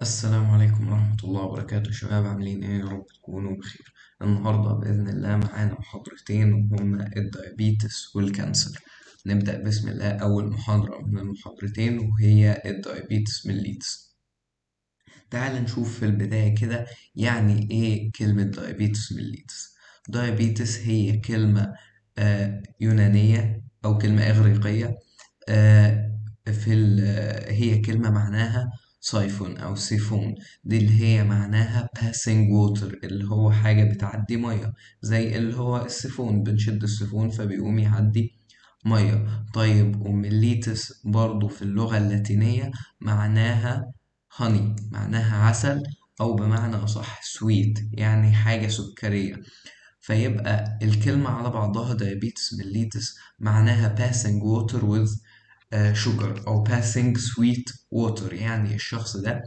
السلام عليكم ورحمة الله وبركاته شباب عاملين ايه يا رب تكونوا بخير النهاردة بإذن الله معانا محاضرتين وهما الدايابيتس والكانسر نبدأ بسم الله أول محاضرة من المحاضرتين وهي الدايابيتس ميليتس تعال نشوف في البداية كده يعني ايه كلمة دايابيتس ميليتس دايابيتس هي كلمة آه يونانية أو كلمة إغريقية آه في ال- هي كلمة معناها سايفون أو سيفون دي اللي هي معناها passing water اللي هو حاجة بتعدي مية زي اللي هو السيفون بنشد السيفون فبيقوم يعدي مية طيب وميليتس برضو في اللغة اللاتينية معناها هاني معناها عسل أو بمعنى أصح سويت يعني حاجة سكرية فيبقى الكلمة على بعضها diabetes mellitus معناها passing water with آه، sugar أو passing sweet water يعني الشخص ده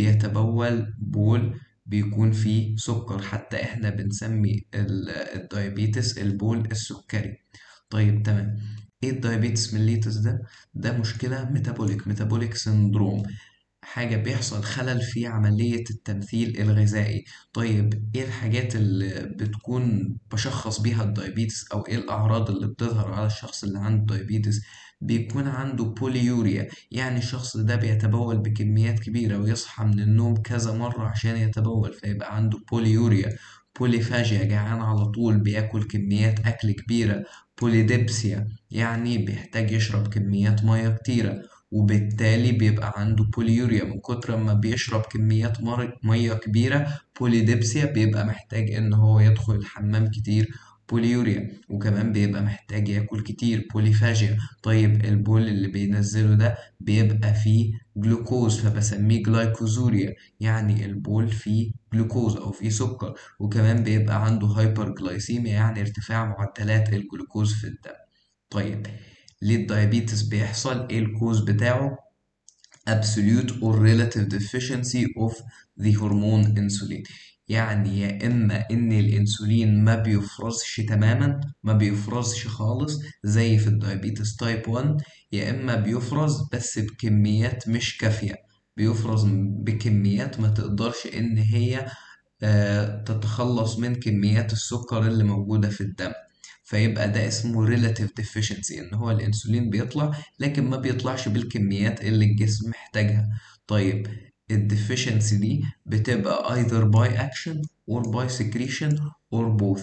بيتبول بول بيكون فيه سكر حتى احنا بنسمي ال- الدايابيتس البول السكري طيب تمام ايه الدايابيتس ميليتس ده ده مشكلة ميتابوليك ميتابوليك سندروم حاجة بيحصل خلل في عملية التمثيل الغذائي طيب ايه الحاجات اللي بتكون بشخص بيها الدايابيتس او ايه الاعراض اللي بتظهر على الشخص اللي عنده دايابيتس بيكون عنده بوليوريا يعني الشخص ده بيتبول بكميات كبيرة ويصحى من النوم كذا مرة عشان يتبول فيبقى عنده بوليوريا بوليفاجيا جعان على طول بياكل كميات أكل كبيرة بوليديبسيا يعني بيحتاج يشرب كميات مية كتيرة وبالتالي بيبقى عنده بوليوريا من كتر ما بيشرب كميات مر- مية كبيرة بوليديبسيا بيبقى محتاج إن هو يدخل الحمام كتير بوليوريا وكمان بيبقى محتاج ياكل كتير بوليفاجيا طيب البول اللي بينزله ده بيبقى فيه جلوكوز فبسميه جلايكوزوريا يعني البول فيه جلوكوز أو فيه سكر وكمان بيبقى عنده هايبر جلايسيميا يعني ارتفاع معدلات الجلوكوز في الدم طيب ليه الدايابيتس بيحصل ايه الكوز بتاعه absolute or relative deficiency of the hormone insulin يعني يا إما إن الأنسولين ما بيفرزش تماما ما بيفرزش خالص زي في الدايابيتس تايب 1 يا إما بيفرز بس بكميات مش كافية بيفرز بكميات ما تقدرش إن هي آه، تتخلص من كميات السكر اللي موجودة في الدم فيبقى ده اسمه relative deficiency إن هو الأنسولين بيطلع لكن ما بيطلعش بالكميات اللي الجسم محتاجها طيب الديفيشنسي دي بتبقى either by action or by secretion or both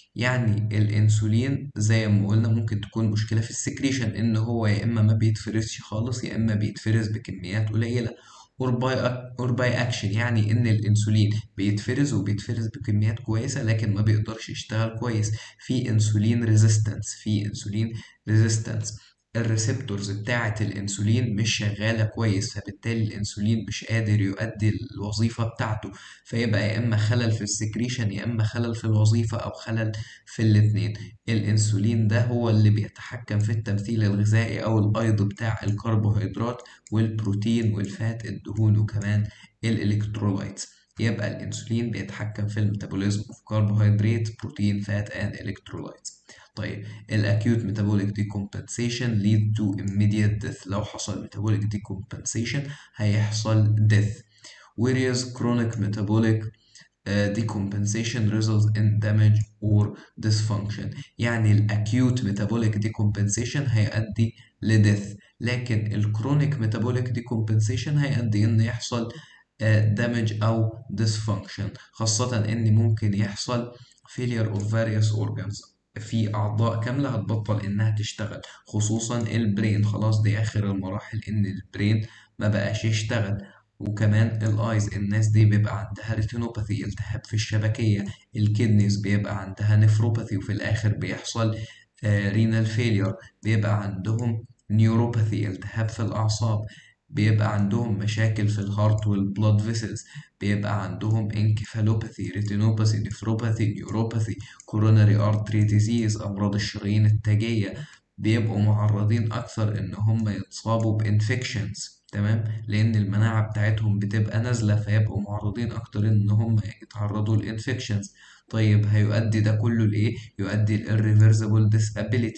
يعني الانسولين زي ما قلنا ممكن تكون مشكلة في السكريشن ان هو يا اما ما بيتفرزش خالص يا اما بيتفرز بكميات قليلة or by, or by action يعني ان الانسولين بيتفرز وبيتفرز بكميات كويسة لكن ما بيقدرش يشتغل كويس في انسولين ريزيستنس في انسولين ريزيستنس الريسبتورز بتاعة الانسولين مش شغالة كويس فبالتالي الانسولين مش قادر يؤدي الوظيفة بتاعته فيبقى يا اما خلل في السكريشن يا اما خلل في الوظيفة او خلل في الاتنين الانسولين ده هو اللي بيتحكم في التمثيل الغذائي او الايض بتاع الكربوهيدرات والبروتين والفات الدهون وكمان الالكترولايتس يبقى الانسولين بيتحكم في الميتابوليزم اوف كربوهيدرات بروتين فات اند الكترولايتس طيب الاكيوت metabolic decompensation lead to immediate death لو حصل metabolic decompensation هيحصل death whereas chronic metabolic uh, decompensation results in damage or dysfunction يعني الاكيوت metabolic decompensation هيؤدي لdeath لكن الكرونيك metabolic decompensation هيؤدي ان يحصل uh, damage او dysfunction خاصة ان ممكن يحصل failure of various organs في أعضاء كاملة هتبطل إنها تشتغل خصوصا البرين خلاص دي آخر المراحل إن البرين ما بقاش يشتغل وكمان الايز الناس دي بيبقى عندها ريتينوباثي التهاب في الشبكية الكدنيز بيبقى عندها نفروباثي وفي الآخر بيحصل رينال فيلير بيبقى عندهم نيوروباثي التهاب في الأعصاب بيبقى عندهم مشاكل في الهارت والبلاد فيسلز بيبقى عندهم انكفالوباثي ريتينوباثي نفروباثي نيوروباثي كوروناري ارتري ديزيز امراض الشرايين التاجيه بيبقوا معرضين اكثر ان هم يتصابوا بانفكشنز تمام لان المناعه بتاعتهم بتبقى نازله فيبقوا معرضين اكتر ان هم يتعرضوا لانفكشنز طيب هيؤدي ده كله لايه يؤدي الirreversible disability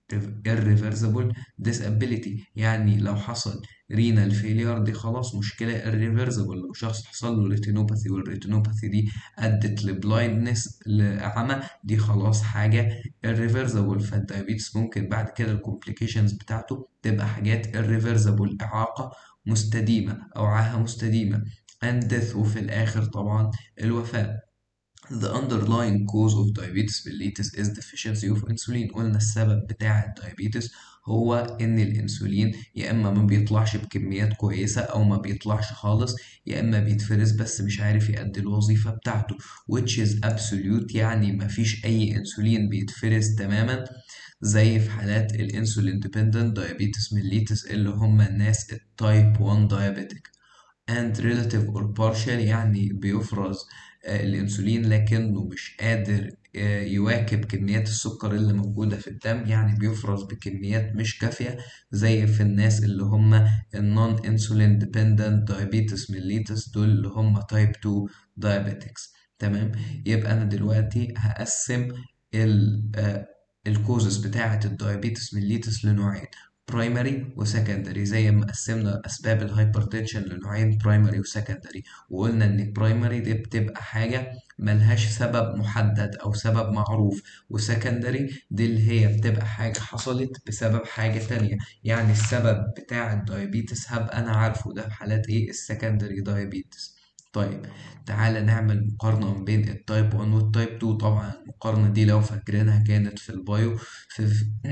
irreversible disability يعني لو حصل رينال فيلير دي خلاص مشكلة irreversible لو شخص حصل له ريتينوباثي والريتينوباثي دي أدت لبلايندنس لعمى دي خلاص حاجة irreversible فالدايابيتس ممكن بعد كده الكومبليكيشنز بتاعته تبقى حاجات irreversible إعاقة مستديمة أو عاهة مستديمة and death وفي الآخر طبعا الوفاة The underlying cause of diabetes mellitus is deficiency of insulin قلنا السبب بتاع الدايابيتس هو إن الأنسولين يا إما ما بيطلعش بكميات كويسة أو ما بيطلعش خالص يا إما بيتفرز بس مش عارف يأدي الوظيفة بتاعته which is absolute يعني مفيش أي أنسولين بيتفرز تماما زي في حالات الانسولين dependent diabetes mellitus اللي هم الناس التايب 1 diabetic and relative or partial يعني بيفرز آه، الأنسولين لكنه مش قادر آه، يواكب كميات السكر اللي موجودة في الدم يعني بيفرز بكميات مش كافية زي في الناس اللي هم النون انسولين dependent diabetes mellitus دول اللي هم type 2 diabetics تمام يبقى أنا دلوقتي هقسم الكوزز بتاعة الدايابيتس mellitus لنوعين برايمري وسكندري زي ما قسمنا اسباب الهايبرتنشن لنوعين برايمري وسكندري وقلنا ان برايمري دي بتبقى حاجه ملهاش سبب محدد او سبب معروف وسكندري دي اللي هي بتبقى حاجه حصلت بسبب حاجه تانية يعني السبب بتاع الدايابيتس هبقى انا عارفه ده في حالات ايه السكندري دايابيتس طيب تعالى نعمل مقارنة ما بين التايب 1 والتايب 2 طبعا المقارنة دي لو فاكرينها كانت في البايو في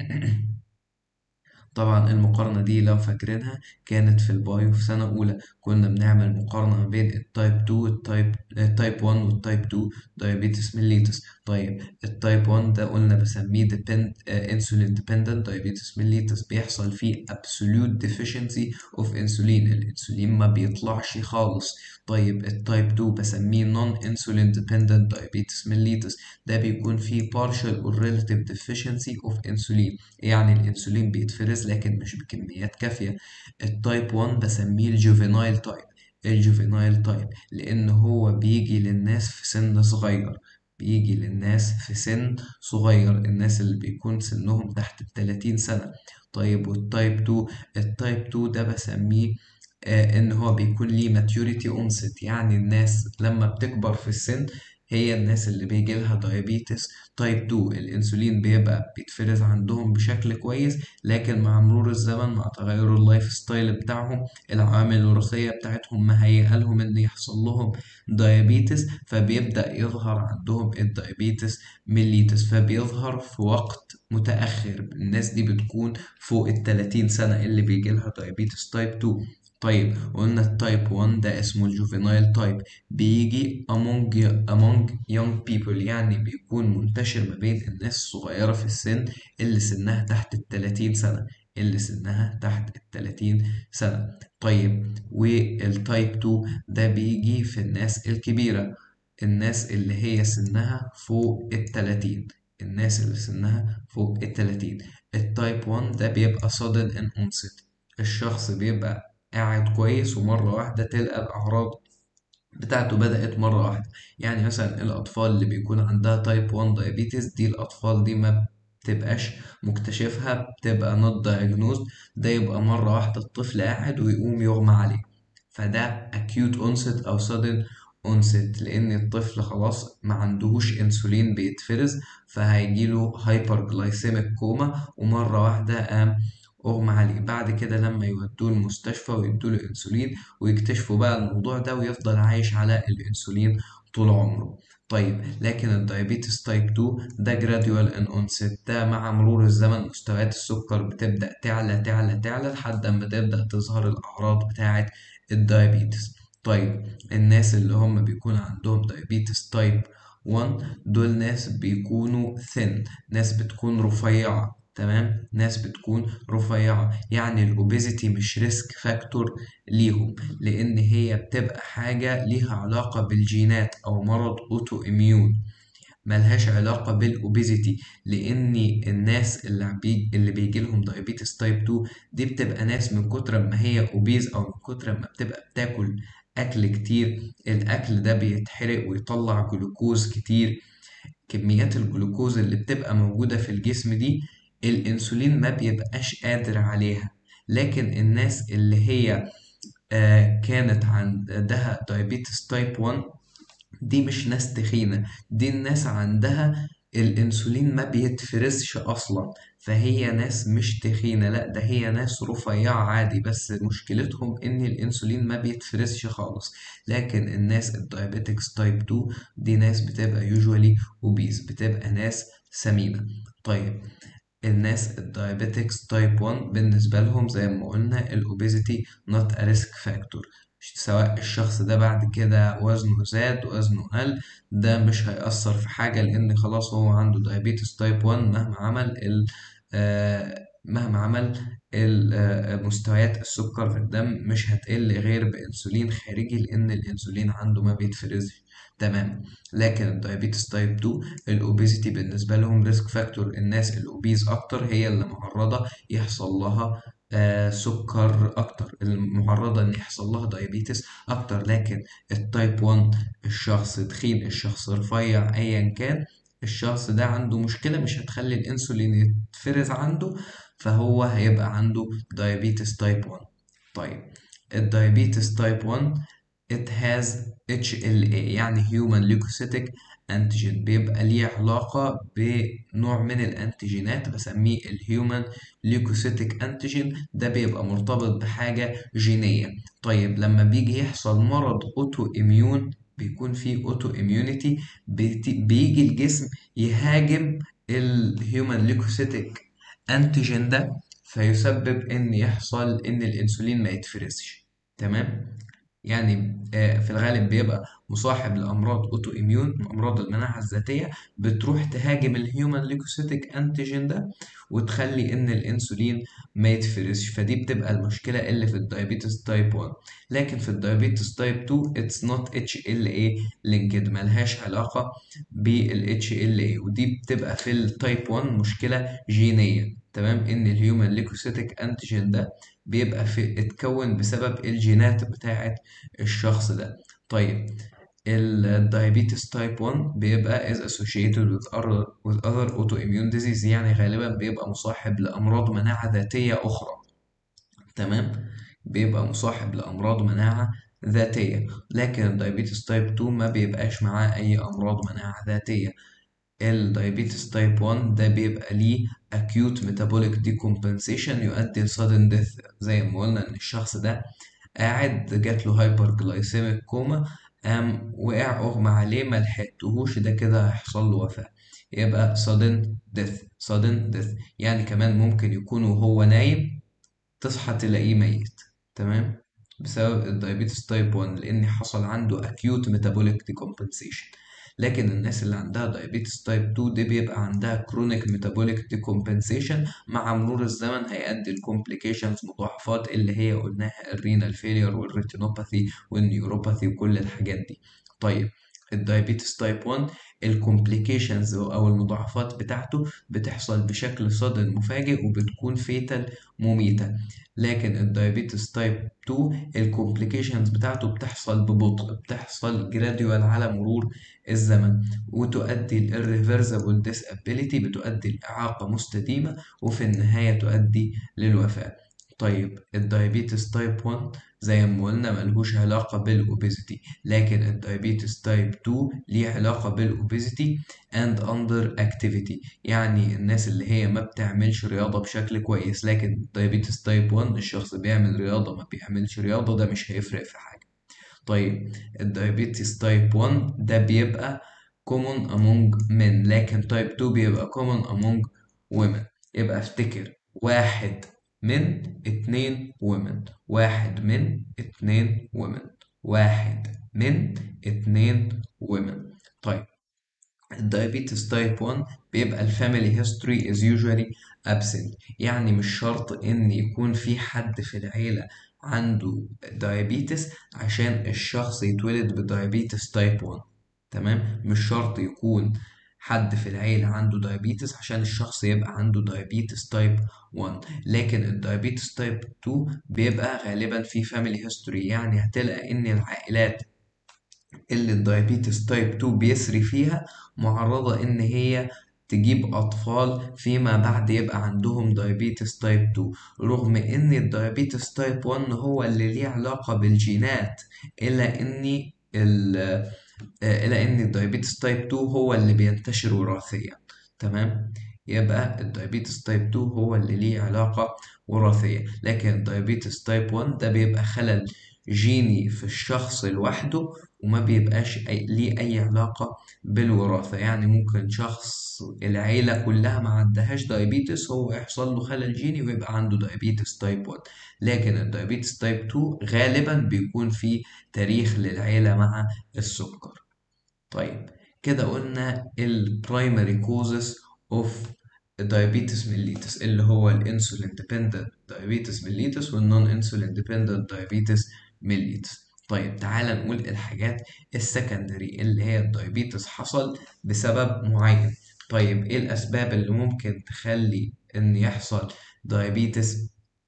طبعا المقارنة دي لو فاكرينها كانت في البايو في سنة أولى كنا بنعمل مقارنة ما بين التايب 2 والتايب التايب 1 والتايب 2 دايابيتس ميليتس طيب التايب 1 ده قلنا بسميه depend انسولين dependent diabetes mellitus بيحصل فيه absolute deficiency of insulin الانسولين ما بيطلعش خالص طيب التايب 2 بسميه non insulin dependent diabetes mellitus ده بيكون فيه partial or relative deficiency of insulin يعني الانسولين بيتفرز لكن مش بكميات كافية التايب 1 بسميه الجوفينايل تايب الجوفينايل تايب لأن هو بيجي للناس في سن صغير بيجي للناس في سن صغير الناس اللي بيكون سنهم تحت التلاتين سنة طيب والتايب 2 التايب 2 ده بسميه آه إن هو بيكون ليه maturity onset يعني الناس لما بتكبر في السن هي الناس اللي بيجي لها دايابيتس تايب 2 الانسولين بيبقى بيتفرز عندهم بشكل كويس لكن مع مرور الزمن مع تغير اللايف ستايل بتاعهم العوامل الوراثيه بتاعتهم مهيئه لهم ان يحصل لهم دايابيتس فبيبدا يظهر عندهم الدايابيتس ميليتس فبيظهر في وقت متاخر الناس دي بتكون فوق ال 30 سنه اللي بيجي لها دايابيتس تايب 2 طيب قلنا التايب 1 ده اسمه الجوفينايل تايب بيجي among among young people يعني بيكون منتشر ما بين الناس الصغيرة في السن اللي سنها تحت ال 30 سنة اللي سنها تحت ال 30 سنة طيب والتايب 2 ده بيجي في الناس الكبيرة الناس اللي هي سنها فوق ال 30 الناس اللي سنها فوق ال 30 التايب 1 ده بيبقى sudden in onset الشخص بيبقى قاعد كويس ومرة واحدة تلقى الأعراض بتاعته بدأت مرة واحدة يعني مثلا الأطفال اللي بيكون عندها تايب 1 دايابيتس دي الأطفال دي ما بتبقاش مكتشفها بتبقى not diagnosed ده يبقى مرة واحدة الطفل قاعد ويقوم يغمى عليه فده acute onset أو sudden onset لأن الطفل خلاص ما عندهوش أنسولين بيتفرز فهيجيله hyperglycemic كوما ومرة واحدة قام اغمى عليه بعد كده لما يودوه المستشفى ويدوا له انسولين ويكتشفوا بقى الموضوع ده ويفضل عايش على الانسولين طول عمره طيب لكن الدايابيتس تايب 2 ده جراديوال ان اونست ده مع مرور الزمن مستويات السكر بتبدا تعلى تعلى تعلى لحد ما تبدا تظهر الاعراض بتاعه الدايابيتس طيب الناس اللي هم بيكون عندهم دايابيتس تايب 1 دول ناس بيكونوا ثين ناس بتكون رفيعة تمام ناس بتكون رفيعة يعني الأوبيزيتي مش ريسك فاكتور ليهم لأن هي بتبقى حاجة ليها علاقة بالجينات أو مرض أوتو إميون ملهاش علاقة بالأوبيزيتي لأن الناس اللي, بي... اللي بيجي لهم دايابيتس تايب 2 دي بتبقى ناس من كتر ما هي أوبيز أو من كتر ما بتبقى بتاكل أكل كتير الأكل ده بيتحرق ويطلع جلوكوز كتير كميات الجلوكوز اللي بتبقى موجودة في الجسم دي الانسولين ما بيبقاش قادر عليها لكن الناس اللي هي آه، كانت عندها diabetes type 1 دي مش ناس تخينة دي الناس عندها الانسولين ما بيتفرزش اصلا فهي ناس مش تخينة لا ده هي ناس رفيعة عادي بس مشكلتهم ان الانسولين ما بيتفرزش خالص لكن الناس الدايابيتكس تايب 2 دي ناس بتبقى يوجوالي اوبيز بتبقى ناس سمينة طيب الناس الدايابيتكس تايب 1 بالنسبة لهم زي ما قلنا الاوبيزيتي نوت ا ريسك فاكتور سواء الشخص ده بعد كده وزنه زاد وزنه قل ده مش هيأثر في حاجة لأن خلاص هو عنده دايابيتس تايب 1 مهما عمل ال آه، مهما عمل ال- آه، مستويات السكر في الدم مش هتقل غير بأنسولين خارجي لأن الأنسولين عنده ما بيتفرزش تمام لكن الدايابيتس تايب 2 الاوبيزيتي بالنسبة لهم ريسك فاكتور الناس الاوبيز أكتر هي اللي معرضة يحصل لها آه سكر أكتر المعرضة إن يحصل لها دايابيتس أكتر لكن التايب 1 الشخص تخين الشخص رفيع أيا كان الشخص ده عنده مشكلة مش هتخلي الأنسولين يتفرز عنده فهو هيبقى عنده diabetes type 1 طيب الدايابيتس type 1 it has HLA يعني human leukocytic antigen بيبقى ليه علاقة بنوع من الأنتيجينات بسميه الهيومن ليوكوسيتيك أنتيجين ده بيبقى مرتبط بحاجة جينية طيب لما بيجي يحصل مرض أوتو إميون بيكون فيه أوتو إميونيتي بيجي الجسم يهاجم الهيومن ليوكوسيتيك أنتيجين ده فيسبب إن يحصل إن الأنسولين ما يتفرزش تمام يعني آه، في الغالب بيبقى مصاحب لأمراض أوتو إميون أمراض المناعة الذاتية بتروح تهاجم الهيومن ليكوسيتيك أنتيجين ده وتخلي إن الأنسولين ما يتفرزش فدي بتبقى المشكلة اللي في الدايابيتس تايب 1 لكن في الدايابيتس تايب 2 اتس نوت اتش ال اي لينكد ملهاش علاقة بالاتش ال اي ودي بتبقى في التايب 1 مشكلة جينية تمام إن الهيومن ليكوسيتيك أنتيجين ده بيبقى في اتكون بسبب الجينات بتاعة الشخص ده طيب الدايابيتس تايب 1 بيبقى is associated with other, with other autoimmune disease يعني غالبا بيبقى مصاحب لأمراض مناعة ذاتية أخرى تمام بيبقى مصاحب لأمراض مناعة ذاتية لكن الدايابيتس تايب 2 ما بيبقاش معاه أي أمراض مناعة ذاتية الدايابيتس تايب 1 ده بيبقى ليه acute metabolic decompensation يؤدي ل sudden death زي ما قلنا إن الشخص ده قاعد جات له هايبر جلايسيميك كوما قام وقع أغمى عليه ما لحقتهوش ده كده هيحصل له وفاة يبقى sudden death sudden death يعني كمان ممكن يكون وهو نايم تصحى تلاقيه ميت تمام بسبب الدايابيتس تايب 1 لأن حصل عنده acute metabolic decompensation لكن الناس اللي عندها دايابيتس تايب 2 دي بيبقى عندها كرونيك ميتابوليك ديكومبنسيشن مع مرور الزمن هيؤدي لكومبليكيشنز مضاعفات اللي هي قلناها الرينال فيلير والريتينوباثي والنيوروباثي وكل الحاجات دي طيب الدايابيتس تايب 1 الكومبليكيشنز او المضاعفات بتاعته بتحصل بشكل صادم مفاجئ وبتكون فيتال مميتة لكن الدايابيتس تايب 2 الكومبليكيشنز بتاعته بتحصل ببطء بتحصل جراديوال على مرور الزمن وتؤدي ل irreversible disability بتؤدي لإعاقة مستديمة وفي النهاية تؤدي للوفاة طيب الدايابيتس تايب 1 زي ما قلنا ملهوش علاقة بالأوبيزيتي لكن الدايابيتس تايب 2 ليه علاقة بالأوبيزيتي and under activity يعني الناس اللي هي ما بتعملش رياضة بشكل كويس لكن الدايابيتس تايب 1 الشخص بيعمل رياضة ما بيعملش رياضة ده مش هيفرق في حاجة طيب الدايابيتس تايب 1 ده بيبقى common among men لكن تايب 2 بيبقى common among women يبقى افتكر واحد من اتنين women واحد من اتنين women واحد من اتنين women طيب الدايابيتس تايب 1 بيبقى الفاميلي هيستوري is usually absent يعني مش شرط ان يكون في حد في العيلة عنده دايابيتس عشان الشخص يتولد بدايابيتس تايب 1 تمام مش شرط يكون حد في العيلة عنده دايابيتس عشان الشخص يبقى عنده دايابيتس تايب 1 لكن الدايابيتس تايب 2 بيبقى غالبا في فاميلي هيستوري يعني هتلاقي ان العائلات اللي الدايابيتس تايب 2 بيسري فيها معرضة ان هي تجيب أطفال فيما بعد يبقى عندهم دايابيتس تايب 2 رغم إن الدايابيتس تايب 1 هو اللي ليه علاقة بالجينات إلا إن ال إلى إن الدايابيتس تايب 2 هو اللي بينتشر وراثيا تمام يبقى الدايابيتس تايب 2 هو اللي ليه علاقة وراثية لكن الدايابيتس تايب 1 ده بيبقى خلل جيني في الشخص لوحده وما بيبقاش أي ليه أي علاقة بالوراثة يعني ممكن شخص العيلة كلها ما عندهاش دايابيتس هو يحصل له خلل جيني ويبقى عنده دايابيتس تايب 1 لكن الدايابيتس تايب 2 غالبا بيكون في تاريخ للعيلة مع السكر طيب كده قلنا البرايمري كوزز اوف diabetes mellitus اللي هو الانسولين dependent diabetes mellitus والنون انسولين dependent diabetes mellitus طيب تعالى نقول الحاجات السكندري اللي هي الدايابيتس حصل بسبب معين طيب ايه الاسباب اللي ممكن تخلي ان يحصل دايابيتس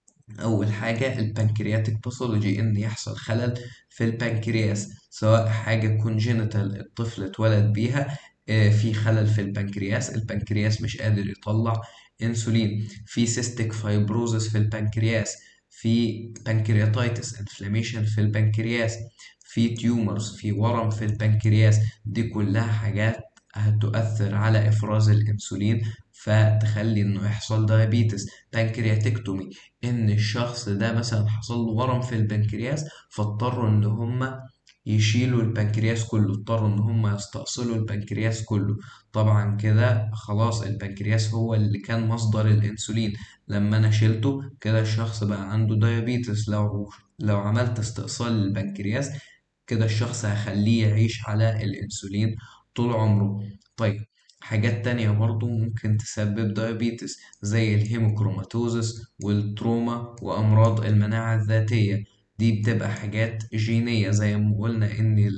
اول حاجه البنكرياتيك باثولوجي ان يحصل خلل في البنكرياس سواء حاجه كونجينيتال الطفل اتولد بيها في خلل في البنكرياس البنكرياس مش قادر يطلع انسولين في سيستيك فايبروزس في البنكرياس في بنكرياتايتس انفلاميشن في البنكرياس في تيومرز في ورم في البنكرياس دي كلها حاجات هتؤثر على افراز الانسولين فتخلي انه يحصل دايابيتس بنكرياتكتومي ان الشخص ده مثلا حصل له ورم في البنكرياس فاضطروا ان هم يشيلوا البنكرياس كله اضطروا ان هم يستأصلوا البنكرياس كله طبعا كده خلاص البنكرياس هو اللي كان مصدر الانسولين لما انا شلته كده الشخص بقى عنده دايابيتس لو لو عملت استئصال للبنكرياس كده الشخص هخليه يعيش على الانسولين طول عمره طيب حاجات تانية برضو ممكن تسبب دايابيتس زي الهيموكروماتوزس والتروما وأمراض المناعة الذاتية دي بتبقى حاجات جينية زي ما قلنا إن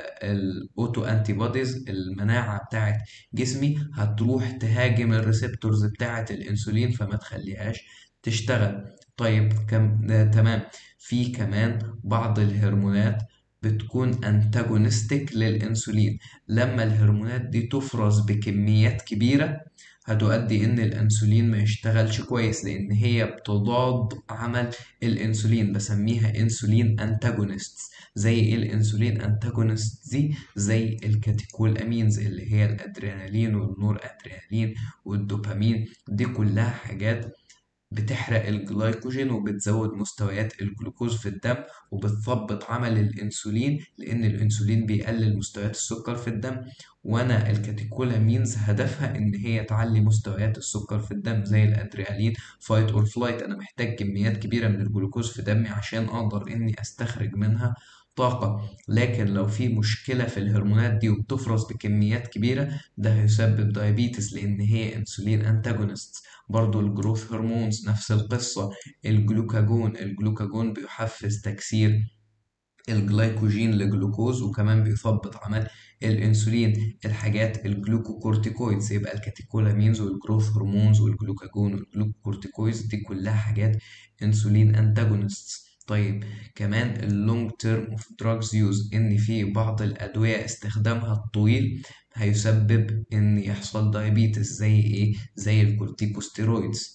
الأوتو أنتي بوديز المناعة بتاعت جسمي هتروح تهاجم الريسبتورز بتاعت الأنسولين فما تخليهاش تشتغل طيب كم تمام في كمان بعض الهرمونات بتكون انتاجونستيك للانسولين لما الهرمونات دي تفرز بكميات كبيره هتؤدي ان الانسولين ما يشتغلش كويس لان هي بتضاد عمل الانسولين بسميها انسولين انتاجونست زي ايه الانسولين انتاجونست دي زي الكاتيكول امينز اللي هي الادرينالين والنور ادرينالين والدوبامين دي كلها حاجات بتحرق الجلايكوجين وبتزود مستويات الجلوكوز في الدم وبتثبط عمل الانسولين لان الانسولين بيقلل مستويات السكر في الدم وانا الكاتيكولامينز هدفها ان هي تعلي مستويات السكر في الدم زي الادرينالين فايت اور فلايت انا محتاج كميات كبيره من الجلوكوز في دمي عشان اقدر اني استخرج منها طاقة لكن لو في مشكلة في الهرمونات دي وبتفرز بكميات كبيرة ده هيسبب دايابيتس لأن هي انسولين انتاجونست برضو الجروث هرمونز نفس القصة الجلوكاجون الجلوكاجون بيحفز تكسير الجلايكوجين لجلوكوز وكمان بيثبط عمل الانسولين الحاجات الجلوكوكورتيكويدز يبقى الكاتيكولامينز والجروث هرمونز والجلوكاجون والجلوكوكورتيكويدز دي كلها حاجات انسولين انتاجونستس طيب كمان اللونج تيرم اوف دراجز يوز ان في بعض الادويه استخدامها الطويل هيسبب ان يحصل دايابيتس زي ايه زي الكورتيكوستيرويدز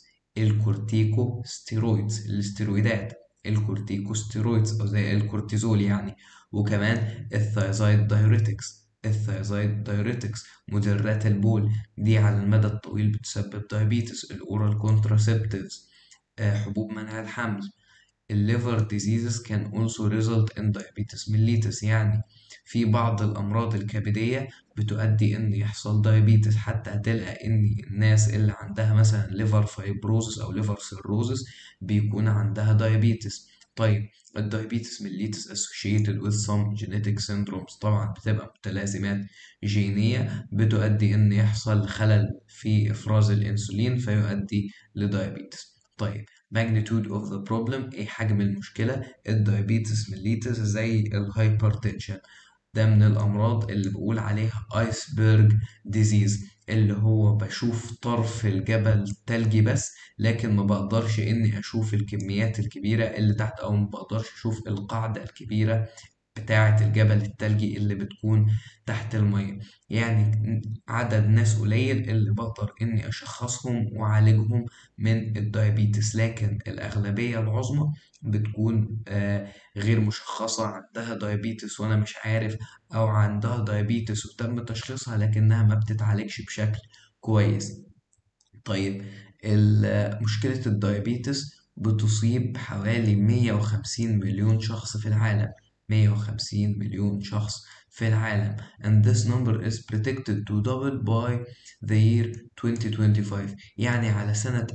الكورتيكوستيرويدز الاستيرويدات الكورتيكوستيرويدز او زي الكورتيزول يعني وكمان الثايزايد دايوريتكس الثايزايد دايوريتكس مدرات البول دي على المدى الطويل بتسبب دايابيتس الاورال كونتراسبتيفز حبوب منع الحمل الليفر ديزيزز كان also result in diabetes mellitus يعني في بعض الأمراض الكبدية بتؤدي إن يحصل دايابيتس حتى هتلقى إن الناس اللي عندها مثلا ليفر فايبروزس أو ليفر سيروزس بيكون عندها دايابيتس طيب الدايابيتس mellitus associated with some genetic syndromes طبعا بتبقى متلازمات جينية بتؤدي إن يحصل خلل في إفراز الأنسولين فيؤدي لدايابيتس طيب magnitude of the problem ايه حجم المشكلة الدايابيتس mellitus زي الهايبرتنشن ده من الأمراض اللي بقول عليها ايسبرج ديزيز اللي هو بشوف طرف الجبل تلجي بس لكن ما بقدرش اني اشوف الكميات الكبيرة اللي تحت او ما بقدرش اشوف القاعدة الكبيرة بتاعة الجبل التلجي اللي بتكون تحت المية يعني عدد ناس قليل اللي بقدر إني أشخصهم وأعالجهم من الدايابيتس لكن الأغلبية العظمى بتكون آه، غير مشخصة عندها دايابيتس وأنا مش عارف أو عندها دايابيتس وتم تشخيصها لكنها ما بتتعالجش بشكل كويس طيب ال- مشكلة الدايابيتس بتصيب حوالي 150 مليون شخص في العالم 150 مليون شخص في العالم and this number is predicted to double by the year 2025 يعني على سنة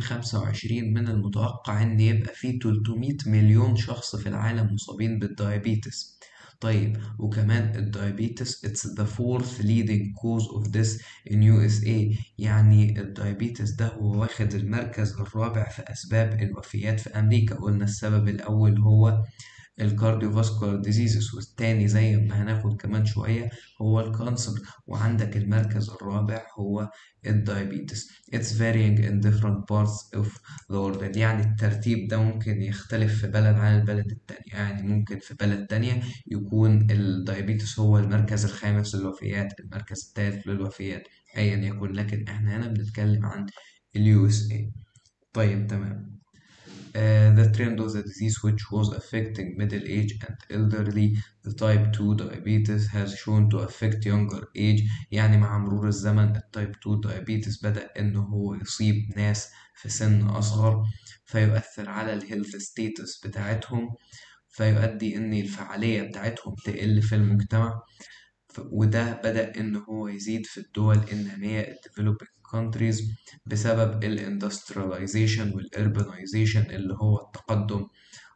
2025 من المتوقع إن يبقى في 300 مليون شخص في العالم مصابين بالدايابيتس طيب وكمان الدايابيتس it's the fourth leading cause of death in USA يعني الدايابيتس ده هو واخد المركز الرابع في أسباب الوفيات في أمريكا قلنا السبب الأول هو الكارديوفاسكولار ديزيزز والتاني زي ما هناخد كمان شوية هو الكانسر وعندك المركز الرابع هو الدايابيتس It's varying in different parts of the world يعني الترتيب ده ممكن يختلف في بلد عن البلد التانية يعني ممكن في بلد تانية يكون الدايابيتس هو المركز الخامس للوفيات المركز الثالث للوفيات أيا يكن لكن احنا هنا بنتكلم عن اليو اس اي طيب تمام Uh, the trend of the disease which was affecting middle age and elderly the type 2 diabetes has shown to affect younger age يعني مع مرور الزمن التايب 2 diabetes بدأ إنه هو يصيب ناس في سن أصغر فيؤثر على الهيلث ستيتس بتاعتهم فيؤدي إن الفعالية بتاعتهم تقل في المجتمع ف- وده بدأ إن هو يزيد في الدول النامية ال developing countries بسبب ال industrialization وال urbanization اللي هو التقدم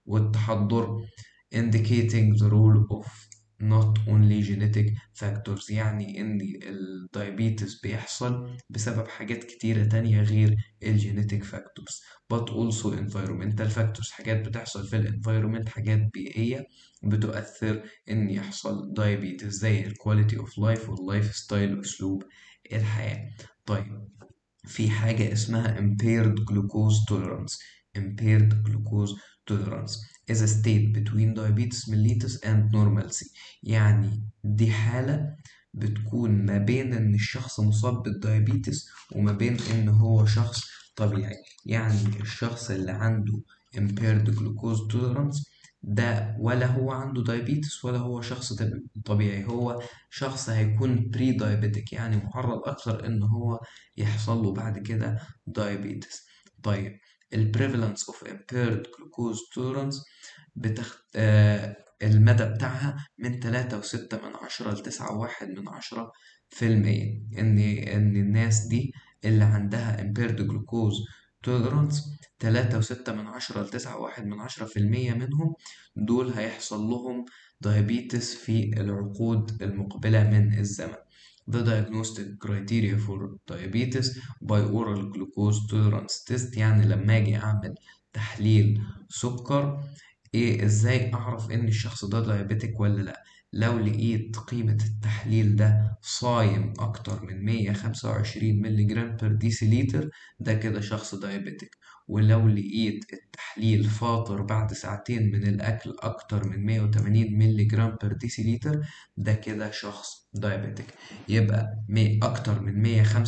والتحضر indicating the role of not only genetic factors يعني إن الدايابيتس بيحصل بسبب حاجات كتيرة تانية غير الجينيتك factors but also environmental factors حاجات بتحصل في الانفايرومنت حاجات بيئية بتؤثر إن يحصل دايابيتس زي الكواليتي اوف لايف واللايف ستايل وأسلوب الحياة طيب في حاجة اسمها impaired glucose tolerance impaired glucose tolerance is a state between diabetes mellitus and normalcy يعني دي حالة بتكون ما بين إن الشخص مصاب بالدايابيتس وما بين إن هو شخص طبيعي يعني الشخص اللي عنده impaired glucose tolerance ده ولا هو عنده دايابيتس ولا هو شخص طب- طبيعي هو شخص هيكون بري دايابيتك يعني معرض أكثر إن هو يحصل له بعد كده diabetes طيب ال prevalence of impaired glucose tolerance بتخ... آه المدى بتاعها من تلاتة وستة من عشرة لتسعة وواحد من عشرة في المية إن إن الناس دي اللي عندها impaired glucose tolerance تلاتة وستة من عشرة لتسعة واحد من عشرة في المية منهم دول هيحصل لهم diabetes في العقود المقبلة من الزمن The diagnostic criteria for diabetes by oral glucose tolerance test يعني لما أجي أعمل تحليل سكر إيه إزاي أعرف إن الشخص ده دايابيتك ولا لأ لو لقيت قيمة التحليل ده صايم أكتر من 125 مللي جرام بر ديسيليتر ده كده شخص دايابيتك ولو لقيت التحليل فاطر بعد ساعتين من الأكل أكتر من 180 مللي جرام بر ديسيليتر ده كده شخص دايابيتك يبقى مي أكتر من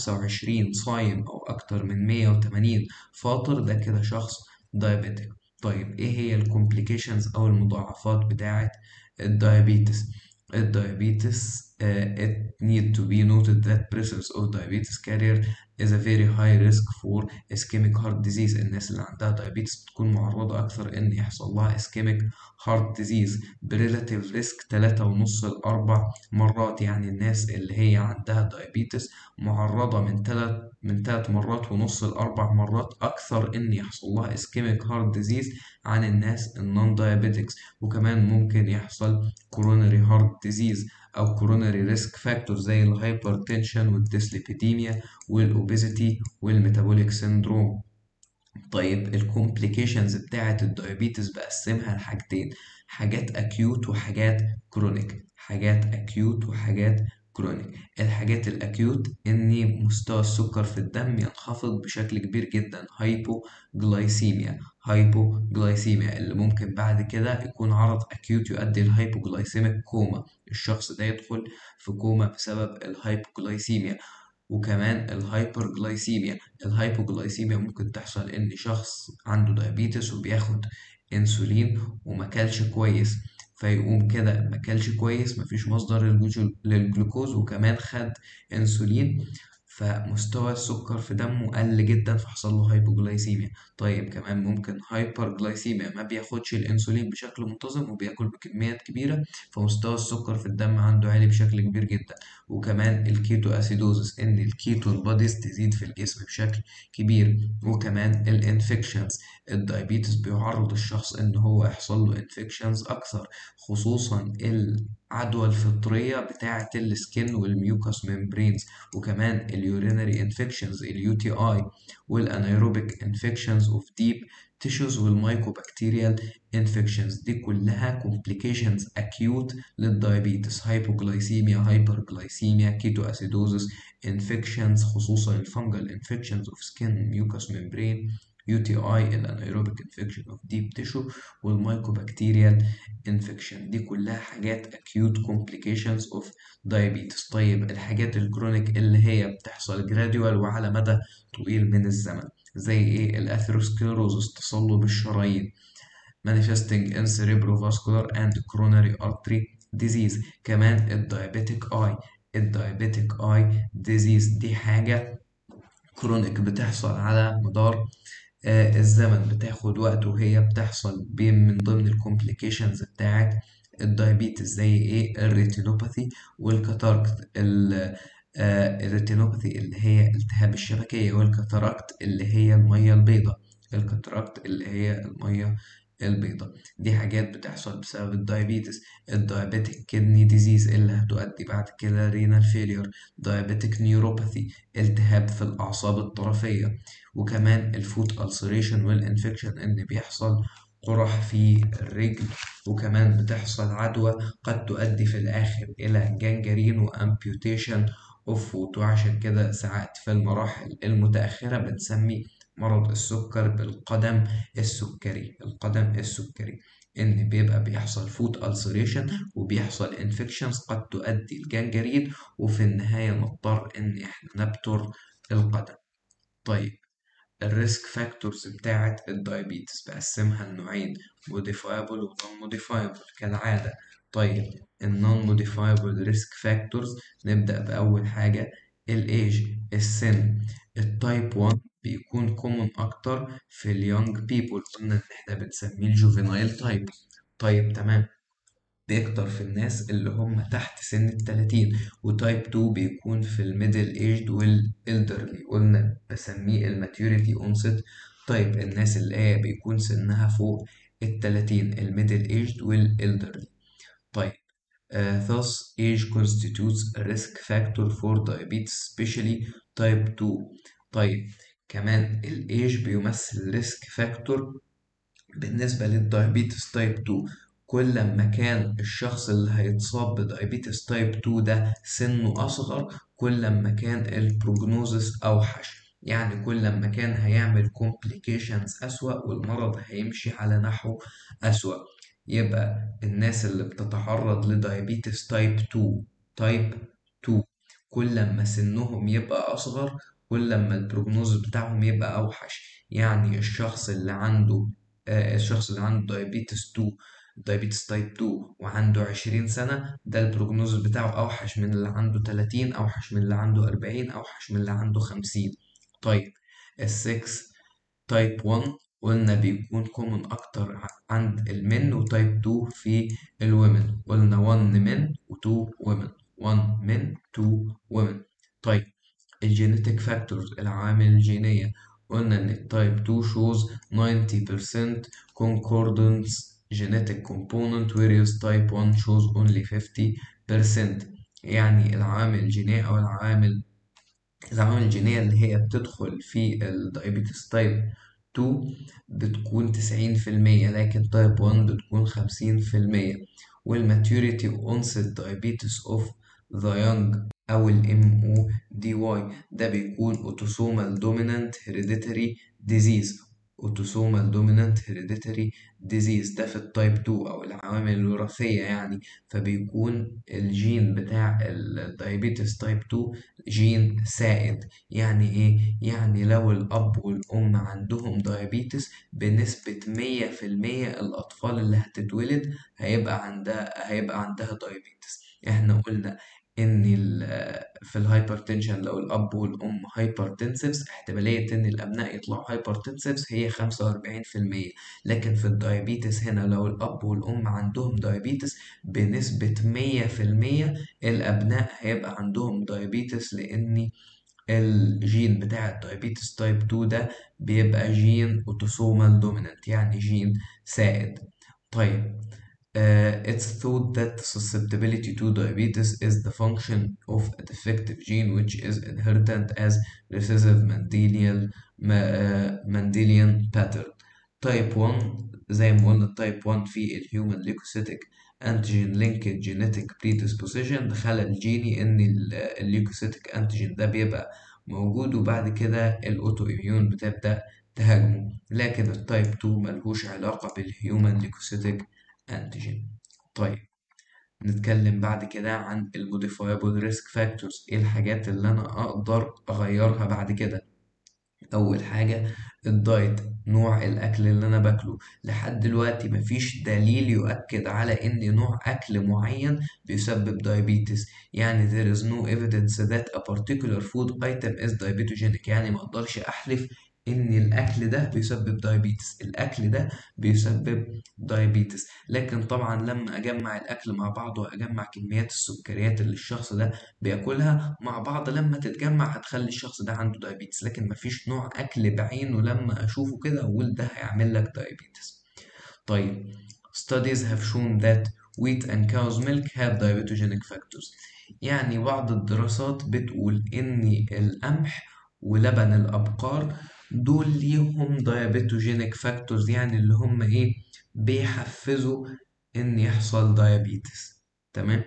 125 صايم أو أكتر من 180 فاطر ده كده شخص دايابيتك طيب إيه هي الكومبليكيشنز أو المضاعفات بتاعة الدايابيتس الدايابيتس uh, it need to be noted that presence of diabetes carrier is a very high risk for ischemic heart disease الناس اللي عندها diabetes بتكون معرضة أكثر إن يحصل لها ischemic heart disease بريلاتيف ريسك تلاتة ونص لأربع مرات يعني الناس اللي هي عندها diabetes معرضة من تلات من تلات مرات ونص لأربع مرات أكثر إن يحصل لها ischemic heart disease عن الناس النون diabetics وكمان ممكن يحصل coronary heart disease أو coronary risk factor زي الهايبرتنشن والديسليبيديميا والأوبيزيتي والميتابوليك سيندروم طيب الكومبليكيشنز بتاعة الدايابيتس بقسمها لحاجتين حاجات أكيوت وحاجات كرونيك حاجات أكيوت وحاجات كرونيك الحاجات الاكيوت ان مستوى السكر في الدم ينخفض بشكل كبير جدا هايبوجلايسيميا هايبوجلايسيميا اللي ممكن بعد كده يكون عرض اكيوت يؤدي لهايبوجلايسيميك كوما الشخص ده يدخل في كوما بسبب الهايبوجلايسيميا وكمان الهايبرجلايسيميا الهايبوجلايسيميا ممكن تحصل ان شخص عنده دايابيتس وبياخد انسولين ومكلش كويس فيقوم كده مكلش كويس مفيش مصدر للجلو- للجلوكوز وكمان خد انسولين فمستوى السكر في دمه قل جدا فحصل له هايبوجلايسيميا طيب كمان ممكن هايبرجلايسيميا ما بياخدش الانسولين بشكل منتظم وبياكل بكميات كبيرة فمستوى السكر في الدم عنده عالي بشكل كبير جدا وكمان الكيتو اسيدوزس ان الكيتون بوديز تزيد في الجسم بشكل كبير وكمان الانفكشنز الدايابيتس بيعرض الشخص ان هو يحصل له انفكشنز اكثر خصوصا العدوى الفطرية بتاعة السكين والميوكاس ممبرينز وكمان اليورينري انفكشنز اليو تي اي والانايروبيك انفكشنز اوف ديب تيشوز والمايكوبكتيريال انفكشنز دي كلها complications acute للدايابيتس هايبوجلايسيميا هايبرجلايسيميا كيتو اسيدوزس انفكشنز خصوصا الفنجل انفكشنز اوف سكين ميوكاس ممبرين يو تي اي الانايروبيك انفكشن اوف ديب تيشو والمايكوبكتيريال انفكشن دي كلها حاجات acute complications of diabetes طيب الحاجات الكرونيك اللي هي بتحصل جراديوال وعلى مدى طويل من الزمن زي ايه الاثيروسكليروزس تصلب الشرايين manifesting in cerebrovascular and coronary artery disease كمان الدايابيتيك اي الدايابيتيك اي ديزيز دي حاجة كرونيك بتحصل على مدار آه، الزمن بتاخد وقت وهي بتحصل بين من ضمن الكومبليكيشنز بتاعت الدايابيتس زي ايه الريتينوباثي والكاتاراكت ال- آه، الريتينوباثي اللي هي التهاب الشبكية والكاتاراكت اللي هي المية البيضاء الكاتاراكت اللي هي المية البيضاء دي حاجات بتحصل بسبب الدايابيتس الدايابيتك كدني ديزيز اللي هتؤدي بعد كده رينال فيلير دايابيتك نيوروباثي التهاب في الأعصاب الطرفية وكمان الفوت ألسريشن والإنفكشن إن بيحصل قرح في الرجل وكمان بتحصل عدوى قد تؤدي في الآخر إلى جنجرين وأمبيوتيشن أوف فوت وعشان كده ساعات في المراحل المتأخرة بنسمي مرض السكر بالقدم السكري القدم السكري إن بيبقى بيحصل فوت ألسريشن وبيحصل انفكشنز قد تؤدي لجنجرين وفي النهاية نضطر إن إحنا نبتر القدم طيب الريسك فاكتورز بتاعة الدايابيتس بقسمها لنوعين modifiable و non modifiable كالعادة طيب ال non modifiable risk factors نبدأ بأول حاجة الإيج السن التايب 1 بيكون common أكتر في اليونج بيبول قلنا إن إحنا بنسميه الجوفينايل تايب طيب تمام بيكتر في الناس اللي هم تحت سن التلاتين وتايب 2 بيكون في الميدل ايجد والإلدرلي قلنا بسميه الماتيوريتي اونست طيب الناس اللي هي بيكون سنها فوق التلاتين الميدل ايجد والإلدرلي طيب Uh, thus age constitutes a risk factor for diabetes especially type 2 طيب كمان الايج بيمثل ريسك فاكتور بالنسبة للدايابيتس تايب 2 كل ما كان الشخص اللي هيتصاب بدايابيتس تايب 2 ده سنه أصغر كل ما كان البروجنوزس أوحش يعني كل ما كان هيعمل complications أسوأ والمرض هيمشي على نحو أسوأ يبقى الناس اللي بتتعرض لدايابيتس تايب 2 تايب 2 كل ما سنهم يبقى أصغر كل ما البروجنوز بتاعهم يبقى أوحش يعني الشخص اللي عنده آه، الشخص اللي عنده دايابيتس 2 دايابيتس تايب 2 وعنده 20 سنة ده البروجنوز بتاعه أوحش من اللي عنده 30 أوحش من اللي عنده 40 أوحش من اللي عنده 50 طيب السكس تايب 1 قلنا بيكون كومن أكتر ع- عند المن وتايب 2 في الومن قلنا 1 من و2 women 1 من 2 women طيب الجينيتك فاكتورز العوامل الجينية قلنا إن التايب 2 shows 90% concordance genetic component whereas type 1 shows only 50% يعني العوامل الجينية أو العوامل العوامل الجينية اللي هي بتدخل في الدايابيتس تايب 2 بتكون 90% لكن تايب 1 بتكون 50% والماتيوريتي onset diabetes of ذا يونج أو ال MO دي واي ده بيكون autosomal dominant hereditary disease autosomal dominant hereditary disease ده في التايب 2 أو العوامل الوراثية يعني فبيكون الجين بتاع الدايابيتس تايب 2 جين سائد يعني إيه؟ يعني لو الأب والأم عندهم دايابيتس بنسبة 100% الأطفال اللي هتتولد هيبقى عندها هيبقى عندها دايابيتس احنا قلنا ان في الهايبرتنشن لو الاب والام هايبرتنسفز احتماليه ان الابناء يطلعوا هايبرتنسفز هي 45% لكن في الدايابيتس هنا لو الاب والام عندهم دايابيتس بنسبه 100% الابناء هيبقى عندهم دايابيتس لان الجين بتاع الدايابيتس تايب 2 ده بيبقى جين اوتوسومال دومينانت يعني جين سائد طيب Uh, it's thought that susceptibility to diabetes is the function of a defective gene which is inherited as recessive Mendelian, uh, Mendelian pattern. Type 1 زي ما قلنا type 1 في الهيومن leukocytic antigen linked genetic predisposition ده خلل جيني ان الليوكوسيتيك انتيجين ده بيبقى موجود وبعد كده الاوتو اميون بتبدا تهاجمه لكن التايب 2 ملهوش علاقه بالهيومن ليوكوسيتيك انتيجين طيب نتكلم بعد كده عن الموديفايبل ريسك فاكتورز ايه الحاجات اللي انا اقدر اغيرها بعد كده اول حاجه الدايت نوع الاكل اللي انا باكله لحد دلوقتي مفيش دليل يؤكد على ان نوع اكل معين بيسبب دايابيتس يعني there is no evidence that a particular food item is diabetogenic يعني ما اقدرش احلف ان الاكل ده بيسبب دايابيتس الاكل ده بيسبب دايابيتس لكن طبعا لما اجمع الاكل مع بعضه واجمع كميات السكريات اللي الشخص ده بياكلها مع بعض لما تتجمع هتخلي الشخص ده عنده دايابيتس لكن مفيش نوع اكل بعينه لما اشوفه كده اقول ده هيعمل لك دايابيتس طيب studies have shown that wheat and cow's milk have diabetogenic factors يعني بعض الدراسات بتقول ان القمح ولبن الابقار دول ليهم دايابيتوجينيك فاكتورز يعني اللي هم ايه بيحفزوا ان يحصل دايابيتس تمام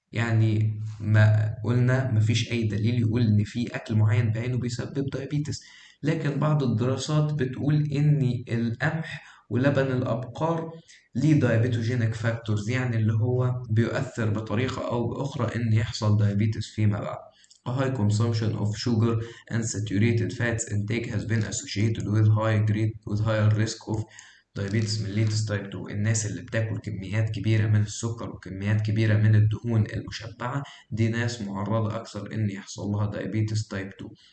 يعني ما قلنا مفيش اي دليل يقول ان في اكل معين بعينه بيسبب دايابيتس لكن بعض الدراسات بتقول ان القمح ولبن الابقار ليه دايابيتوجينيك فاكتورز يعني اللي هو بيؤثر بطريقه او باخرى ان يحصل دايابيتس فيما بعد A high consumption of sugar and saturated fats intake has been associated with high grade with higher risk of diabetes mellitus type 2 الناس اللي بتاكل كميات كبيرة من السكر وكميات كبيرة من الدهون المشبعة دي ناس معرضة أكثر إن يحصل لها diabetes type 2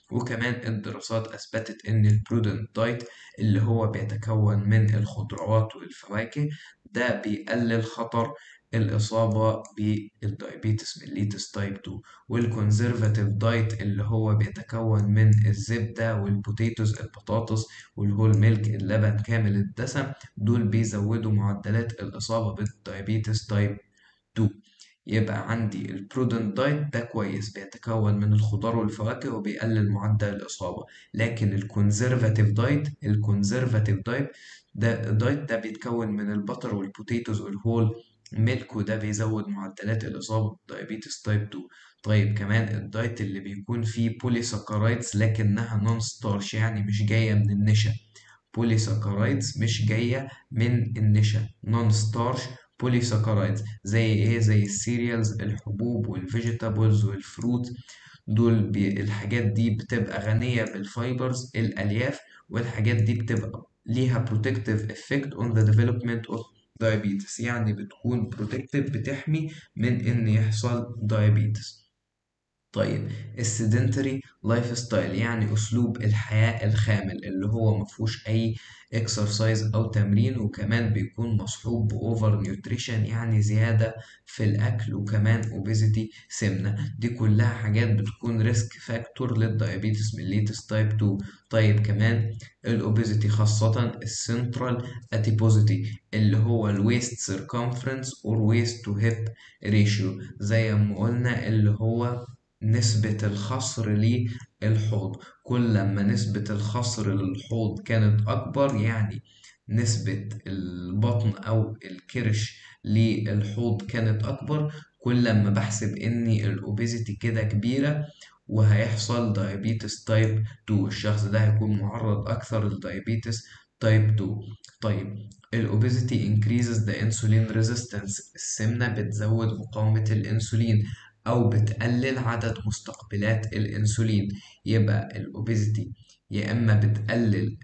وكمان الدراسات أثبتت إن البرودنت دايت اللي هو بيتكون من الخضروات والفواكه ده بيقلل خطر الإصابة بالدايابيتس ميليتس تايب 2 والكونزرفاتيف دايت اللي هو بيتكون من الزبدة والبوتيتوز البطاطس والهول ميلك اللبن كامل الدسم دول بيزودوا معدلات الإصابة بالدايابيتس تايب 2 يبقى عندي البرودنت دايت ده كويس بيتكون من الخضار والفواكه وبيقلل معدل الإصابة لكن الكونزرفاتيف دايت الكونزرفاتيف دايت ده الدايت ده بيتكون من البطر والبوتيتوز والهول ميلك وده بيزود معدلات الإصابة بدايابيتس تايب 2 طيب كمان الدايت اللي بيكون فيه بوليساكرايدز لكنها نون ستارش يعني مش جاية من النشا بوليساكرايدز مش جاية من النشا نون ستارش بوليساكرايدز زي ايه زي السيريالز الحبوب والفيجيتابلز والفروت دول بي الحاجات دي بتبقى غنية بالفايبرز الألياف والحاجات دي بتبقى ليها protective effect on the development of diabetes يعني بتكون protective بتحمي من إن يحصل diabetes طيب السيدنتري لايف ستايل يعني اسلوب الحياه الخامل اللي هو مفهوش اي اكسرسايز او تمرين وكمان بيكون مصحوب باوفر نيوتريشن يعني زياده في الاكل وكمان اوبيزيتي سمنه دي كلها حاجات بتكون ريسك فاكتور للدايابيتس ميليتس تايب 2 طيب كمان الاوبيزيتي خاصه السنترال اتيبوزيتي اللي هو الويست سيركمفرنس اور ويست تو هيب ريشيو زي ما قلنا اللي هو نسبة الخصر للحوض كل ما نسبة الخصر للحوض كانت أكبر يعني نسبة البطن أو الكرش للحوض كانت أكبر كل ما بحسب ان الاوبيزيتي كده كبيرة وهيحصل diabetes تايب 2 الشخص ده هيكون معرض اكثر للدايابيتس تايب 2 طيب الاوبيزيتي increases the insulin resistance السمنة بتزود مقاومة الانسولين او بتقلل عدد مستقبلات الانسولين يبقى الاوبيزيتي يا اما بتقلل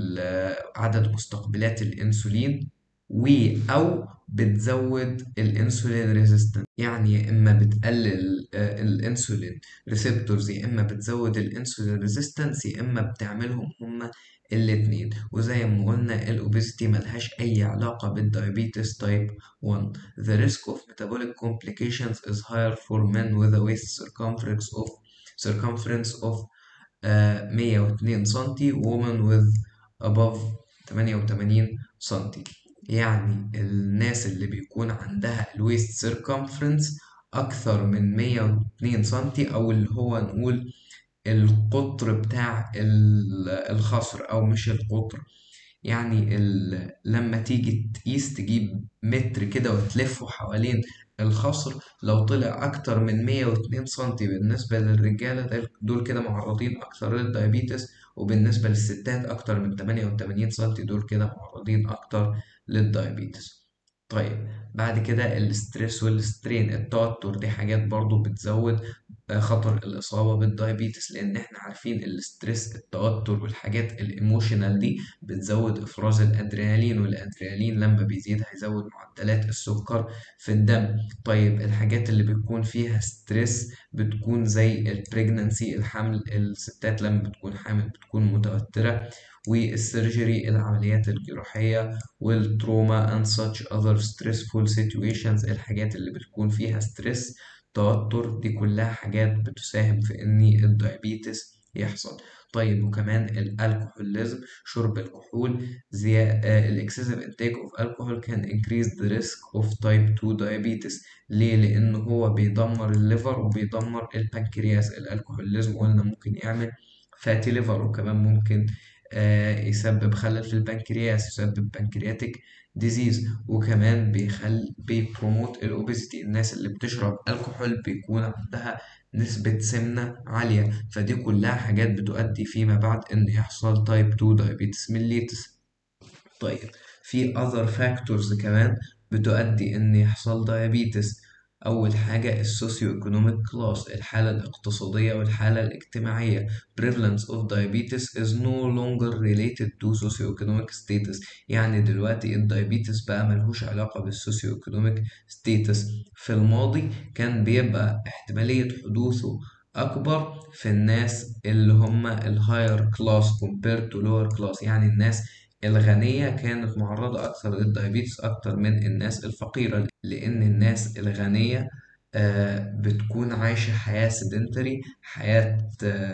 عدد مستقبلات الانسولين و او بتزود الانسولين ريزيستنس يعني يا اما بتقلل الانسولين ريسبتورز يا اما بتزود الانسولين ريزيستنس يا اما بتعملهم هما الاتنين وزي ما قلنا الاوبيزيتي ملهاش اي علاقة بالدايابيتس تايب 1 the risk of metabolic complications is higher for men with a waist circumference of circumference of uh, 102 سنتي women with above 88 سنتي يعني الناس اللي بيكون عندها الويست سيركمفرنس أكثر من 102 سنتي أو اللي هو نقول القطر بتاع الخصر أو مش القطر يعني لما تيجي تقيس تجيب متر كده وتلفه حوالين الخصر لو طلع أكتر من 102 سنتي بالنسبة للرجالة دول كده معرضين أكتر للدايابيتس وبالنسبة للستات أكتر من 88 سنتي دول كده معرضين أكتر للدايابيتس طيب بعد كده الاسترس والسترين التوتر دي حاجات برضو بتزود خطر الإصابة بالدايابيتس لأن إحنا عارفين الاسترس التوتر والحاجات الإيموشنال دي بتزود إفراز الأدرينالين والأدرينالين لما بيزيد هيزود معدلات السكر في الدم طيب الحاجات اللي بتكون فيها ستريس بتكون زي البريجنانسي الحمل الستات لما بتكون حامل بتكون متوترة والسيرجري العمليات الجراحية والتروما and such other stressful situations الحاجات اللي بتكون فيها ستريس توتر دي كلها حاجات بتساهم في ان الدايابيتس يحصل طيب وكمان الالكحوليزم شرب الكحول زي الاكسسيف انتاج اوف الكحول كان increase the risk of type 2 diabetes ليه لانه هو بيدمر الليفر وبيدمر البنكرياس الالكحوليزم قلنا ممكن يعمل فاتي ليفر وكمان ممكن يسبب خلل في البنكرياس يسبب بنكرياتيك ديزيز وكمان بيخل بيبروموت الاوبيزيتي الناس اللي بتشرب الكحول بيكون عندها نسبة سمنة عالية فدي كلها حاجات بتؤدي فيما بعد ان يحصل تايب 2 diabetes mellitus طيب في other factors كمان بتؤدي ان يحصل diabetes أول حاجة السوسيو ايكونوميك كلاس الحالة الاقتصادية والحالة الاجتماعية prevalence of diabetes is no longer related to socioeconomic status يعني دلوقتي الدايابيتس بقى ملهوش علاقة بالسوسيو ايكونوميك status في الماضي كان بيبقى احتمالية حدوثه أكبر في الناس اللي هم الهاير كلاس compared to lower class يعني الناس الغنية كانت معرضة أكثر للدايابيتس أكتر من الناس الفقيرة لأن الناس الغنية بتكون عايشة حياة سيدنتري حياة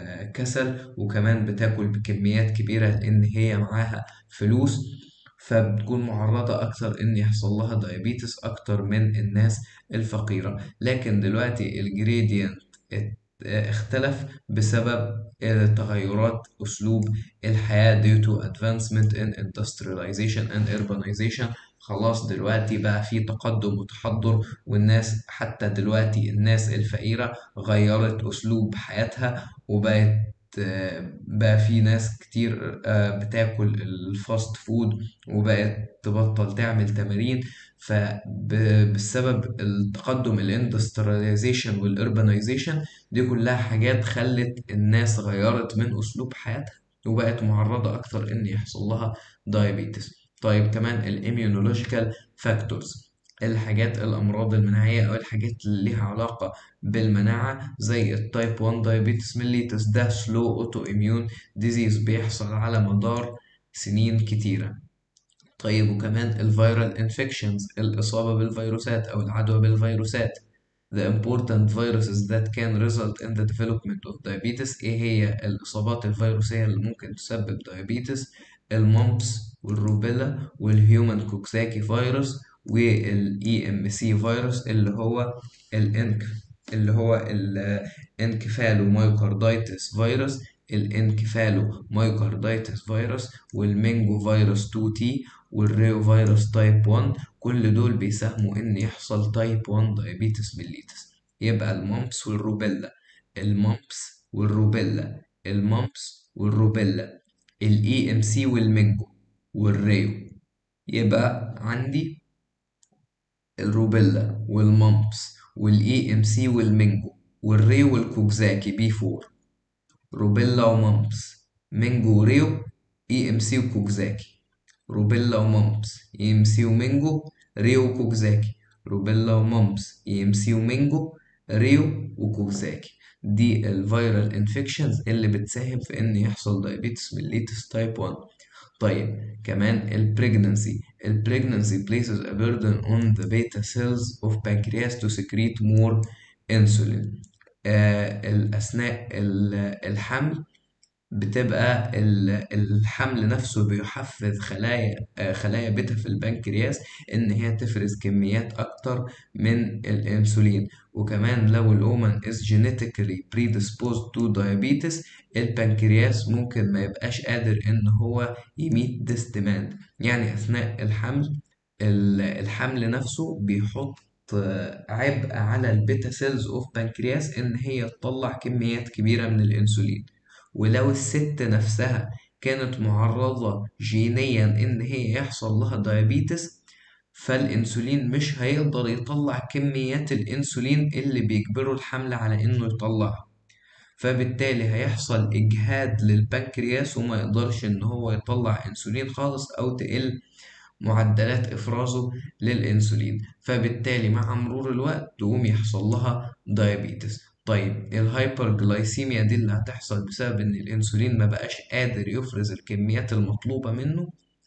كسل وكمان بتاكل بكميات كبيرة لأن هي معاها فلوس فبتكون معرضة أكثر إن يحصل لها دايابيتس أكتر من الناس الفقيرة لكن دلوقتي الجريدينت اختلف بسبب تغيرات أسلوب الحياة due to advancement in industrialization and urbanization خلاص دلوقتي بقى في تقدم وتحضر والناس حتى دلوقتي الناس الفقيرة غيرت أسلوب حياتها وبقت بقى في ناس كتير بتاكل الفاست فود وبقت تبطل تعمل تمارين فبسبب التقدم الاندسترياليزيشن والاربانيزيشن دي كلها حاجات خلت الناس غيرت من اسلوب حياتها وبقت معرضة اكتر ان يحصل لها دايابيتس طيب كمان الاميونولوجيكال فاكتورز الحاجات الامراض المناعيه او الحاجات اللي ليها علاقه بالمناعه زي التايب 1 دايابيتس ميليتس ده سلو اوتو اميون ديزيز بيحصل على مدار سنين كتيره طيب وكمان الفيرال انفكشنز الاصابه بالفيروسات او العدوى بالفيروسات The important viruses that can result in the development of diabetes ايه هي الاصابات الفيروسيه اللي ممكن تسبب diabetes الممبس والروبيلا والهيومن كوكساكي فيروس والاي ام سي فيروس اللي هو الانك اللي هو الانكفالومايوكاردايتس فيروس الانكفالو مايوكاردايتس فيروس والمنجو فيروس 2 تي والريو فيروس تايب 1 كل دول بيساهموا ان يحصل تايب 1 دايابيتس ميليتس يبقى الممبس والروبيلا الممبس والروبيلا الممبس والروبيلا الاي ام سي والمنجو والريو يبقى عندي الروبيلا والممبس والاي ام سي والمنجو والريو والكوكزاكي بي 4 روبيلا وممبس منجو وريو اي ام سي وكوكزاكي روبيلا وممبس اي ام سي ومنجو ريو وكوكزاكي روبيلا وممبس اي ام سي ومنجو ريو وكوكزاكي دي الفيرال انفكشنز اللي بتساهم في ان يحصل دايابيتس ميليتس تايب 1 طيب كمان البريجننسي البريجننسي places a burden on the beta cells of pancreas to secrete more insulin آه أثناء الحمل بتبقى الحمل نفسه بيحفز خلايا آه خلايا بيتا في البنكرياس ان هي تفرز كميات اكتر من الانسولين وكمان لو الاومن is genetically predisposed to diabetes البنكرياس ممكن ما يبقاش قادر ان هو يميت this demand يعني اثناء الحمل الحمل نفسه بيحط عبء على البيتا سيلز اوف بنكرياس ان هي تطلع كميات كبيره من الانسولين ولو الست نفسها كانت معرضة جينيا إن هي يحصل لها دايابيتس فالإنسولين مش هيقدر يطلع كميات الإنسولين اللي بيجبره الحمل على إنه يطلعها فبالتالي هيحصل إجهاد للبنكرياس وما يقدرش إن هو يطلع إنسولين خالص أو تقل معدلات إفرازه للإنسولين فبالتالي مع مرور الوقت تقوم يحصل لها دايابيتس طيب الهايبرجلايسيميا دي اللي هتحصل بسبب ان الانسولين ما بقاش قادر يفرز الكميات المطلوبة منه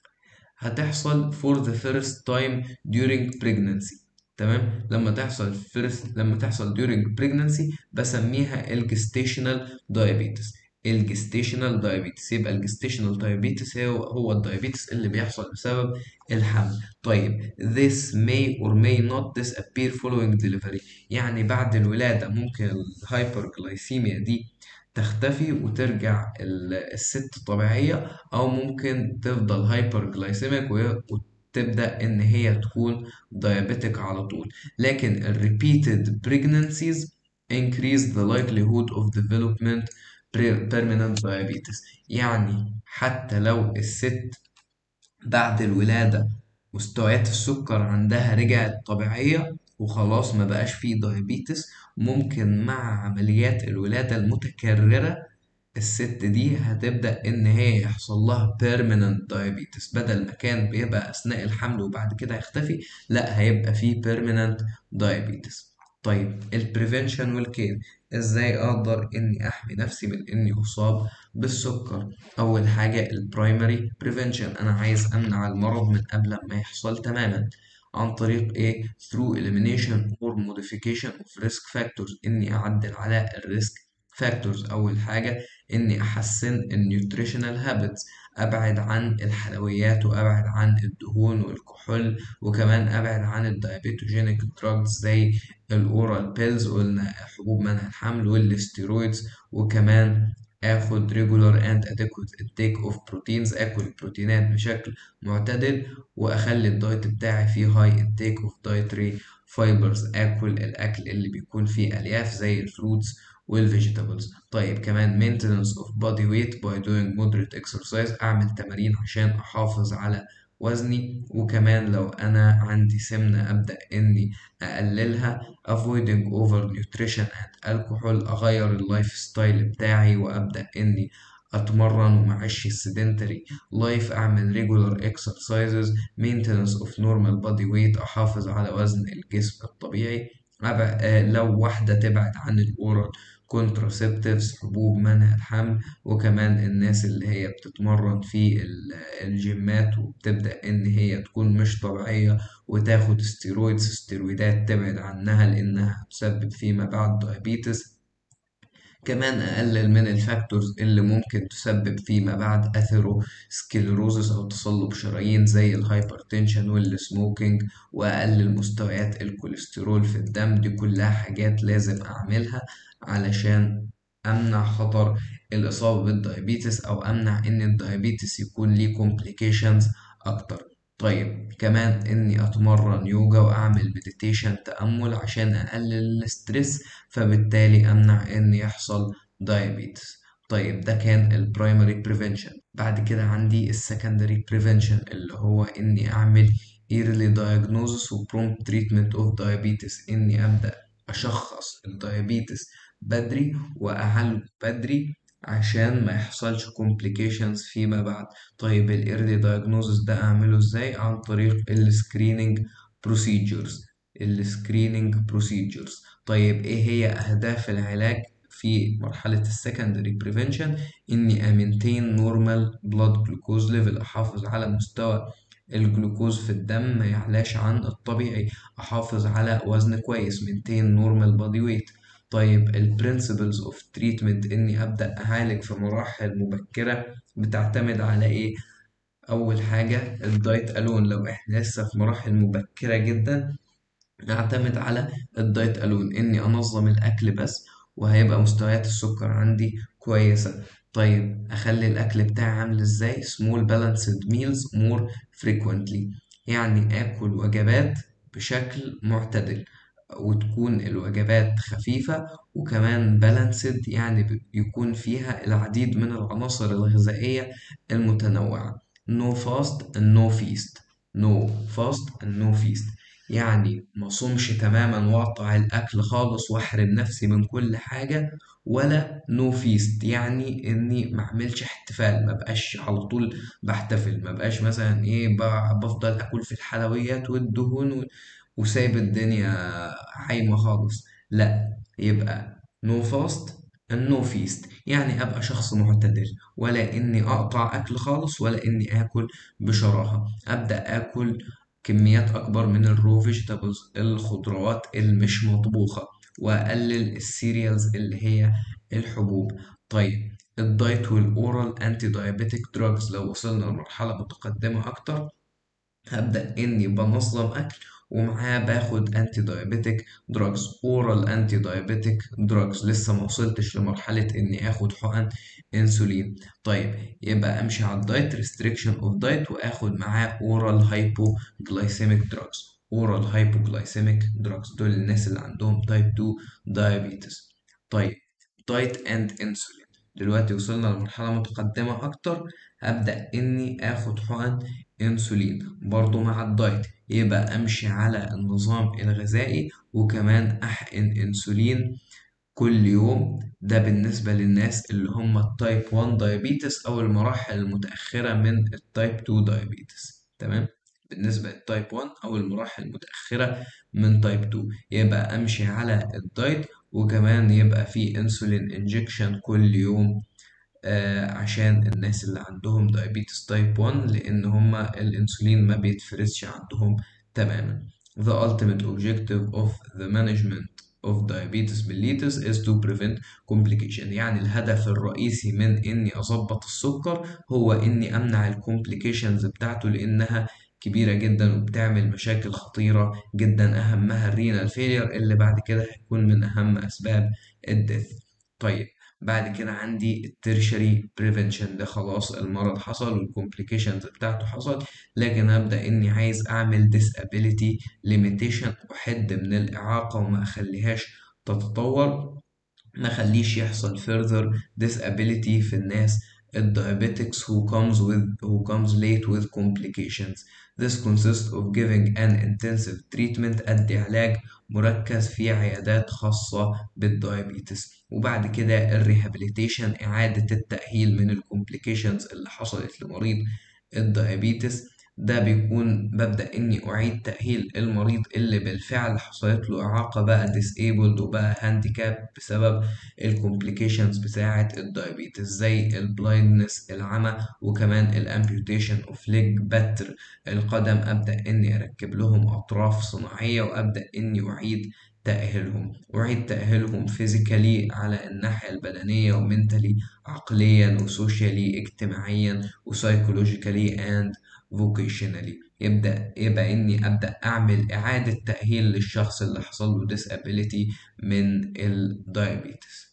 هتحصل for the first time during pregnancy تمام لما تحصل first لما تحصل during pregnancy بسميها الجستيشنال diabetes الجستيشنال دايابيتس يبقى الجستيشنال دايابيتس هو هو الدايابيتس اللي بيحصل بسبب الحمل طيب this may or may not disappear following delivery يعني بعد الولادة ممكن الهايبرجلايسيميا دي تختفي وترجع الست طبيعية أو ممكن تفضل هايبرجلايسيميك وتبدأ إن هي تكون دايابيتك على طول لكن ال repeated pregnancies increase the likelihood of development permanent diabetes يعني حتى لو الست بعد الولادة مستويات السكر عندها رجعت طبيعية وخلاص ما بقاش فيه دايابيتس ممكن مع عمليات الولادة المتكررة الست دي هتبدأ إن هي يحصل لها permanent diabetes بدل ما كان بيبقى أثناء الحمل وبعد كده يختفي لأ هيبقى فيه permanent diabetes طيب البريفنشن والكير ازاي اقدر اني احمي نفسي من اني اصاب بالسكر اول حاجه البرايمري بريفنشن انا عايز امنع المرض من قبل ما يحصل تماما عن طريق ايه through elimination or modification of risk factors اني اعدل على الريسك فاكتورز اول حاجه اني احسن النيوتريشنال هابتس ابعد عن الحلويات وابعد عن الدهون والكحول وكمان ابعد عن الدايابيتوجينيك دراجز زي الاورال بيلز قلنا حبوب منع الحمل والاستيرويدز وكمان اخد regular and adequate intake of proteins اكل البروتينات بشكل معتدل واخلي الدايت بتاعي فيه high intake of dietary fibers اكل الاكل اللي بيكون فيه الياف زي الفروتس والفيجيتابلز طيب كمان maintenance of body weight by doing moderate exercise اعمل تمارين عشان احافظ على وزني وكمان لو انا عندي سمنة ابدأ اني اقللها avoiding over nutrition and alcohol اغير اللايف ستايل بتاعي وابدأ اني اتمرن ومعيش sedentary لايف اعمل regular exercises maintenance of normal body weight احافظ على وزن الجسم الطبيعي لو واحدة تبعد عن الأورال كونتراسبتيفز حبوب منع الحمل وكمان الناس اللي هي بتتمرن في الجيمات وبتبدأ إن هي تكون مش طبيعية وتاخد ستيرويدز ستيرويدات تبعد عنها لأنها تسبب فيما بعد دايابيتس كمان أقلل من الفاكتورز اللي ممكن تسبب فيما بعد أثيروسكليروزس أو تصلب شرايين زي الهايبرتنشن والسموكينج وأقلل مستويات الكوليسترول في الدم دي كلها حاجات لازم أعملها علشان أمنع خطر الإصابة بالدايابيتس أو أمنع إن الدايابيتس يكون ليه complications أكتر طيب كمان إني أتمرن يوجا وأعمل مديتيشن تأمل عشان أقلل الستريس فبالتالي أمنع إن يحصل دايابيتس طيب ده كان البرايمري بريفنشن بعد كده عندي السكندري بريفنشن اللي هو إني أعمل early diagnosis و prompt treatment of diabetes إني أبدأ أشخص الدايابيتس بدري وأعالجه بدري عشان ما يحصلش complications فيما بعد طيب ال early diagnosis ده أعمله إزاي عن طريق ال screening procedures ال screening procedures طيب إيه هي أهداف العلاج في مرحلة السكندري بريفنشن إني أمنتين نورمال بلاد جلوكوز ليفل أحافظ على مستوى الجلوكوز في الدم ما يعلاش عن الطبيعي أحافظ على وزن كويس مينتين نورمال بادي ويت طيب ال principles of treatment إني أبدأ أعالج في مراحل مبكرة بتعتمد على إيه؟ أول حاجة الدايت ألون لو إحنا لسه في مراحل مبكرة جدا نعتمد على الدايت ألون إني أنظم الأكل بس وهيبقى مستويات السكر عندي كويسة طيب أخلي الأكل بتاعي عامل إزاي small balanced meals more frequently يعني آكل وجبات بشكل معتدل وتكون الوجبات خفيفة وكمان بالانسد يعني يكون فيها العديد من العناصر الغذائية المتنوعة no fast and no feast no fast and no feast يعني ما صومش تماما واقطع الأكل خالص وأحرم نفسي من كل حاجة ولا نو فيست يعني إني ما أعملش احتفال ما بقاش على طول بحتفل ما بقاش مثلا إيه بفضل أكل في الحلويات والدهون وسايب الدنيا عايمة خالص لأ يبقى نو فاست نو فيست يعني أبقى شخص معتدل ولا إني أقطع أكل خالص ولا إني آكل بشراهة أبدأ آكل كميات أكبر من الرو فيجيتابلز الخضروات المش مطبوخة وأقلل السيريالز اللي هي الحبوب طيب الدايت والأورال أنتي دايابيتك دراجز لو وصلنا لمرحلة متقدمة أكتر هبدأ إني بنظم أكل ومعاه باخد انتي دايابيتك دراجز اورال انتي دايابيتك دراجز لسه ما وصلتش لمرحله اني اخد حقن انسولين طيب يبقى امشي على الدايت ريستريكشن اوف دايت واخد معاه اورال هايبو جلايسيميك دراجز اورال هايبو جلايسيميك دراجز دول الناس اللي عندهم تايب 2 دايابيتس طيب دايت اند انسولين دلوقتي وصلنا لمرحله متقدمه اكتر هبدا اني اخد حقن انسولين برضو مع الدايت يبقى امشي على النظام الغذائي وكمان احقن انسولين كل يوم ده بالنسبة للناس اللي هم التايب 1 دايابيتس أو المراحل المتأخرة من التايب 2 دايابيتس تمام بالنسبة للتايب 1 أو المراحل المتأخرة من تايب 2 يبقى أمشي على الدايت وكمان يبقى في انسولين انجكشن كل يوم آه عشان الناس اللي عندهم diabetes type 1 لأن هما الأنسولين ما بيتفرزش عندهم تماما The ultimate objective of the management of diabetes mellitus is to prevent complication يعني الهدف الرئيسي من إني أظبط السكر هو إني أمنع الكومبليكيشنز بتاعته لأنها كبيرة جدا وبتعمل مشاكل خطيرة جدا أهمها الرينال فيلير اللي بعد كده هيكون من أهم أسباب الدث طيب بعد كده عندي الترشري بريفنشن ده خلاص المرض حصل والكومبليكيشنز بتاعته حصل لكن هبدأ إني عايز أعمل disability limitation أحد من الإعاقة وما أخليهاش تتطور ما أخليش يحصل further disability في الناس الdiabetics who comes with who comes late with complications this consists of giving an intensive treatment أدي علاج مركز في عيادات خاصة بالدايابيتس وبعد كده الريهابيليتيشن إعادة التأهيل من الكومبليكيشنز اللي حصلت لمريض الدايابيتس ده بيكون ببدأ إني أعيد تأهيل المريض اللي بالفعل حصلت له إعاقة بقى disabled وبقى هانديكاب بسبب الكومبليكيشنز بتاعة الدايابيتس زي البلايندنس العمى وكمان الامبيوتيشن اوف ليج بتر القدم أبدأ إني أركب لهم أطراف صناعية وأبدأ إني أعيد تأهيلهم أعيد تأهيلهم فيزيكالي على الناحية البدنية ومنتلي عقليا وسوشيالي اجتماعيا وسايكولوجيكالي and vocationally يبدأ يبقى إني أبدأ أعمل إعادة تأهيل للشخص اللي حصل له disability من الدايابيتس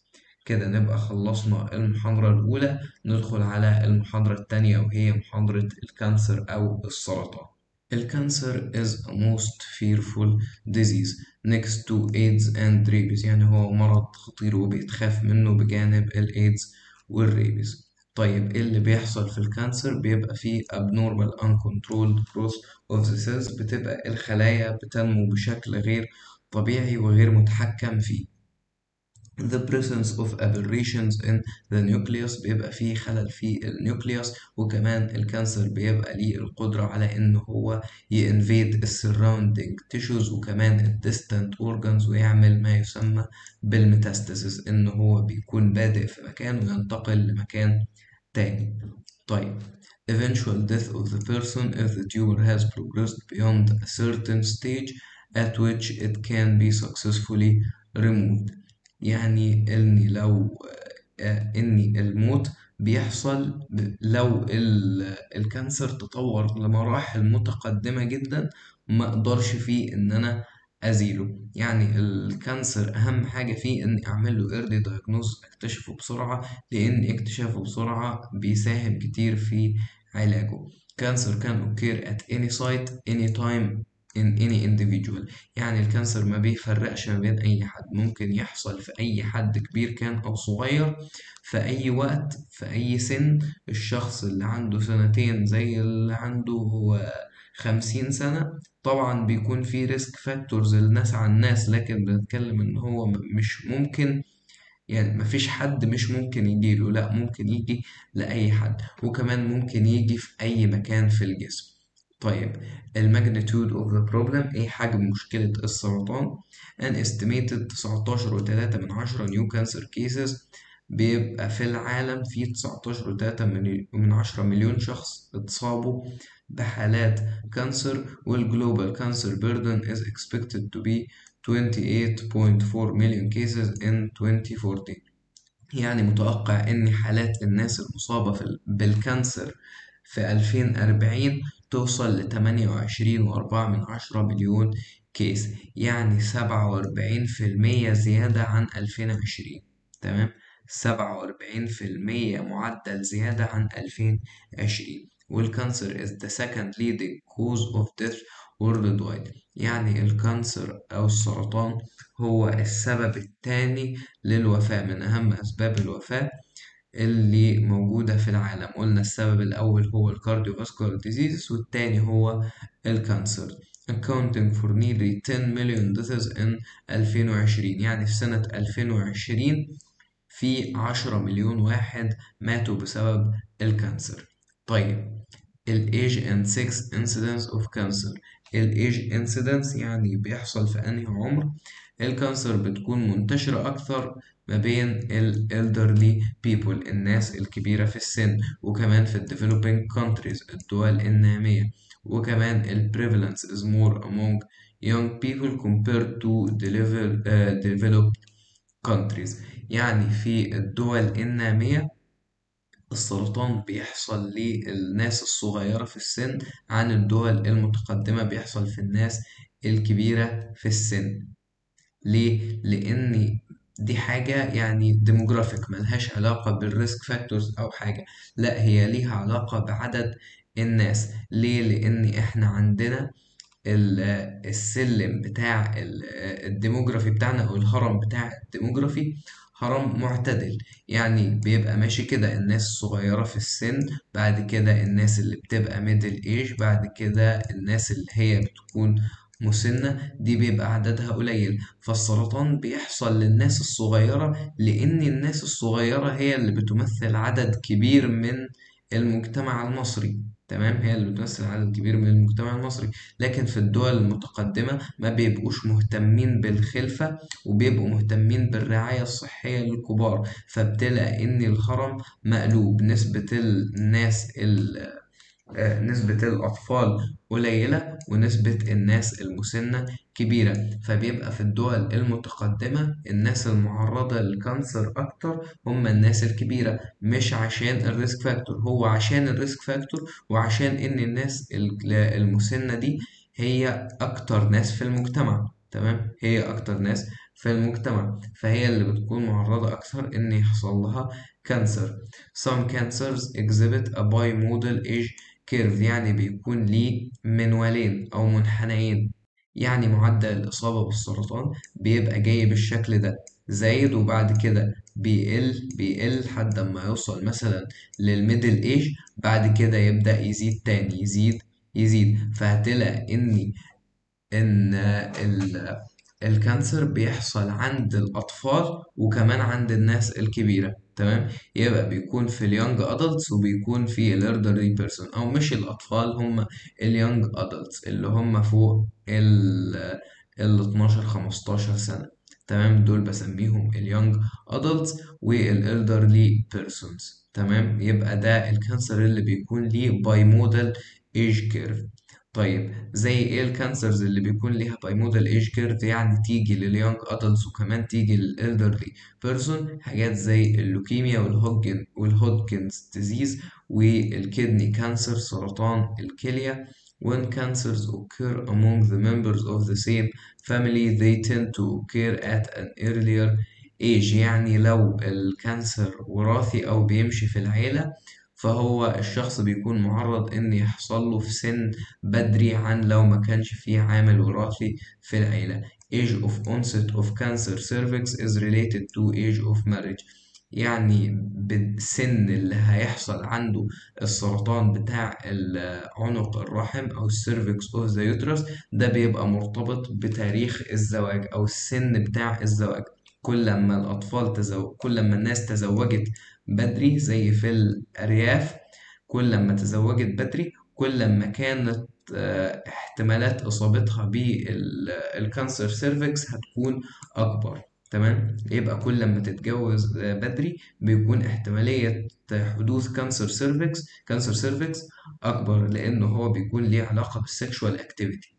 كده نبقى خلصنا المحاضرة الأولى ندخل على المحاضرة التانية وهي محاضرة الكانسر أو السرطان الكانسر is a most fearful disease next to AIDS and rabies يعني هو مرض خطير وبيتخاف منه بجانب الإيدز والريبيز طيب ايه اللي بيحصل في الكانسر بيبقى فيه abnormal uncontrolled growth of the cells بتبقى الخلايا بتنمو بشكل غير طبيعي وغير متحكم فيه the presence of aberrations in the nucleus بيبقى فيه خلل في النيوكليوس وكمان الكانسر بيبقى ليه القدرة على إن هو يinvade ال surrounding tissues وكمان ال distant organs ويعمل ما يسمى بالميتاستاسيس إن هو بيكون بادئ في مكان وينتقل لمكان تاني طيب eventual death of the person if the tumor has progressed beyond a certain stage at which it can be successfully removed يعني إن لو إن الموت بيحصل لو الكانسر تطور لمراحل متقدمة جدا ما أقدرش فيه إن أنا أزيله يعني الكانسر أهم حاجة فيه إني أعمل له early diagnosis أكتشفه بسرعة لأن اكتشافه بسرعة بيساهم كتير في علاجه cancer can occur at any site any time in any individual يعني الكانسر ما بيفرقش ما بين أي حد ممكن يحصل في أي حد كبير كان أو صغير في أي وقت في أي سن الشخص اللي عنده سنتين زي اللي عنده خمسين سنة طبعا بيكون في ريسك فاكتورز للناس عن الناس لكن بنتكلم إن هو مش ممكن يعني مفيش حد مش ممكن يجيله لأ ممكن يجي لأي حد وكمان ممكن يجي في أي مكان في الجسم طيب الماجنتيود اوف ذا بروبلم ايه حجم مشكلة السرطان ان استيميتد 19 وتلاتة من عشرة نيو كانسر كيسز بيبقى في العالم في 19 وتلاتة من عشرة مليون شخص اتصابوا بحالات كانسر والجلوبال كانسر بيردن is expected to be 28.4 million cases in 2040 يعني متوقع ان حالات الناس المصابة بالكانسر في 2040 توصل لتمانية وعشرين وأربعة من عشرة مليون كيس يعني سبعة وأربعين في المية زيادة عن ألفين عشرين تمام سبعة وأربعين في المية معدل زيادة عن ألفين عشرين والكانسر is the second leading cause of death worldwide يعني الكانسر أو السرطان هو السبب الثاني للوفاة من أهم أسباب الوفاة اللي موجودة في العالم قلنا السبب الأول هو الكارديوفاسكولار ديزيز والتاني هو الكانسر accounting for nearly 10 million deaths in 2020 يعني في سنة 2020 في 10 مليون واحد ماتوا بسبب الكانسر طيب age and sex incidence of cancer age incidence يعني بيحصل في أنهي عمر الكانسر بتكون منتشرة أكثر ما بين ال elderly people الناس الكبيرة في السن وكمان في ال developing countries الدول النامية وكمان ال prevalence is more among young people compared to developed countries يعني في الدول النامية السرطان بيحصل للناس الصغيرة في السن عن الدول المتقدمة بيحصل في الناس الكبيرة في السن ليه؟ لأن دي حاجة يعني ديموغرافيك ملهاش علاقة بالريسك فاكتورز أو حاجة لا هي ليها علاقة بعدد الناس ليه؟ لأن إحنا عندنا السلم بتاع الديموغرافي بتاعنا أو الهرم بتاع الديموغرافي هرم معتدل يعني بيبقى ماشي كده الناس الصغيرة في السن بعد كده الناس اللي بتبقى ميدل ايج بعد كده الناس اللي هي بتكون مسنة دي بيبقى عددها قليل فالسرطان بيحصل للناس الصغيرة لأن الناس الصغيرة هي اللي بتمثل عدد كبير من المجتمع المصري تمام هي اللي بتمثل عدد كبير من المجتمع المصري لكن في الدول المتقدمة ما بيبقوش مهتمين بالخلفة وبيبقوا مهتمين بالرعاية الصحية للكبار فبتلاقي إن الهرم مقلوب نسبة الناس نسبة الأطفال قليلة ونسبة الناس المسنة كبيرة فبيبقى في الدول المتقدمة الناس المعرضة للكانسر أكتر هم الناس الكبيرة مش عشان الريسك فاكتور هو عشان الريسك فاكتور وعشان إن الناس المسنة دي هي أكتر ناس في المجتمع تمام هي أكتر ناس في المجتمع فهي اللي بتكون معرضة أكثر إن يحصل لها كانسر some cancers exhibit a bimodal age curve يعني بيكون ليه منوالين أو منحنيين يعني معدل الإصابة بالسرطان بيبقى جاي بالشكل ده زايد وبعد كده بيقل بيقل لحد ما يوصل مثلا للميدل ايج بعد كده يبدأ يزيد تاني يزيد يزيد فهتلاقي إن إن ال الكانسر بيحصل عند الأطفال وكمان عند الناس الكبيرة تمام يبقى بيكون في اليونج أدلتس وبيكون في الإلدرلي بيرسون أو مش الأطفال هم اليونج أدلتس اللي هم فوق ال ال 12 15 سنة تمام دول بسميهم اليونج أدلتس والإلدرلي بيرسونز تمام يبقى ده الكانسر اللي بيكون ليه باي مودال ايج كيرف طيب زي ايه الكانسرز اللي بيكون ليها بايمودال ايج كيرف يعني تيجي لليونج ادلتس وكمان تيجي للالدرلي بيرسون حاجات زي اللوكيميا والهوجن والهودكنز ديزيز والكدني كانسر سرطان الكلية when cancers occur among the members of the same family they tend to occur at an earlier age يعني لو الكانسر وراثي أو بيمشي في العيلة فهو الشخص بيكون معرض إن يحصل له في سن بدري عن لو ما كانش فيه عامل وراثي في العيلة age of onset of cancer cervix is related to age of marriage يعني بالسن اللي هيحصل عنده السرطان بتاع عنق الرحم أو السيرفكس أوف ذا يوترس ده بيبقى مرتبط بتاريخ الزواج أو السن بتاع الزواج كل ما الأطفال تزوج كل ما الناس تزوجت بدري زي في الأرياف كل ما تزوجت بدري كل ما كانت احتمالات إصابتها بالكانسر سيرفكس هتكون أكبر تمام يبقى كل ما تتجوز بدري بيكون احتمالية حدوث كانسر سيرفكس كانسر سيرفكس أكبر لأنه هو بيكون ليه علاقة بالسكشوال أكتيفيتي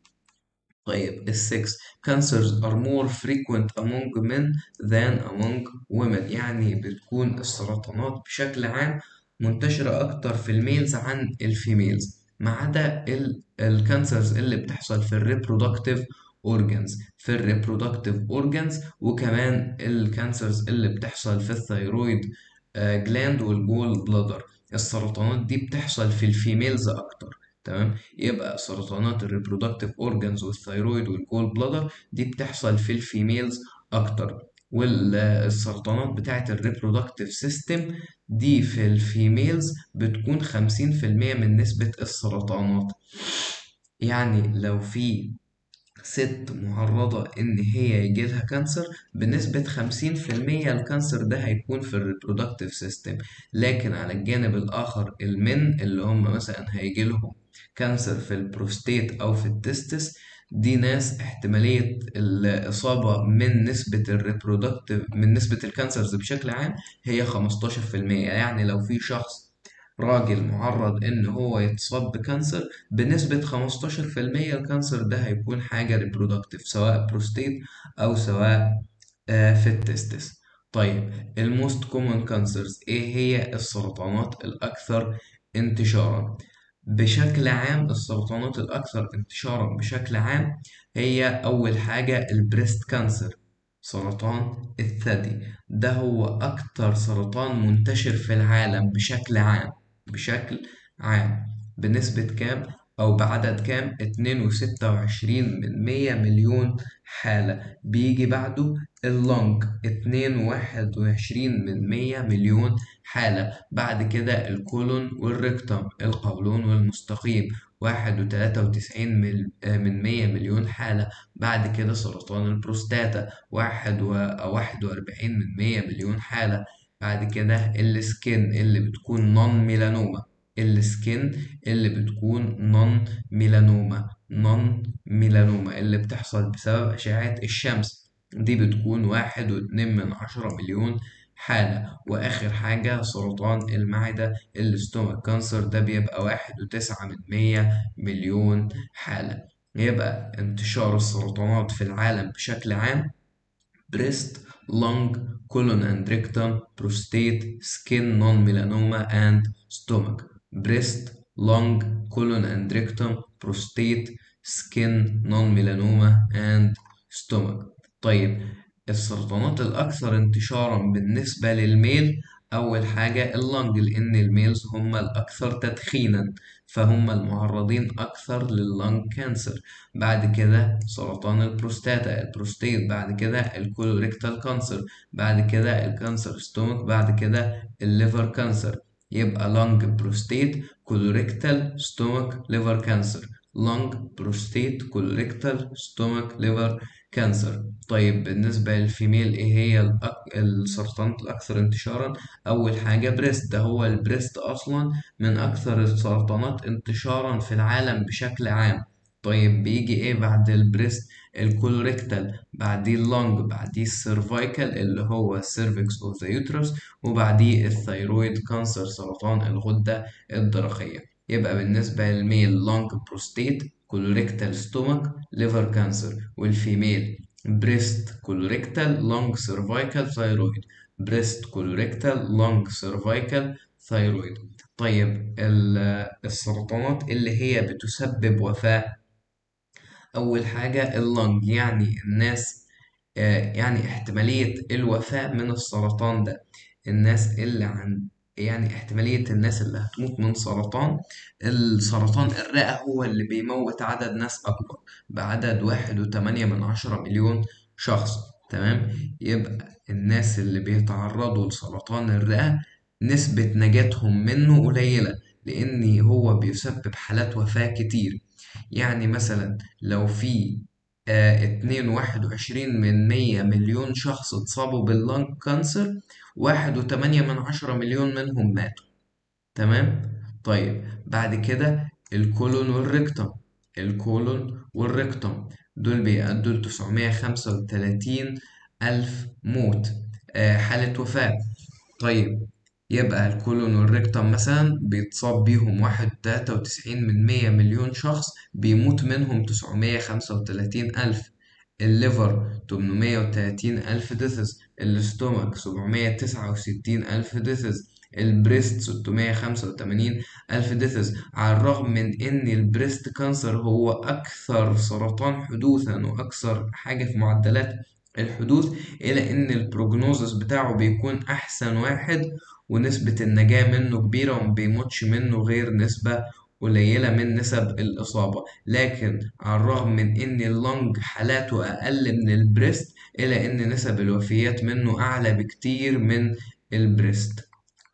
طيب السكس cancers are more frequent among men than among women يعني بتكون السرطانات بشكل عام منتشرة أكتر في الميلز عن الفيميلز ما عدا الكانسرز اللي بتحصل في الريبرودكتيف اورجانز في الريبرودكتيف اورجانز وكمان الكانسرز اللي بتحصل في الثيرويد جلاند والجول بلادر السرطانات دي بتحصل في الفيميلز اكتر تمام يبقى سرطانات الريبرودكتيف اورجانز والثيرويد والجول بلادر دي بتحصل في الفيميلز اكتر والسرطانات بتاعة الريبرودكتيف سيستم دي في الفيميلز بتكون خمسين في المية من نسبة السرطانات يعني لو في ست معرضة إن هي يجيلها كانسر بنسبة خمسين في المية الكانسر ده هيكون في الريبرودكتيف سيستم لكن على الجانب الآخر المن اللي هم مثلا هيجيلهم كانسر في البروستيت أو في التستس دي ناس احتمالية الإصابة من نسبة الريبرودكتيف من نسبة الكانسرز بشكل عام هي 15% يعني لو في شخص راجل معرض إن هو يتصاب بكانسر بنسبة 15% الكانسر ده هيكون حاجة ريبرودكتيف سواء بروستيت أو سواء في التستس طيب الموست كومن كانسرز إيه هي السرطانات الأكثر انتشارا بشكل عام السرطانات الأكثر انتشارا بشكل عام هي أول حاجة البريست كانسر سرطان الثدي ده هو أكتر سرطان منتشر في العالم بشكل عام بشكل عام بنسبة كام أو بعدد كام اتنين وستة وعشرين من مية مليون حالة بيجي بعده اللنج اتنين واحد وعشرين من مية مليون حالة بعد كده الكولون والريكتم القولون والمستقيم واحد وتلاتة وتسعين من مية مليون حالة بعد كده سرطان البروستاتا واحد وواحد وأربعين من مية مليون حالة بعد كده السكين اللي بتكون نون ميلانوما السكين اللي بتكون نون ميلانوما نون ميلانوما اللي بتحصل بسبب أشعة الشمس دي بتكون واحد واتنين من عشرة مليون حالة وآخر حاجة سرطان المعدة الستومك كانسر ده بيبقى واحد وتسعة من مية مليون حالة يبقى انتشار السرطانات في العالم بشكل عام بريست lung colon and rectum prostate skin non-melanoma and stomach breast lung colon and rectum prostate skin non-melanoma and stomach طيب السرطانات الأكثر انتشارا بالنسبة للميل أول حاجة اللنج لأن الميلز هم الأكثر تدخينا فهم المعرضين أكثر لللنج كانسر بعد كده سرطان البروستاتا البروستيت بعد كده الكولوريكتال كانسر بعد كده الكانسر ستومك بعد كده الليفر كانسر يبقى لنج بروستيت كولوريكتال ستومك ليفر كانسر لنج بروستيت كولوريكتال ستومك ليفر كانسر طيب بالنسبة للفيميل ايه هي الأك... السرطانات الأكثر انتشارا أول حاجة بريست ده هو البريست أصلا من أكثر السرطانات انتشارا في العالم بشكل عام طيب بيجي ايه بعد البريست الكولوريكتال بعديه اللونج بعديه السيرفايكال اللي هو السيرفكس اوف ذا يوترس وبعديه الثيرويد كانسر سرطان الغدة الدرقية يبقى بالنسبة للميل لونج بروستيت كولوريكتال ستومك ليفر كانسر والفيميل بريست كولوريكتال لونج سيرفايكال ثيرويد بريست كولوريكتال لونج سيرفايكال ثيرويد طيب السرطانات اللي هي بتسبب وفاة أول حاجة اللنج يعني الناس يعني احتمالية الوفاة من السرطان ده الناس اللي عن يعني احتمالية الناس اللي هتموت من سرطان السرطان الرئة هو اللي بيموت عدد ناس أكبر بعدد واحد وتمانية من عشرة مليون شخص تمام يبقى الناس اللي بيتعرضوا لسرطان الرئة نسبة نجاتهم منه قليلة لأن هو بيسبب حالات وفاة كتير يعني مثلا لو في اتنين واحد وعشرين من مية مليون شخص اتصابوا باللنج كانسر واحد وتمانية من عشرة مليون منهم ماتوا تمام طيب بعد كده الكولون والريكتوم الكولون والريكتوم دول بيأدوا لتسعمية خمسة وتلاتين ألف موت آه حالة وفاة طيب يبقى الكولون والريكتوم مثلا بيتصاب بيهم واحد تلاتة وتسعين من مية مليون شخص بيموت منهم تسعمية خمسة وتلاتين ألف الليفر تمنمية وتلاتين ألف ديثز الاستومك سبعمية تسعة وستين ألف ديثز البريست ستمية خمسة وتمانين ألف ديثز على الرغم من إن البريست كانسر هو أكثر سرطان حدوثا وأكثر حاجة في معدلات الحدوث إلى إن البروجنوزس بتاعه بيكون أحسن واحد ونسبة النجاة منه كبيرة ومبيموتش منه غير نسبة قليلة من نسب الإصابة لكن على الرغم من إن اللنج حالاته أقل من البريست إلا إن نسب الوفيات منه أعلى بكتير من البريست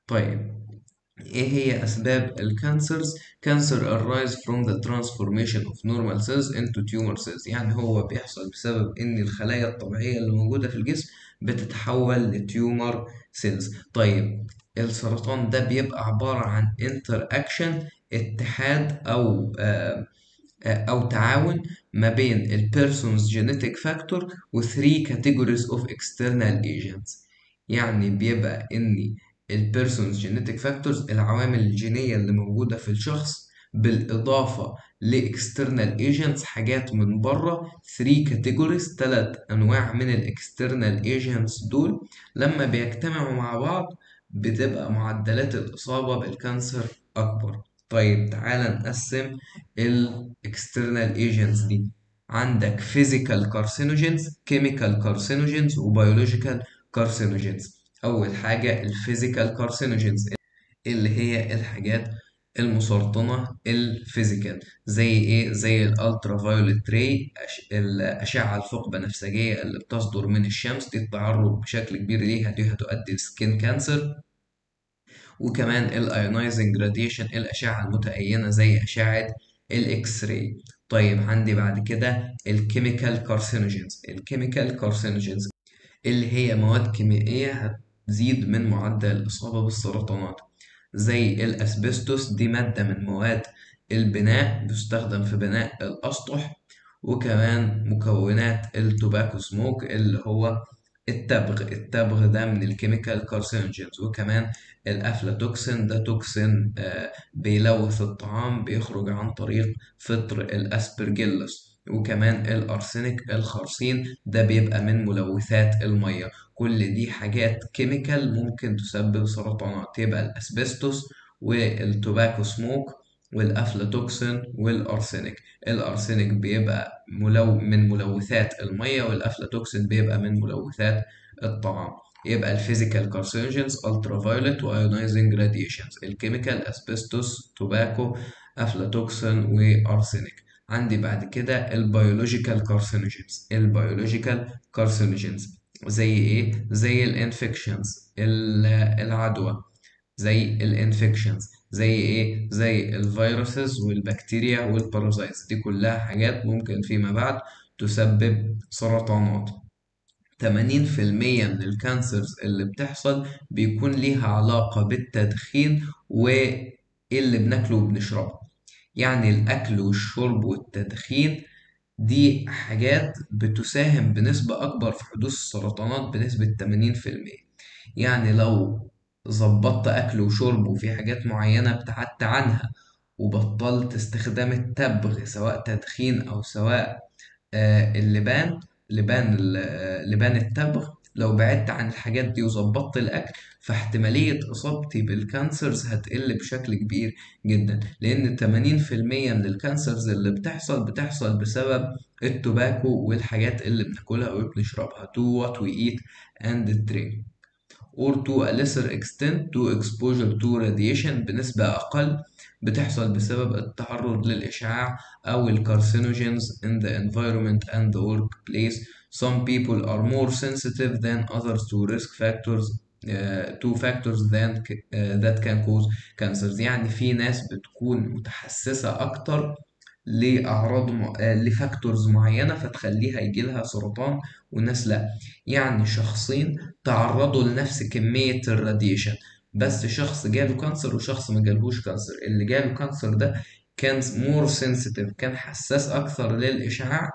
طيب إيه هي أسباب الكانسرز؟ Cancer arise from the transformation of normal cells into tumor cells يعني هو بيحصل بسبب إن الخلايا الطبيعية اللي موجودة في الجسم بتتحول لتيومر سيلز طيب السرطان ده بيبقى عبارة عن انتر اكشن اتحاد أو آه أو تعاون ما بين ال person's genetic factor و 3 categories of external agents يعني بيبقى إن ال person's genetic factors العوامل الجينية اللي موجودة في الشخص بالإضافة ل external agents حاجات من بره 3 categories 3 أنواع من ال external agents دول لما بيجتمعوا مع بعض بتبقى معدلات الإصابة بالكانسر أكبر طيب تعالى نقسم ال external agents دي عندك physical carcinogens chemical carcinogens و biological carcinogens أول حاجة ال physical carcinogens اللي هي الحاجات المسرطنة الفيزيكال زي ايه زي الالترا فايولت راي الاشعه الفوق بنفسجيه اللي بتصدر من الشمس دي التعرض بشكل كبير ليها دي هتؤدي لسكين كانسر وكمان الايونايزنج راديشن الاشعه المتأينه زي اشعه الاكس راي طيب عندي بعد كده الكيميكال كارسينوجينز الكيميكال كارسينوجينز اللي هي مواد كيميائيه هتزيد من معدل الاصابه بالسرطانات زي الأسبستوس دي مادة من مواد البناء بيستخدم في بناء الأسطح وكمان مكونات التوباكو سموك اللي هو التبغ التبغ ده من الكيميكال كارسينوجينز وكمان الافلاتوكسين ده توكسين بيلوث الطعام بيخرج عن طريق فطر الاسبرجيلس وكمان الارسنيك الخرسين ده بيبقى من ملوثات الميه كل دي حاجات كيميكال ممكن تسبب سرطانات يبقى الاسبستوس والتوباكو سموك والافلاتوكسين والارسنيك الارسنيك بيبقى ملو من ملوثات الميه والافلاتوكسين بيبقى من ملوثات الطعام يبقى الفيزيكال كارسينوجينز الترا فايولت وايونايزنج راديشنز الكيميكال اسبستوس توباكو افلاتوكسين وارسنيك عندي بعد كده البيولوجيكال كارسينوجينز البيولوجيكال كارسينوجينز زي ايه زي الانفكشنز العدوى زي الانفكشنز زي ايه زي الفيروسز والبكتيريا والبارازايتس دي كلها حاجات ممكن فيما بعد تسبب سرطانات 80% من الكانسرز اللي بتحصل بيكون ليها علاقة بالتدخين واللي بناكله وبنشربه يعني الأكل والشرب والتدخين دي حاجات بتساهم بنسبة أكبر في حدوث السرطانات بنسبة 80% يعني لو ظبطت أكل وشرب وفي حاجات معينة ابتعدت عنها وبطلت استخدام التبغ سواء تدخين أو سواء آه، اللبان لبان ال- لبان التبغ لو بعدت عن الحاجات دي وظبطت الأكل فاحتمالية إصابتي بالكانسرز هتقل بشكل كبير جدا لأن 80% من الكانسرز اللي بتحصل بتحصل بسبب التوباكو والحاجات اللي بناكلها وبنشربها to what we eat and drink or to a lesser extent to exposure to radiation بنسبة أقل بتحصل بسبب التعرض للإشعاع أو الكارسينوجينز in the environment and the workplace. Some people are more sensitive than others to risk factors uh, to factors than, uh, that can cause cancers يعني في ناس بتكون متحسسة أكتر لأعراض م... آه، لفاكتورز معينة فتخليها يجيلها سرطان وناس لأ يعني شخصين تعرضوا لنفس كمية الراديشن بس شخص جاله كانسر وشخص ما جالهوش كانسر اللي جاله كانسر ده كان مور سنسيتيف كان حساس أكثر للإشعاع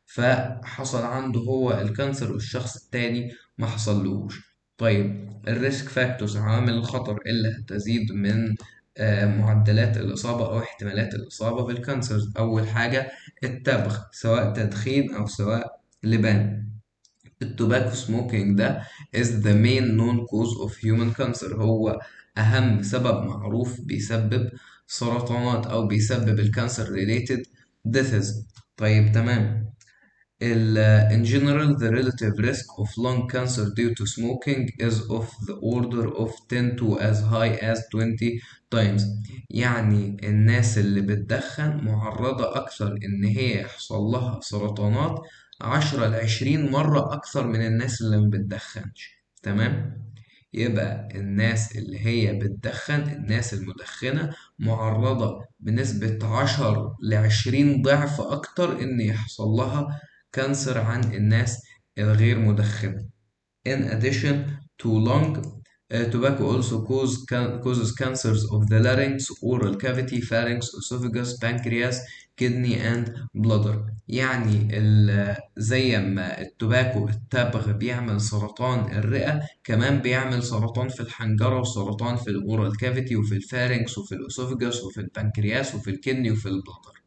فحصل عنده هو الكانسر والشخص التاني ما حصلهوش طيب الريسك فاكتورز عوامل الخطر اللي هتزيد من آه، معدلات الإصابة أو احتمالات الإصابة بالكانسر أول حاجة التبغ سواء تدخين أو سواء لبان التوباكو سموكينج ده is the main known cause of human cancer هو أهم سبب معروف بيسبب سرطانات أو بيسبب الكانسر related deaths طيب تمام ال in general the relative risk of lung cancer due to smoking is of the order of 10 to as high as 20 times يعني الناس اللي بتدخن معرضة أكثر إن هي يحصل لها سرطانات عشرة لعشرين مرة أكثر من الناس اللي ما بتدخنش تمام يبقى الناس اللي هي بتدخن الناس المدخنة معرضة بنسبة عشر لعشرين ضعف أكتر إن يحصل لها كانسر عن الناس الغير مدخنة. In addition to lung, uh, tobacco also cause can, causes cancers of the larynx, oral cavity, pharynx, esophagus, pancreas, kidney and bladder. يعني ال- زي ما التوباكو التبغ بيعمل سرطان الرئة كمان بيعمل سرطان في الحنجرة وسرطان في الاورال كافيتي وفي الفارنكس وفي الاسوفجس وفي البنكرياس وفي الكدني وفي البلادر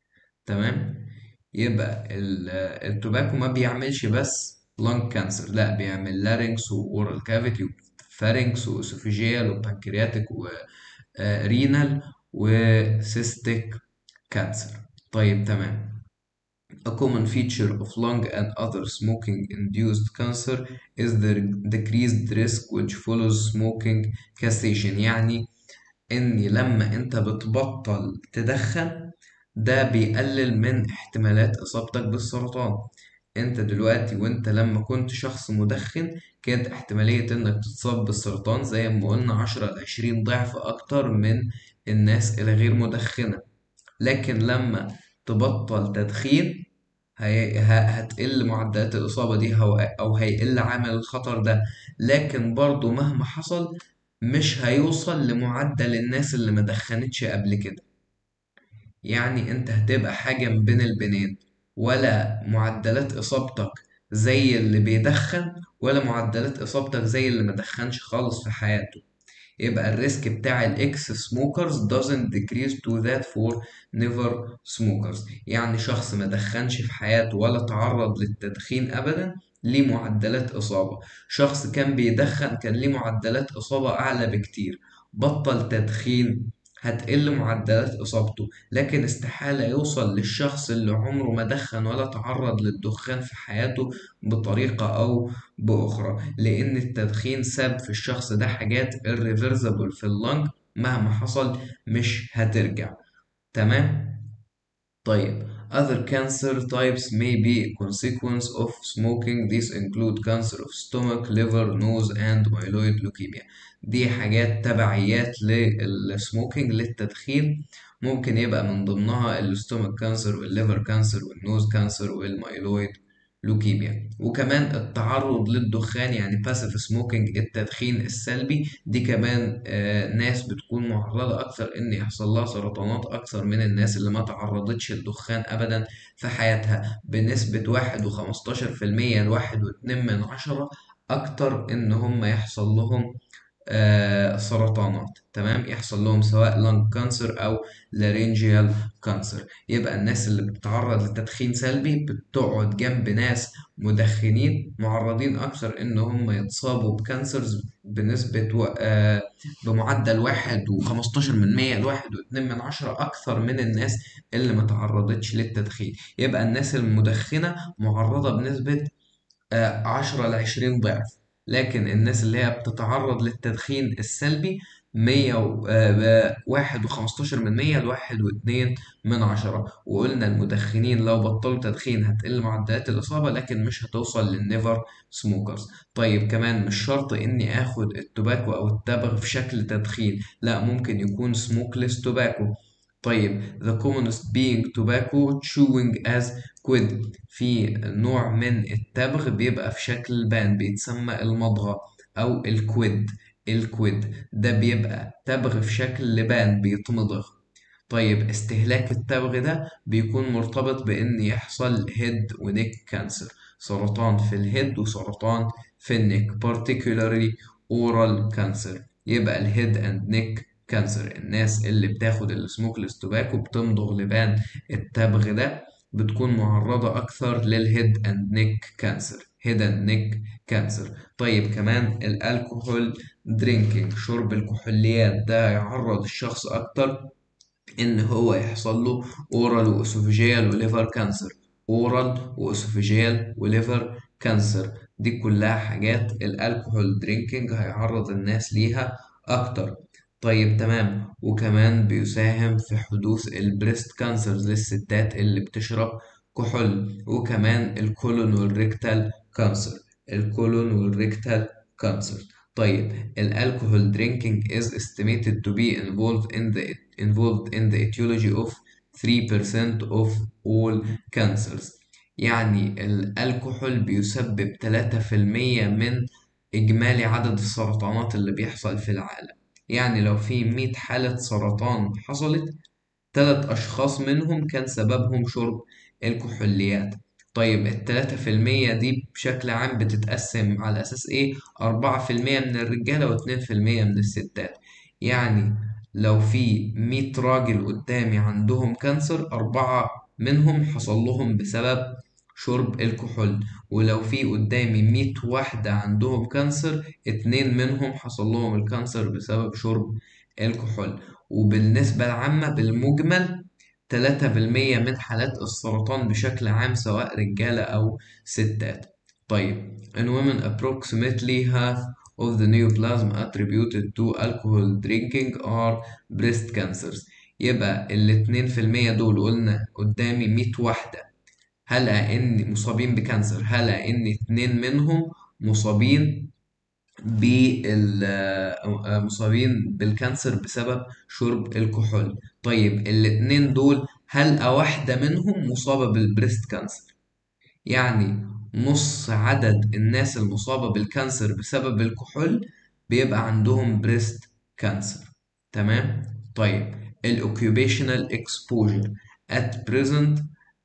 تمام يبقى ال- التوباكو ما بيعملش بس لونج كانسر لا بيعمل لارynx واورال كافيتي وفارنكس واسوفيجيال وبنكرياتيك ورينال وسيستيك كانسر طيب تمام A common feature of lung and other smoking-induced cancer is the decreased risk which follows smoking cessation يعني إن لما أنت بتبطل تدخن ده بيقلل من احتمالات إصابتك بالسرطان أنت دلوقتي وأنت لما كنت شخص مدخن كانت احتمالية إنك تتصاب بالسرطان زي ما قلنا عشرة لعشرين ضعف أكتر من الناس الغير مدخنة لكن لما تبطل تدخين هي... ه- هتقل معدلات الإصابة دي أو... أو هيقل عامل الخطر ده لكن برضه مهما حصل مش هيوصل لمعدل الناس اللي ما دخنتش قبل كده يعني انت هتبقى حاجة من بين البنين ولا معدلات إصابتك زي اللي بيدخن ولا معدلات إصابتك زي اللي ما دخنش خالص في حياته يبقى الريسك بتاع الاكس سموكرز doesn't decrease to that for never smokers يعني شخص ما دخنش في حياته ولا تعرض للتدخين أبدا ليه معدلات إصابة شخص كان بيدخن كان ليه معدلات إصابة أعلى بكتير بطل تدخين هتقل معدلات إصابته لكن استحالة يوصل للشخص اللي عمره ما دخن ولا تعرض للدخان في حياته بطريقة أو بأخرى لأن التدخين ساب في الشخص ده حاجات irreversible في اللنج مهما حصل مش هترجع تمام طيب other cancer types may be a consequence of smoking these include cancer of stomach liver nose and myeloid leukemia دي حاجات تبعيات للسموكينج للتدخين ممكن يبقى من ضمنها الستومك كانسر والليفر كانسر والنوز كانسر والمايلويد لوكيميا وكمان التعرض للدخان يعني باسيف سموكينج التدخين السلبي دي كمان آه ناس بتكون معرضة أكثر إن يحصل لها سرطانات أكثر من الناس اللي ما تعرضتش للدخان أبدا في حياتها بنسبة واحد وخمستاشر في المية لواحد واتنين من عشرة أكتر إن هم يحصل لهم آه سرطانات تمام يحصل لهم سواء لانج كانسر او لارينجيال كانسر يبقى الناس اللي بتتعرض لتدخين سلبي بتقعد جنب ناس مدخنين معرضين اكثر ان هم يتصابوا بكانسرز بنسبة و... آه بمعدل واحد وخمستاشر من مية لواحد واتنين من عشرة اكثر من الناس اللي متعرضتش للتدخين يبقى الناس المدخنة معرضة بنسبة آه عشرة لعشرين ضعف لكن الناس اللي هي بتتعرض للتدخين السلبي مية واحد وخمستاشر من مية لواحد واتنين من عشرة وقلنا المدخنين لو بطلوا تدخين هتقل معدلات الإصابة لكن مش هتوصل للنيفر سموكرز طيب كمان مش شرط إني آخد التوباكو أو التبغ في شكل تدخين لا ممكن يكون سموكلس توباكو طيب the commonest being tobacco chewing as quid في نوع من التبغ بيبقى في شكل البان بيتسمى المضغة أو الكويد الكويد ده بيبقى تبغ في شكل لبان بيتمضغ طيب استهلاك التبغ ده بيكون مرتبط بإن يحصل هيد ونيك كانسر سرطان في الهيد وسرطان في النيك particularly oral cancer يبقى الهيد اند نيك كانسر الناس اللي بتاخد السموكلس توباكو بتمضغ لبان التبغ ده بتكون معرضة أكثر للهيد اند نيك كانسر هيد اند نيك كانسر طيب كمان الالكحول درينكينج شرب الكحوليات ده يعرض الشخص أكتر إن هو يحصل له أورال وأسوفيجيال وليفر كانسر أورال وأسوفيجيال وليفر كانسر دي كلها حاجات الالكحول درينكينج هيعرض الناس ليها أكتر طيب تمام وكمان بيساهم في حدوث البريست كانسرز للستات اللي بتشرب كحول وكمان الكولون والريكتال كانسر الكولون والريكتال كانسر طيب الالكحول drinking is estimated to be involved in the involved in the etiology of 3% of all cancers يعني الالكحول بيسبب 3% من إجمالي عدد السرطانات اللي بيحصل في العالم يعني لو في 100 حالة سرطان حصلت تلات أشخاص منهم كان سببهم شرب الكحوليات طيب التلاتة في المية دي بشكل عام بتتقسم على أساس إيه؟ أربعة في المية من الرجالة واتنين في المية من الستات يعني لو في مية راجل قدامي عندهم كانسر أربعة منهم حصل لهم بسبب شرب الكحول ولو في قدامي مية واحدة عندهم كانسر اتنين منهم حصل لهم الكانسر بسبب شرب الكحول وبالنسبة العامة بالمجمل تلاتة بالمية من حالات السرطان بشكل عام سواء رجالة أو ستات طيب in women approximately half of the neoplasm attributed to alcohol drinking are breast cancers يبقى الاتنين في المية دول قلنا قدامي مية واحدة هلقى إن مصابين بكانسر هلقى إن اتنين منهم مصابين بال مصابين بالكانسر بسبب شرب الكحول طيب الاتنين دول هلقى واحدة منهم مصابة بالبريست كانسر يعني نص عدد الناس المصابة بالكانسر بسبب الكحول بيبقى عندهم بريست كانسر تمام طيب الاوكيوبيشنال exposure at present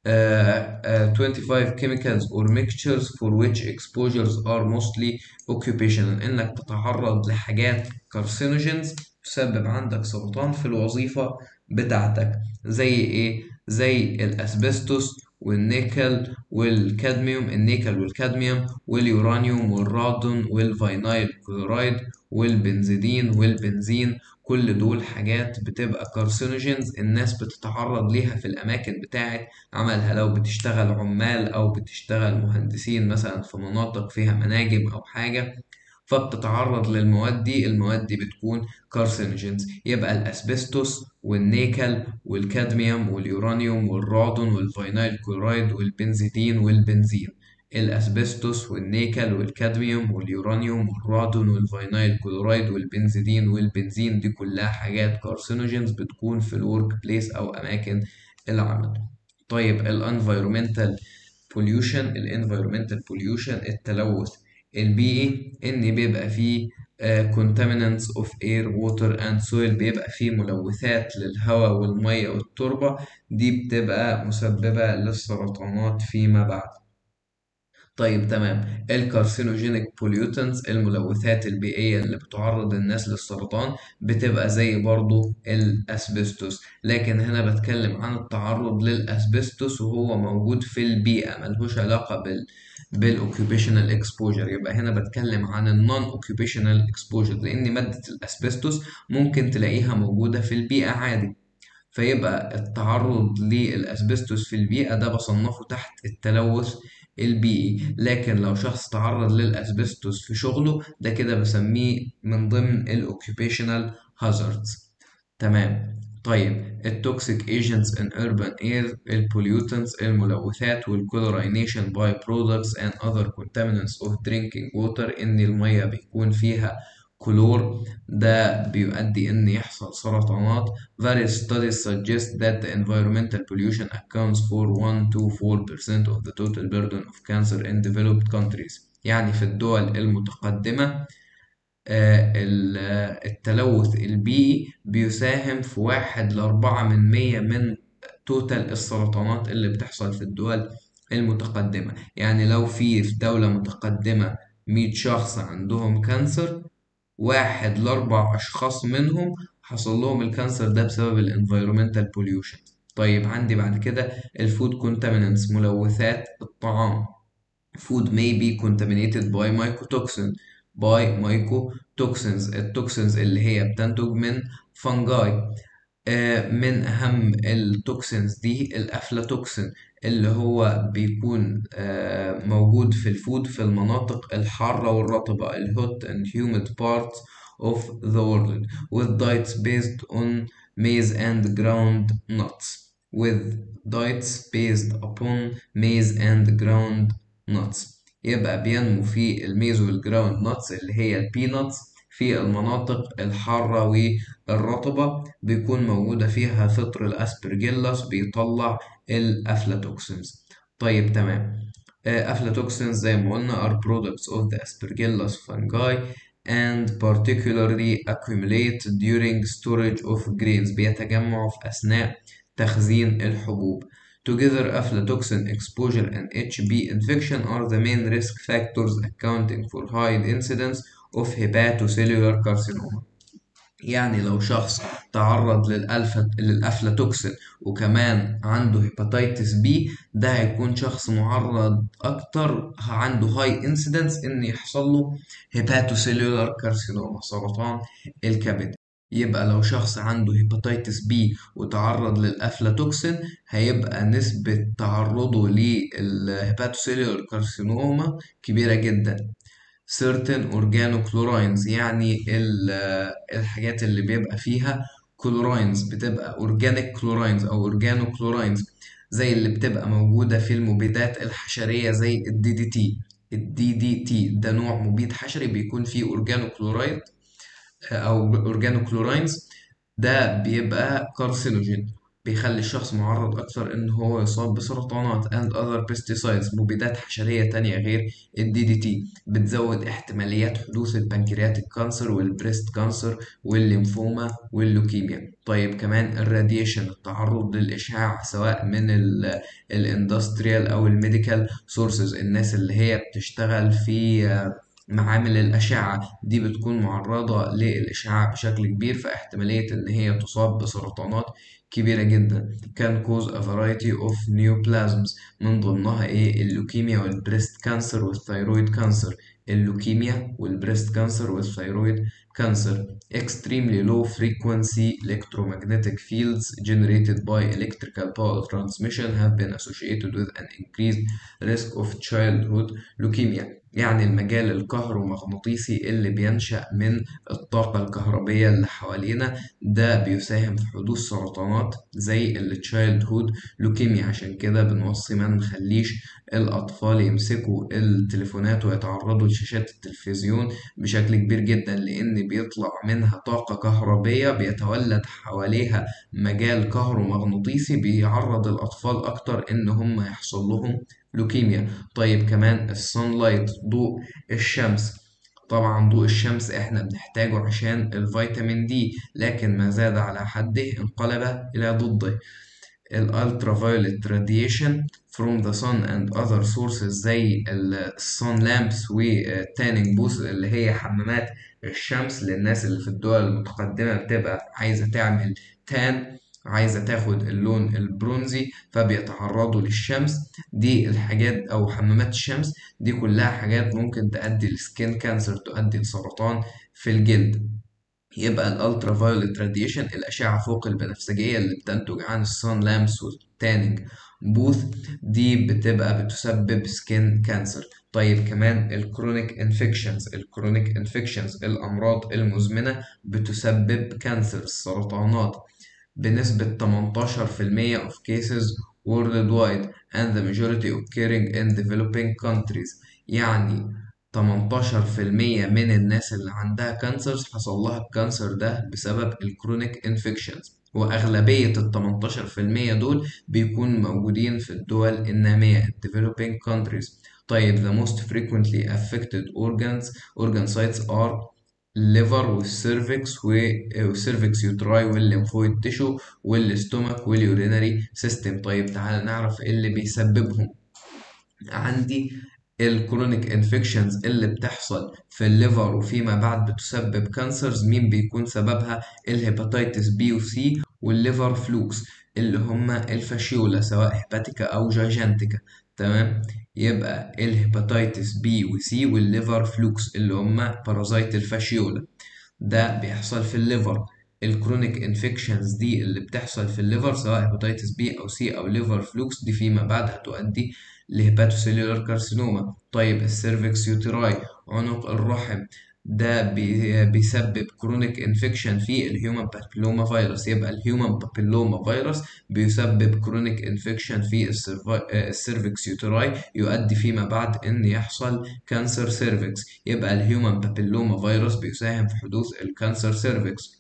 uh, uh, 25 chemicals or mixtures for which exposures are mostly occupational انك تتعرض لحاجات carcinogens تسبب عندك سرطان في الوظيفة بتاعتك زي ايه زي الاسبستوس والنيكل والكادميوم النيكل والكادميوم واليورانيوم والرادون والفينايل كلورايد والبنزيدين والبنزين كل دول حاجات بتبقى كارسينوجينز الناس بتتعرض ليها في الأماكن بتاعة عملها لو بتشتغل عمال أو بتشتغل مهندسين مثلا في مناطق فيها مناجم أو حاجة فبتتعرض للمواد دي المواد دي بتكون كارسينوجينز يبقى الأسبستوس والنيكل والكادميوم واليورانيوم والرادون والفينايل كلورايد والبنزيدين والبنزين الأسبستوس والنيكل والكادميوم واليورانيوم والرادون والفينايل كلورايد والبنزيدين والبنزين دي كلها حاجات كارسينوجينز بتكون في الورك بليس أو أماكن العمل طيب الانفيرومنتال بوليوشن الانفيرومنتال بوليوشن التلوث البيئي ان بيبقى فيه contaminants of air water and soil بيبقى فيه ملوثات للهواء والمية والتربة دي بتبقى مسببة للسرطانات فيما بعد طيب تمام الكارسينوجينيك بوليوتنز الملوثات البيئية اللي بتعرض الناس للسرطان بتبقى زي برضو الأسبستوس لكن هنا بتكلم عن التعرض للأسبستوس وهو موجود في البيئة ملهوش علاقة بال بالاوكيوبيشنال اكسبوجر يبقى هنا بتكلم عن النون اوكيوبيشنال اكسبوجر لان ماده الاسبستوس ممكن تلاقيها موجوده في البيئه عادي فيبقى التعرض للاسبستوس في البيئه ده بصنفه تحت التلوث البيئي لكن لو شخص تعرض للاسبستوس في شغله ده كده بسميه من ضمن الاوكيوبيشنال هازاردز تمام طيب التوكسيك ايجنتس ان urban air البوليوتنتس الملوثات والكلورينيشن باي برودكتس and other contaminants of drinking water ان الميه بيكون فيها كلور ده بيؤدي ان يحصل سرطانات various studies suggest that the environmental pollution accounts for 1 to 4% of the total burden of cancer in developed countries يعني في الدول المتقدمة التلوث البيئي بيساهم في واحد لأربعة من مية من توتال السرطانات اللي بتحصل في الدول المتقدمة يعني لو في في دولة متقدمة مية شخص عندهم كانسر واحد لأربع أشخاص منهم حصل لهم الكانسر ده بسبب الانفيرومنتال بوليوشن طيب عندي بعد كده الفود كونتامينانتس ملوثات الطعام food may be contaminated by mycotoxin باي مايكو توكسينز التوكسينز اللي هي بتنتج من فانجاي من أهم التوكسينز دي الأفلاتوكسين اللي هو بيكون موجود في الفود في المناطق الحارة والرطبة ال hot and humid parts of the world with diets based on maize and ground nuts with diets based upon maize and ground nuts يبقى بينمو في الميز والجراوند نتس اللي هي البيناتس في المناطق الحارة والرطبة بيكون موجودة فيها فطر الأسبرجيلاس بيطلع الأفلاتوكسينز طيب تمام أفلاتوكسينز زي ما قلنا are products of the aspergillus fungi and particularly accumulate during storage of grains بيتجمعوا في أثناء تخزين الحبوب Together, aflatoxin exposure and HB infection are the main risk factors accounting for high incidence of hepatocellular carcinoma. يعني لو شخص تعرض للألفا للأفلاتوكسين وكمان عنده هيباتيتس بي ده هيكون شخص معرض أكتر عنده هاي انسيدنس إن يحصل له هيباتوسيلولار كارسينوما سرطان الكبد يبقى لو شخص عنده هيباتيتس بي وتعرض للأفلاتوكسين هيبقى نسبة تعرضه للهيباتوسيلولار كارسينوما كبيرة جدا certain organochlorines يعني الحاجات اللي بيبقى فيها كلوراينز بتبقى organic chlorines أو organochlorines زي اللي بتبقى موجودة في المبيدات الحشرية زي الدي دي تي الدي دي تي ده نوع مبيد حشري بيكون فيه organochloride او اورجانوكلوراينز ده بيبقى كارسينوجين بيخلي الشخص معرض اكثر ان هو يصاب بسرطانات and other pesticides مبيدات حشريه تانية غير الدي دي تي بتزود احتماليات حدوث البنكرياتيك كانسر والبريست كانسر والليمفوما واللوكيميا طيب كمان الراديشن التعرض للاشعاع سواء من الاندستريال او الميديكال سورسز الناس اللي هي بتشتغل في معامل الأشعة دي بتكون معرضة للإشعاع بشكل كبير فاحتمالية إن هي تصاب بسرطانات كبيرة جدا can cause a variety of neoplasms من ضمنها إيه اللوكيميا والبريست كانسر والثيرويد كانسر اللوكيميا والبريست كانسر والثيرويد cancer extremely low frequency electromagnetic fields generated by electrical power transmission have been associated with an increased risk of childhood leukemia يعني المجال الكهرومغناطيسي اللي بينشأ من الطاقة الكهربية اللي حوالينا ده بيساهم في حدوث سرطانات زي التشايلد هود لوكيميا عشان كده بنوصي ما نخليش الأطفال يمسكوا التليفونات ويتعرضوا لشاشات التلفزيون بشكل كبير جدا لأن بيطلع منها طاقة كهربية بيتولد حواليها مجال كهرومغناطيسي بيعرض الأطفال أكتر إن هم يحصل لهم لوكيميا طيب كمان الصن لايت ضوء الشمس طبعا ضوء الشمس احنا بنحتاجه عشان الفيتامين دي لكن ما زاد على حده انقلب الى ضده الالترافايولت راديشن from the sun and other sources زي الصن لامبس والتانينج بوث اللي هي حمامات الشمس للناس اللي في الدول المتقدمة بتبقى عايزة تعمل تان عايزة تاخد اللون البرونزي فبيتعرضوا للشمس دي الحاجات أو حمامات الشمس دي كلها حاجات ممكن تؤدي لسكين كانسر تؤدي لسرطان في الجلد يبقى الالترا فايولت راديشن الاشعه فوق البنفسجيه اللي بتنتج عن الصن لامس والتانينج بوث دي بتبقى بتسبب سكين كانسر طيب كمان الكرونيك انفكشنز الكرونيك انفكشنز الامراض المزمنه بتسبب كانسر السرطانات بنسبة 18% of cases worldwide and the majority occurring in developing countries يعني 18% من الناس اللي عندها كانسرز حصل لها الكانسر ده بسبب الكرونيك انفكشنز وأغلبية ال 18% دول بيكون موجودين في الدول النامية developing countries طيب the most frequently affected organs organ sites are الليفر والسيرفكس والسيرفكس يوتراي والليمفويد تيشو والاستومك واليورينري سيستم طيب تعالى نعرف ايه اللي بيسببهم عندي الكرونيك انفكشنز اللي بتحصل في الليفر وفيما بعد بتسبب كانسرز مين بيكون سببها الهيباتيتس بي وسي والليفر فلوكس اللي هما الفاشيولا سواء هيباتيكا او جاجانتيكا تمام يبقى الهيباتيتس بي وسي والليفر فلوكس اللي هما بارازيت الفاشيولا ده بيحصل في الليفر الكرونيك انفكشنز دي اللي بتحصل في الليفر سواء هيباتيتس بي او سي او ليفر فلوكس دي فيما بعد هتؤدي لهيباتوسيلولار كارسينوما طيب السيرفكس يوتيراي عنق الرحم ده بي بيسبب كرونيك انفكشن في الهيومن بابيلوما فيروس يبقى الهيومن بابيلوما فيروس بيسبب كرونيك انفكشن في السيرفكس يوتيراي يؤدي فيما بعد ان يحصل كانسر سيرفكس يبقى الهيومن بابيلوما فيروس بيساهم في حدوث الكانسر سيرفكس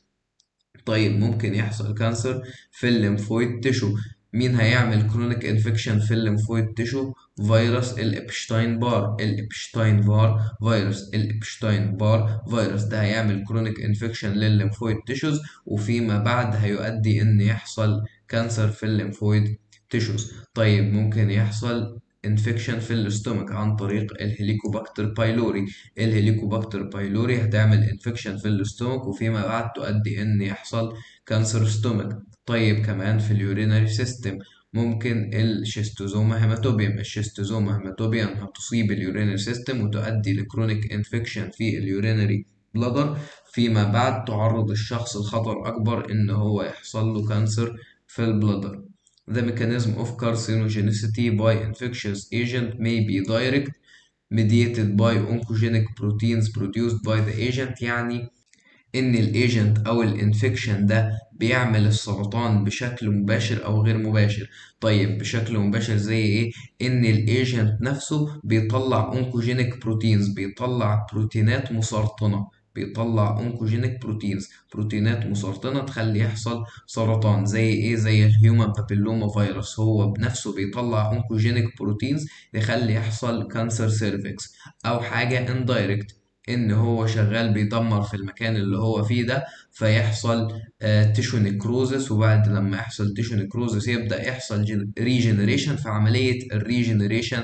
طيب ممكن يحصل كانسر في الليمفويد تيشو مين هيعمل كرونيك انفكشن في الليمفويد تيشو فيروس الابشتاين بار الابشتاين بار فيروس الابشتاين بار فيروس ده هيعمل كرونيك انفكشن للليمفويد تيشوز وفيما بعد هيؤدي ان يحصل كانسر في الليمفويد تيشوز طيب ممكن يحصل انفكشن في الاستومك عن طريق الهيليكوباكتر بايلوري الهيليكوباكتر بايلوري هتعمل انفكشن في الاستومك وفيما بعد تؤدي ان يحصل كانسر ستومك طيب كمان في اليورينري سيستم ممكن الشيستوزوما هيماتوبيوم الشيستوزوما هيماتوبيوم هتصيب اليورينري سيستم وتؤدي لكرونيك انفكشن في اليورينري بلادر فيما بعد تعرض الشخص لخطر أكبر إن هو يحصل له كانسر في البلادر The mechanism of carcinogenicity by infectious agent may be direct mediated by oncogenic proteins produced by the agent يعني إن الإيجنت أو الإنفكشن ده بيعمل السرطان بشكل مباشر أو غير مباشر طيب بشكل مباشر زي إيه؟ إن الإيجنت نفسه بيطلع أونكوجينيك بروتينز بيطلع بروتينات مسرطنة بيطلع أونكوجينيك بروتينز بروتينات مسرطنة تخلي يحصل سرطان زي إيه؟ زي الهيومن بابيلوما فيروس هو بنفسه بيطلع أونكوجينيك بروتينز يخلي يحصل كانسر سيرفكس أو حاجة اندايركت ان هو شغال بيدمر في المكان اللي هو فيه ده فيحصل تيشو نيكروزس وبعد لما يحصل تيشو نيكروزس يبدا يحصل ريجنريشن في عمليه الريجنريشن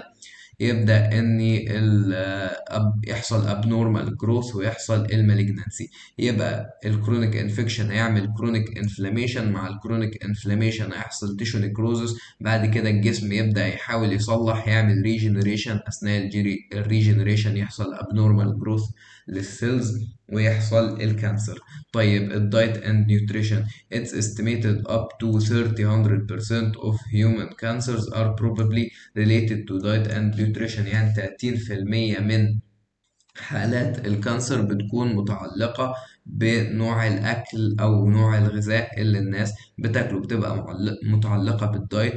يبدا ان يحصل ابنورمال جروث ويحصل المالجنسي يبقى الكرونيك انفكشن هيعمل كرونيك انفلاميشن مع الكرونيك انفلاميشن هيحصل تيشو نيكروزس بعد كده الجسم يبدا يحاول يصلح يعمل ريجنريشن اثناء الريجنريشن يحصل ابنورمال جروث للسيلز ويحصل الكانسر طيب الدايت اند نيوتريشن it's estimated up to 30 100% of human cancers are probably related to diet and nutrition يعني 30% من حالات الكانسر بتكون متعلقة بنوع الأكل أو نوع الغذاء اللي الناس بتاكله بتبقى متعلقة بالدايت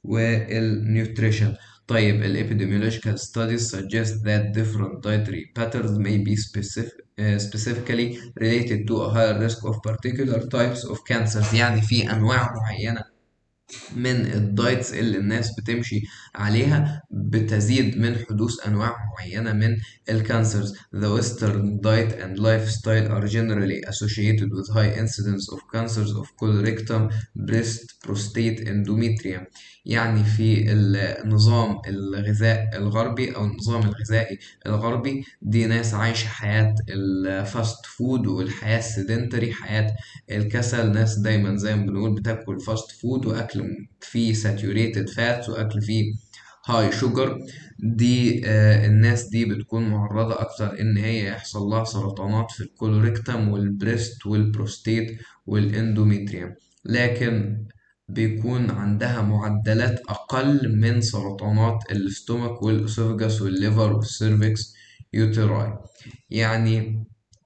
والنيوتريشن طيب ال epidemiological studies suggest that different dietary patterns may be specific, uh, specifically related to a higher risk of particular types of cancers يعني في أنواع معينة من الدايتس اللي الناس بتمشي عليها بتزيد من حدوث أنواع معينة من الكانسرز. The Western diet and lifestyle are generally associated with high incidence of cancers of colorectal, breast, prostate, endometrium. يعني في النظام الغذاء الغربي أو النظام الغذائي الغربي دي ناس عايشة حياة الفاست فود والحياة السيدنتري حياة الكسل ناس دايما زي ما بنقول بتاكل فاست فود وأكل فيه ساتوريتد فات وأكل فيه هاي شوجر دي آه الناس دي بتكون معرضة أكتر إن هي يحصل لها سرطانات في الكولوريكتم والبريست والبروستيت والاندوميتريوم لكن بيكون عندها معدلات أقل من سرطانات الاستومك والأسوفجاس والليفر والسيرفكس يوتيراي يعني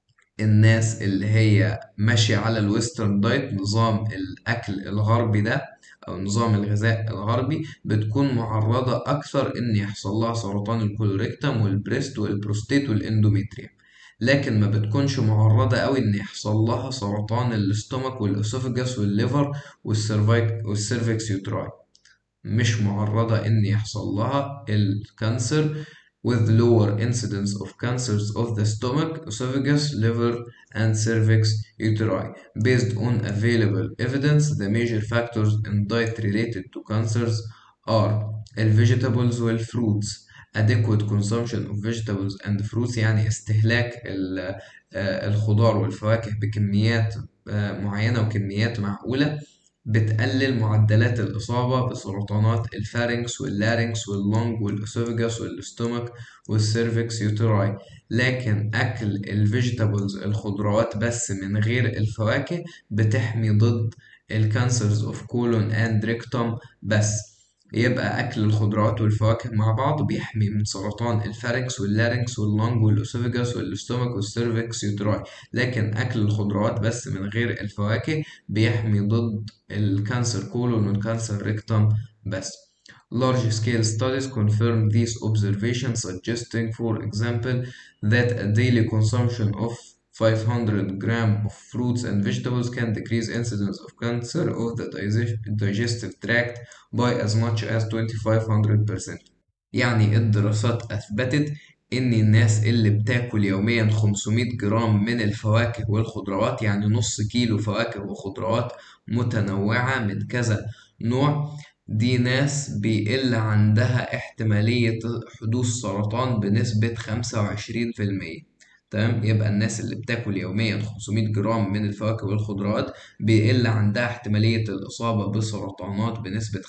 الناس اللي هي ماشية على الويسترن دايت نظام الأكل الغربي ده أو نظام الغذاء الغربي بتكون معرضة أكثر إن يحصل لها سرطان الكولوريكتم والبريست والبروستيت والاندوميتريوم لكن ما بتكونش معرضة أوي إن يحصل لها سرطان الاستومك والأسوفجاس والليفر والسيرفكس يوتراي مش معرضة إن يحصل لها الكانسر with lower incidence of cancers of the stomach, esophagus, liver, and cervix uteri. Based on available evidence, the major factors in diet related to cancers are vegetables والfruits, adequate consumption of vegetables and fruits يعني استهلاك الخضار والفواكه بكميات معينة وكميات معقولة بتقلل معدلات الإصابة بسرطانات الفارنكس واللارنكس واللونج والأسوفجاس والاستومك والسيرفكس يوتراي لكن أكل الفيجيتابلز الخضروات بس من غير الفواكه بتحمي ضد الكانسرز اوف كولون اند ريكتوم بس يبقى أكل الخضروات والفواكه مع بعض بيحمي من سرطان الفارنكس واللارنكس واللونج والأسوفجاس والاستومك والسيرفكس يوتراي لكن أكل الخضروات بس من غير الفواكه بيحمي ضد الكانسر كولون والكانسر ريكتوم بس Large scale studies confirm these observations suggesting for example that a daily consumption of 500 gram of fruits and vegetables can decrease incidence of cancer of the digestive tract by as much as 2500%. يعني الدراسات أثبتت إن الناس اللي بتاكل يوميا 500 جرام من الفواكه والخضروات يعني نص كيلو فواكه وخضروات متنوعة من كذا نوع دي ناس بيقل عندها احتمالية حدوث سرطان بنسبة 25% تمام يبقى الناس اللي بتاكل يوميا 500 جرام من الفواكه والخضروات بيقل عندها احتمالية الإصابة بسرطانات بنسبة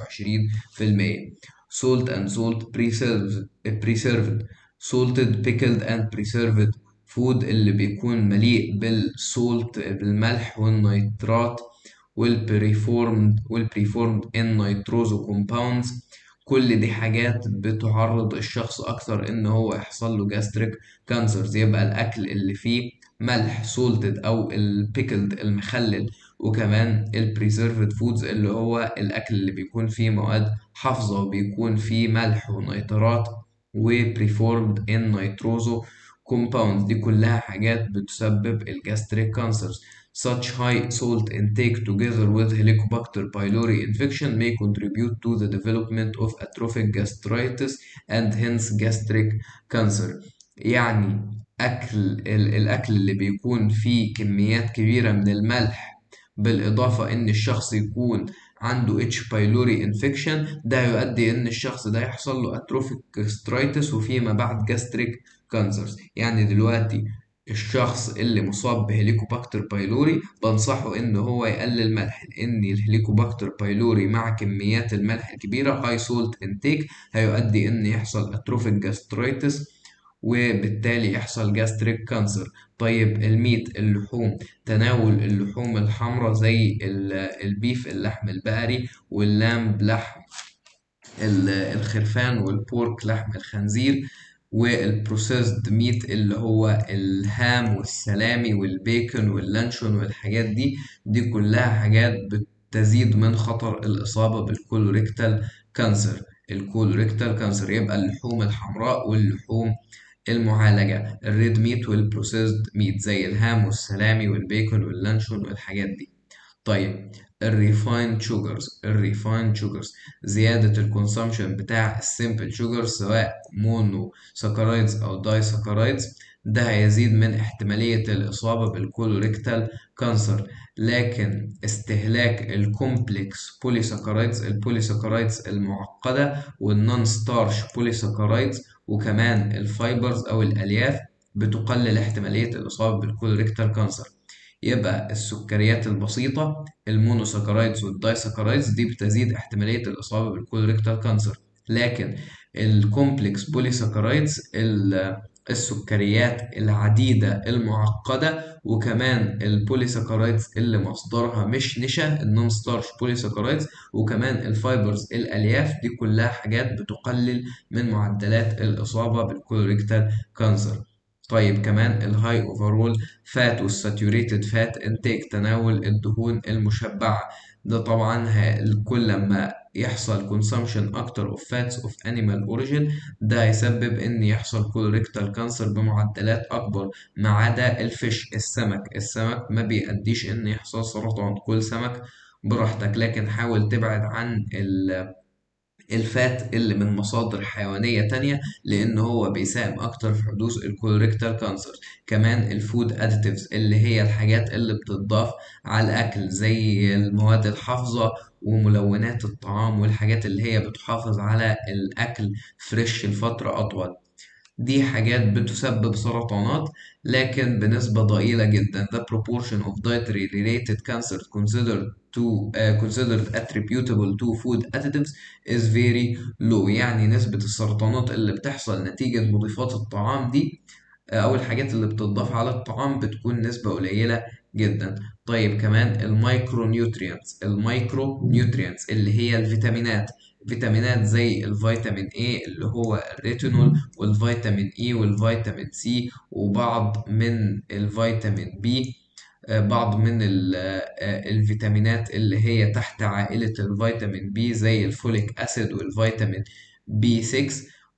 25% salt and salt preserved preserved salted pickled and preserved food اللي بيكون مليء بالسولت بالملح والنيترات والبريفورمد والبريفورمد ان نيتروزو كومباوندز كل دي حاجات بتعرض الشخص اكتر ان هو يحصل له جاستريك كانسرز يبقى الاكل اللي فيه ملح سولتد او البيكلد المخلل وكمان البريزرفد فودز اللي هو الاكل اللي بيكون فيه مواد حافظه وبيكون فيه ملح ونيترات وبريفورمد ان نيتروزو كومباوندز دي كلها حاجات بتسبب الجاستريك كانسرز Such high salt intake together with Helicobacter pylori infection may contribute to the development of atrophic gastritis and hence gastric cancer. يعني أكل الأكل اللي بيكون فيه كميات كبيرة من الملح بالإضافة إن الشخص يكون عنده اتش بايلوري انفكشن ده يؤدي ان الشخص ده يحصل له اتروفيك جاسترايتس وفيما بعد جاستريك كانسرز يعني دلوقتي الشخص اللي مصاب بهليكوباكتر بايلوري بنصحه ان هو يقلل ملح لان الهليكوباكتر بايلوري مع كميات الملح الكبيره هاي سولت انتيك هيؤدي ان يحصل اتروفيك جاسترايتس وبالتالي يحصل جاستريك كانسر طيب الميت اللحوم تناول اللحوم الحمراء زي البيف اللحم البقري واللامب لحم الخرفان والبورك لحم الخنزير والبروسيسد ميت اللي هو الهام والسلامي والبيكون واللانشون والحاجات دي دي كلها حاجات بتزيد من خطر الإصابة بالكولوريكتال كانسر الكولوريكتال كانسر يبقى اللحوم الحمراء واللحوم المعالجة الريد ميت والبروسيسد ميت زي الهام والسلامي والبيكون واللانشون والحاجات دي طيب الريفايند شوجرز الريفايند شوجرز زيادة الكونسومشن بتاع السيمبل شوجر سواء مونو ساكرايدز أو داي ساكرايدز ده هيزيد من احتمالية الإصابة بالكولوريكتال كانسر لكن استهلاك الكومبلكس بوليساكرايدز البوليساكرايدز المعقدة والنون ستارش بوليساكرايدز وكمان الفايبرز أو الألياف بتقلل احتمالية الإصابة بالكولوريكتال كانسر يبقى السكريات البسيطة المونوساكرايدز والدايساكرايدز دي بتزيد احتمالية الإصابة بالكولوريكتال كانسر لكن الكومبلكس بوليساكرايدز السكريات العديدة المعقدة وكمان البوليساكرايدز اللي مصدرها مش نشا النون ستارش بوليساكرايدز وكمان الفايبرز الألياف دي كلها حاجات بتقلل من معدلات الإصابة بالكولوريكتال كانسر طيب كمان الهاي اوفرول فات والساتوريتد فات انتيك تناول الدهون المشبعة ده طبعا كل لما يحصل consumption أكتر of fats of animal origin ده هيسبب إن يحصل colorectal cancer بمعدلات أكبر ما عدا الفيش السمك السمك ما بيأديش إن يحصل سرطان كل سمك براحتك لكن حاول تبعد عن ال الفات اللي من مصادر حيوانية تانية لأن هو بيساهم أكتر في حدوث الكولوريكتال كانسر كمان الفود أديتيفز اللي هي الحاجات اللي بتضاف على الأكل زي المواد الحافظة وملونات الطعام والحاجات اللي هي بتحافظ على الأكل فريش لفترة أطول دي حاجات بتسبب سرطانات لكن بنسبة ضئيلة جدا the proportion of dietary related cancer considered to uh, considered attributable to food additives is very low يعني نسبة السرطانات اللي بتحصل نتيجة مضيفات الطعام دي أو الحاجات اللي بتضاف على الطعام بتكون نسبة قليلة جدا طيب كمان المايكرو نيوتريانتس المايكرو نيوتريانتس اللي هي الفيتامينات فيتامينات زي الفيتامين A اللي هو الريتينول والفيتامين E والفيتامين C وبعض من الفيتامين B بعض من الفيتامينات اللي هي تحت عائلة الفيتامين B زي الفوليك أسيد والفيتامين B6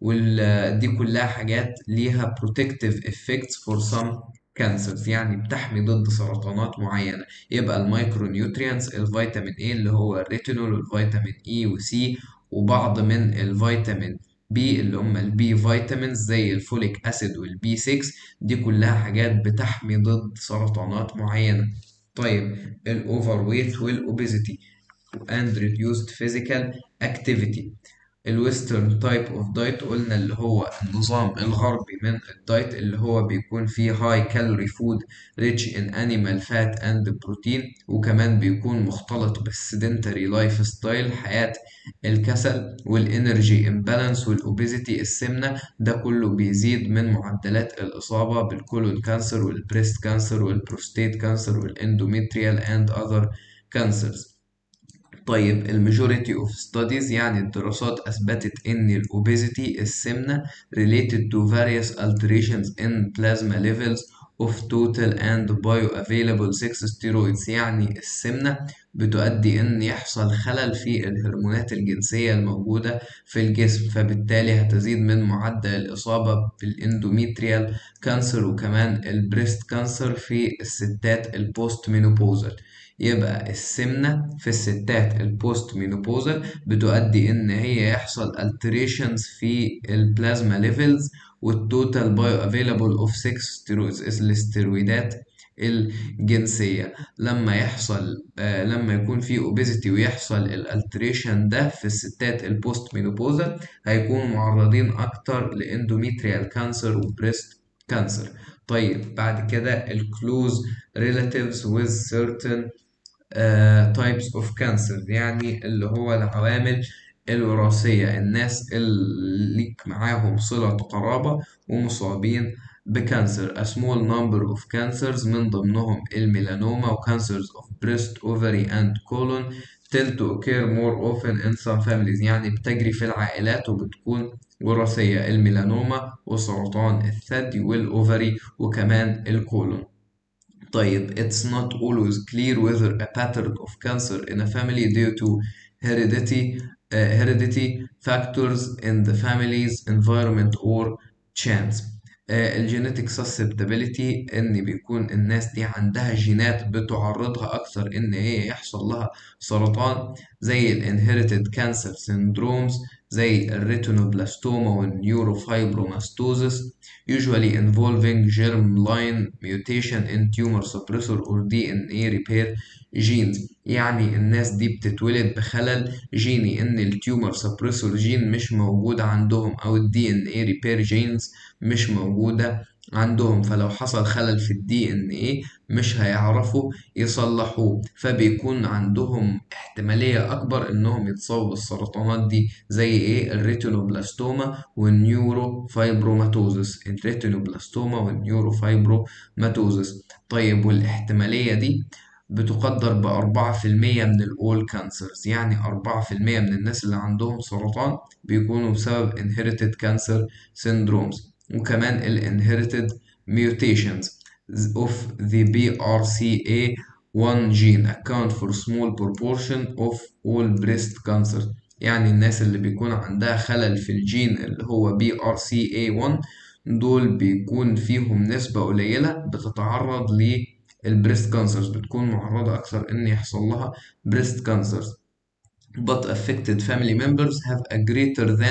ودي كلها حاجات ليها protective effects for some كانسرز يعني بتحمي ضد سرطانات معينة يبقى المايكرو نيوتريانتس الفيتامين A اللي هو الريتينول والفيتامين E وسي وبعض من الفيتامين بي اللي هم البي فيتامينز زي الفوليك اسيد والبي 6 دي كلها حاجات بتحمي ضد سرطانات معينة طيب الاوفر ويت والاوبيزيتي and reduced physical activity الويسترن تايب اوف دايت قلنا اللي هو النظام الغربي من الدايت اللي هو بيكون فيه هاي كالوري فود ريتش ان انيمال فات اند بروتين وكمان بيكون مختلط بالسيدنتري لايف ستايل حياة الكسل والانرجي امبالانس والاوبيزيتي السمنة ده كله بيزيد من معدلات الإصابة بالكولون كانسر والبريست كانسر والبروستيت كانسر والاندوميتريال اند اذر كانسرز طيب الماجوريتي اوف ستاديز يعني الدراسات اثبتت ان الاوبيزيتي السمنه related to various alterations in plasma levels of total and bioavailable sex steroids يعني السمنه بتؤدي ان يحصل خلل في الهرمونات الجنسيه الموجوده في الجسم فبالتالي هتزيد من معدل الاصابه بالاندوميتريال كانسر وكمان البريست كانسر في الستات البوست مينوبوزال يبقى السمنة في الستات البوست مينوبوزال بتؤدي إن هي يحصل alterations في البلازما ليفلز والتوتال بايو افيلابل اوف 6 ستيرويدز الاسترويدات الجنسية لما يحصل آه لما يكون في اوبيزيتي ويحصل الالتريشن ده في الستات البوست مينوبوزال هيكونوا معرضين اكتر لاندوميتريال كانسر وبريست كانسر طيب بعد كده الكلوز relatives with certain uh, types of cancer يعني اللي هو العوامل الوراثية الناس اللي ليك معاهم صلة قرابة ومصابين بكانسر a small number of cancers من ضمنهم الميلانوما و cancers of breast ovary and colon tend to occur more often in some families يعني بتجري في العائلات وبتكون وراثية الميلانوما وسرطان الثدي والأوفري وكمان الكولون طيب it's not always clear whether a pattern of cancer in a family due to heredity uh, heredity factors in the family's environment or chance الجينيتك susceptibility ان بيكون الناس دي عندها جينات بتعرضها اكثر ان هي يحصل لها سرطان زي الانهيرتد كانسر syndromes زي الريتينوبلاستوما والنيوروفايبروماستوزس usually involving germline mutation in tumor suppressor or DNA repair genes يعني الناس دي بتتولد بخلل جيني ان التيومر سبريسور جين مش موجود عندهم او الدي ان اي ريبير جينز مش موجودة عندهم فلو حصل خلل في الدي ان ايه مش هيعرفوا يصلحوه فبيكون عندهم احتمالية اكبر انهم يتصابوا بالسرطانات دي زي ايه الريتينوبلاستوما والنيورو فايبروماتوزس الريتينوبلاستوما والنيورو فايبروماتوزس طيب والاحتمالية دي بتقدر بأربعة في المية من الأول كانسرز يعني أربعة في المية من الناس اللي عندهم سرطان بيكونوا بسبب inherited cancer syndromes وكمان ال inherited mutations of the BRCA1 gene account for small proportion of all breast cancer يعني الناس اللي بيكون عندها خلل في الجين اللي هو BRCA1 دول بيكون فيهم نسبة قليلة بتتعرض ل البريست كانسرز بتكون معرضة أكثر إن يحصل لها بريست كانسرز but affected family members have a greater than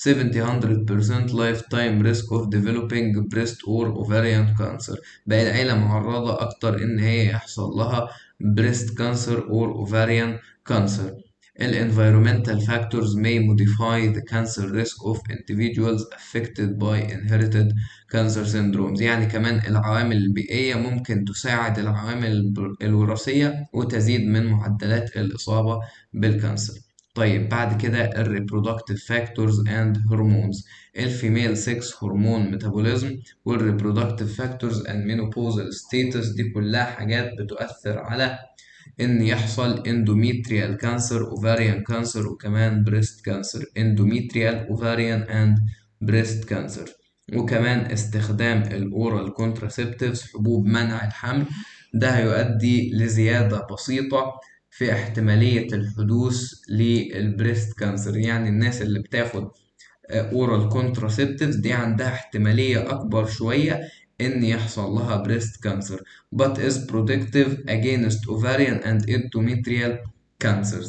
700% lifetime risk of developing breast or ovarian cancer بقى العيلة معرضة أكتر إن هي يحصل لها breast cancer or ovarian cancer environmental factors may modify the cancer risk of individuals affected by inherited cancer syndromes يعني كمان العوامل البيئية ممكن تساعد العوامل الوراثية وتزيد من معدلات الإصابة بالكانسر طيب بعد كده ال reproductive factors and hormones الفيميل سكس هرمون ميتابوليزم وال reproductive factors and menopausal status دي كلها حاجات بتؤثر على ان يحصل اندوميتريال كانسر اوفاريان كانسر وكمان بريست كانسر اندوميتريال اوفاريان اند بريست كانسر وكمان استخدام الاورال كونتراسبتيفز حبوب منع الحمل ده هيؤدي لزيادة بسيطة في احتمالية الحدوث للبريست كانسر يعني الناس اللي بتاخد اورال كونتراسبتيفز دي عندها احتمالية أكبر شوية إن يحصل لها بريست كانسر but is protective against ovarian and endometrial cancers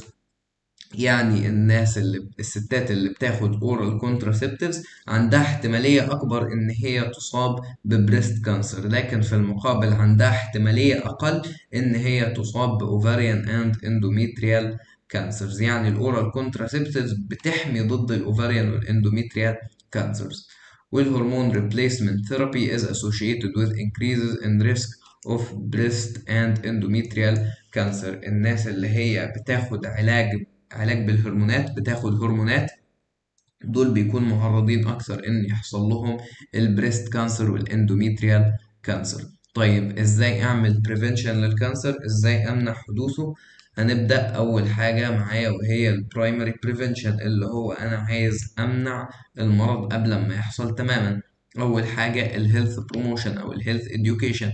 يعني الناس اللي الستات اللي بتاخد اورال كونتراسبتيفز عندها احتمالية أكبر إن هي تصاب ببريست كانسر لكن في المقابل عندها احتمالية أقل إن هي تصاب بأوفاريان أند اندوميتريال كانسرز يعني الاورال كونتراسبتيفز بتحمي ضد الأوفاريان والاندوميتريال كانسرز والهرمون replacement therapy is associated with increases in risk of breast and endometrial cancer الناس اللي هي بتاخد علاج علاج بالهرمونات بتاخد هرمونات دول بيكون معرضين أكثر إن يحصل لهم البريست كانسر والاندوميتريال كانسر طيب إزاي أعمل prevention للكانسر إزاي أمنع حدوثه هنبدأ أول حاجة معايا وهي البرايمري بريفنشن اللي هو أنا عايز أمنع المرض قبل ما يحصل تماما أول حاجة الهيلث بروموشن أو الهيلث education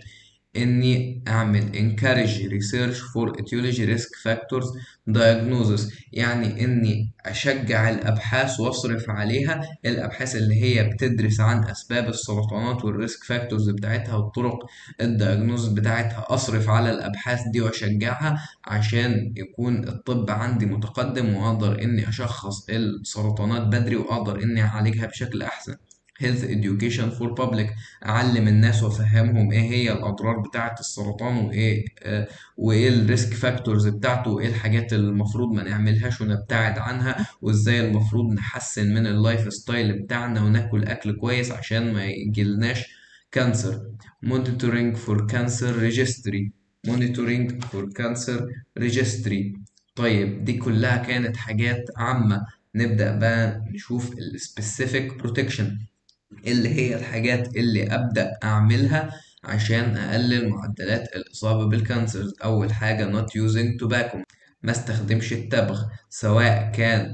إني أعمل encourage research for etiology risk factors diagnosis يعني إني أشجع الأبحاث وأصرف عليها الأبحاث اللي هي بتدرس عن أسباب السرطانات والريسك فاكتورز بتاعتها والطرق الدياجنوز بتاعتها أصرف على الأبحاث دي وأشجعها عشان يكون الطب عندي متقدم وأقدر إني أشخص السرطانات بدري وأقدر إني أعالجها بشكل أحسن health education for public اعلم الناس وافهمهم ايه هي الاضرار بتاعه السرطان وايه آه وايه الريسك فاكتورز بتاعته وايه الحاجات اللي المفروض ما نعملهاش ونبتعد عنها وازاي المفروض نحسن من اللايف ستايل بتاعنا وناكل اكل كويس عشان ما يجيلناش كانسر monitoring for cancer registry monitoring for cancer registry طيب دي كلها كانت حاجات عامة نبدأ بقى نشوف السبيسيفيك بروتكشن اللي هي الحاجات اللي أبدأ أعملها عشان أقلل معدلات الإصابة بالكانسر أول حاجة not using tobacco ما استخدمش التبغ سواء كان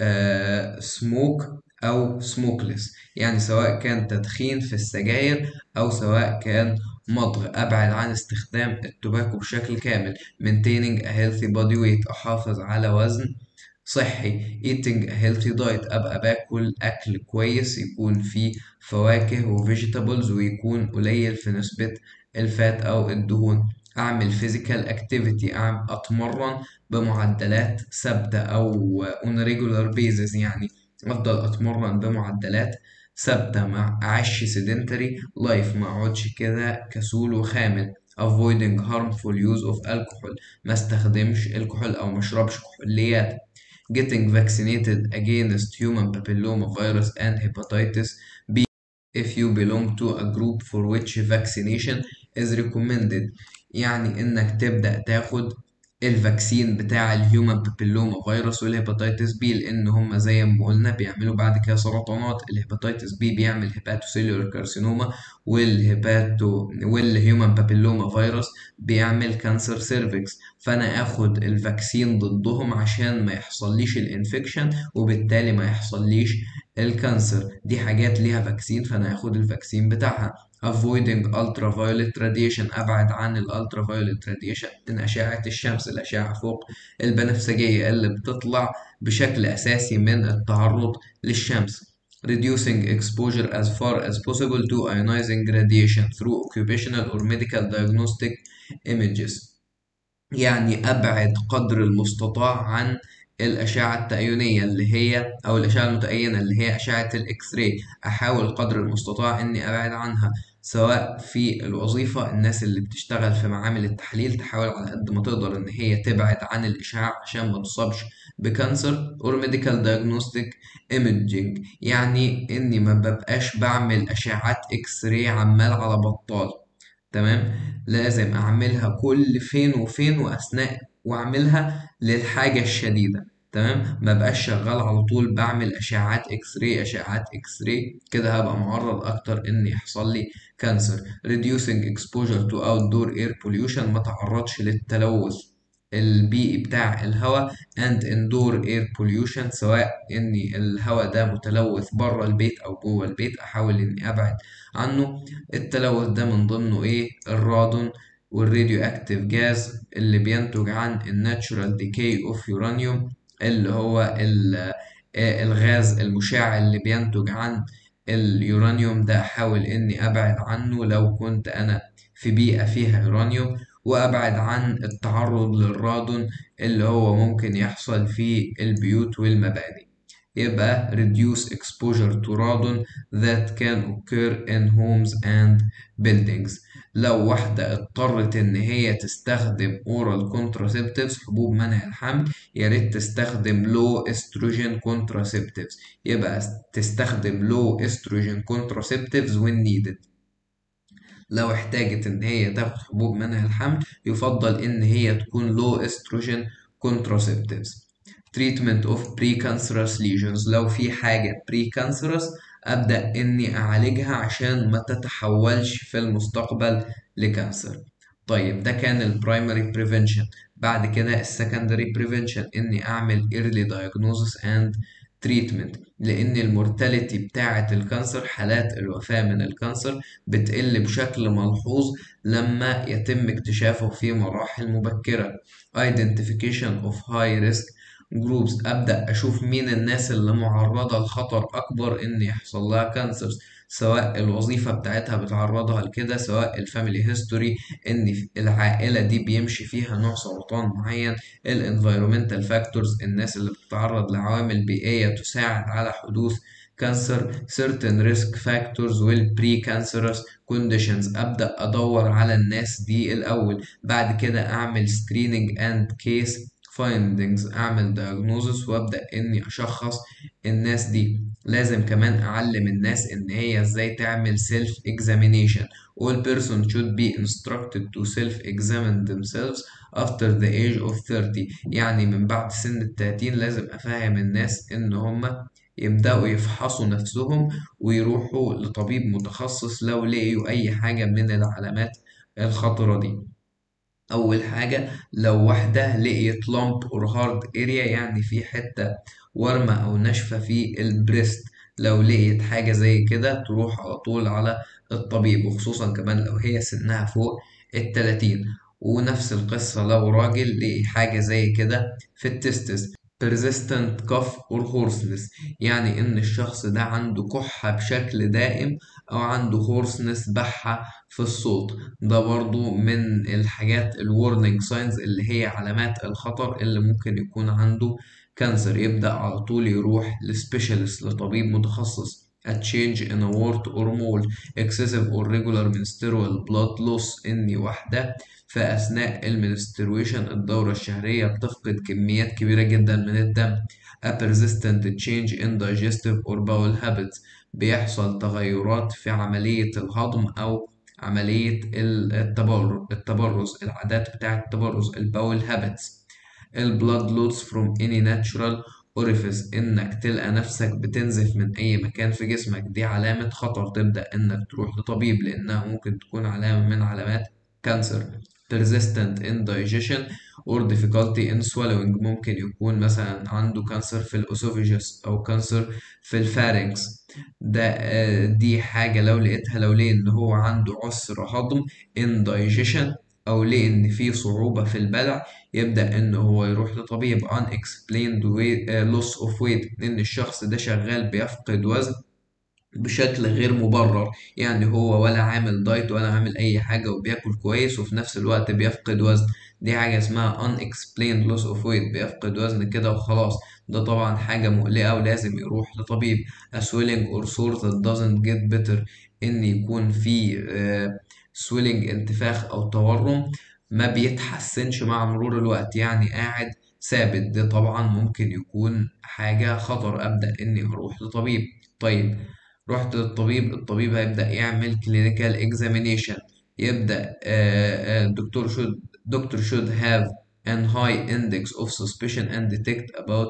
سموك أو سموكلس يعني سواء كان تدخين في السجاير أو سواء كان مضغ أبعد عن استخدام التباكو بشكل كامل maintaining a healthy body weight أحافظ على وزن صحي eating a healthy diet أبقى باكل أكل كويس يكون فيه فواكه وفيجيتابلز ويكون قليل في نسبة الفات أو الدهون أعمل physical activity أعمل أتمرن بمعدلات ثابتة أو on regular basis يعني أفضل أتمرن بمعدلات ثابتة ما أعيش sedentary life ما أقعدش كده كسول وخامل avoiding harmful use of alcohol ما استخدمش الكحول أو مشربش كحوليات getting vaccinated against human papilloma virus and hepatitis B if you belong to a group for which vaccination is recommended يعني إنك تبدأ تاخد الفاكسين بتاع الهيومن بابيلوما فيروس والهيباتيتس بي لان هم زي ما قلنا بيعملوا بعد كده سرطانات الهيباتيتس بي بيعمل هيباتوسيلولار كارسينوما والهيباتو والهيومن بابيلوما فيروس بيعمل كانسر سيرفكس فانا اخد الفاكسين ضدهم عشان ما يحصليش الانفكشن وبالتالي ما يحصليش الكانسر دي حاجات ليها فاكسين فانا اخد الفاكسين بتاعها avoiding ultraviolet radiation أبعد عن ال ultraviolet radiation من أشعة الشمس الأشعة فوق البنفسجية اللي بتطلع بشكل أساسي من التعرض للشمس reducing exposure as far as possible to ionizing radiation through occupational or medical diagnostic images يعني أبعد قدر المستطاع عن الأشعة التأيونية اللي هي أو الأشعة المتأينة اللي هي أشعة الإكس راي أحاول قدر المستطاع إني أبعد عنها سواء في الوظيفة الناس اللي بتشتغل في معامل التحليل تحاول على قد ما تقدر إن هي تبعد عن الإشعاع عشان ما تصابش بكانسر or medical diagnostic imaging يعني إني ما ببقاش بعمل أشعات إكس راي عمال على بطال تمام لازم أعملها كل فين وفين وأثناء وأعملها للحاجة الشديدة تمام ما بقاش شغال على طول بعمل اشعات اكس راي اشعات اكس راي كده هبقى معرض اكتر ان يحصل لي كانسر reducing exposure to outdoor air pollution ما تعرضش للتلوث البيئي بتاع الهواء and indoor air pollution سواء ان الهواء ده متلوث بره البيت او جوه البيت احاول اني ابعد عنه التلوث ده من ضمنه ايه الرادون والراديو اكتيف جاز اللي بينتج عن الناتشورال ديكي اوف يورانيوم اللي هو الغاز المشع اللي بينتج عن اليورانيوم ده احاول اني ابعد عنه لو كنت انا في بيئة فيها يورانيوم وابعد عن التعرض للرادون اللي هو ممكن يحصل في البيوت والمباني يبقى reduce exposure to radon that can occur in homes and buildings لو واحدة اضطرت إن هي تستخدم oral contraceptives حبوب منع الحمل يا ريت تستخدم low estrogen contraceptives يبقى تستخدم low estrogen contraceptives when needed لو احتاجت إن هي تاخد حبوب منع الحمل يفضل إن هي تكون low estrogen contraceptives treatment of precancerous lesions لو في حاجة precancerous أبدأ إني أعالجها عشان ما تتحولش في المستقبل لكانسر طيب ده كان البرايمري prevention بعد كده السكندري prevention إني أعمل early diagnosis and treatment لأن المورتاليتي بتاعة الكانسر حالات الوفاة من الكانسر بتقل بشكل ملحوظ لما يتم اكتشافه في مراحل مبكرة identification of high risk جروبس ابدا اشوف مين الناس اللي معرضه لخطر اكبر ان يحصل لها كانسر سواء الوظيفه بتاعتها بتعرضها لكده سواء الفاميلي هيستوري ان العائله دي بيمشي فيها نوع سرطان معين الانفيرومنتال فاكتورز الناس اللي بتتعرض لعوامل بيئيه تساعد على حدوث كانسر certain risk factors والبري cancerous conditions ابدا ادور على الناس دي الاول بعد كده اعمل screening and case findings اعمل diagnosis وابدا اني اشخص الناس دي لازم كمان اعلم الناس ان هي ازاي تعمل self examination all persons should be instructed to self examine themselves after the age of 30 يعني من بعد سن التلاتين لازم افهم الناس ان هم يبدأوا يفحصوا نفسهم ويروحوا لطبيب متخصص لو لقيوا أي حاجة من العلامات الخطرة دي أول حاجة لو واحدة لقيت لامب أور هارد اريا يعني في حتة ورمة أو ناشفة في البريست لو لقيت حاجة زي كده تروح على طول على الطبيب وخصوصا كمان لو هي سنها فوق التلاتين ونفس القصة لو راجل لقي حاجة زي كده في التستس persistent cough or hoarseness يعني إن الشخص ده عنده كحة بشكل دائم أو عنده hoarseness بحة في الصوت ده برضو من الحاجات ال warning signs اللي هي علامات الخطر اللي ممكن يكون عنده كانسر يبدأ على طول يروح لسبيشالست لطبيب متخصص a change in a wart or mole excessive or regular menstrual blood loss إني واحدة في أثناء المنسترويشن الدورة الشهرية بتفقد كميات كبيرة جدا من الدم a persistent change in digestive or bowel habits بيحصل تغيرات في عملية الهضم أو عملية التبرز التبرز العادات بتاعة التبرز الباول هابتس البلاد لودز from any natural orifice إنك تلقى نفسك بتنزف من أي مكان في جسمك دي علامة خطر تبدأ إنك تروح لطبيب لأنها ممكن تكون علامة من علامات كانسر persistent indigestion or difficulty in swallowing ممكن يكون مثلا عنده كانسر في الأسوفيجس أو كانسر في الفارنكس ده دي حاجة لو لقيتها لو لقيت إن هو عنده عسر هضم indigestion أو لقي إن في صعوبة في البلع يبدأ إن هو يروح لطبيب unexplained weight, loss of weight إن الشخص ده شغال بيفقد وزن بشكل غير مبرر يعني هو ولا عامل دايت ولا عامل اي حاجه وبياكل كويس وفي نفس الوقت بيفقد وزن دي حاجه اسمها unexplained loss of weight بيفقد وزن كده وخلاص ده طبعا حاجه مقلقه ولازم يروح لطبيب a swelling or sore that doesn't get better ان يكون في swelling انتفاخ او تورم ما بيتحسنش مع مرور الوقت يعني قاعد ثابت ده طبعا ممكن يكون حاجه خطر ابدا اني اروح لطبيب طيب رحت للطبيب الطبيب هيبدأ يعمل clinical examination يبدأ الدكتور should doctor should have an high index of suspicion and detect about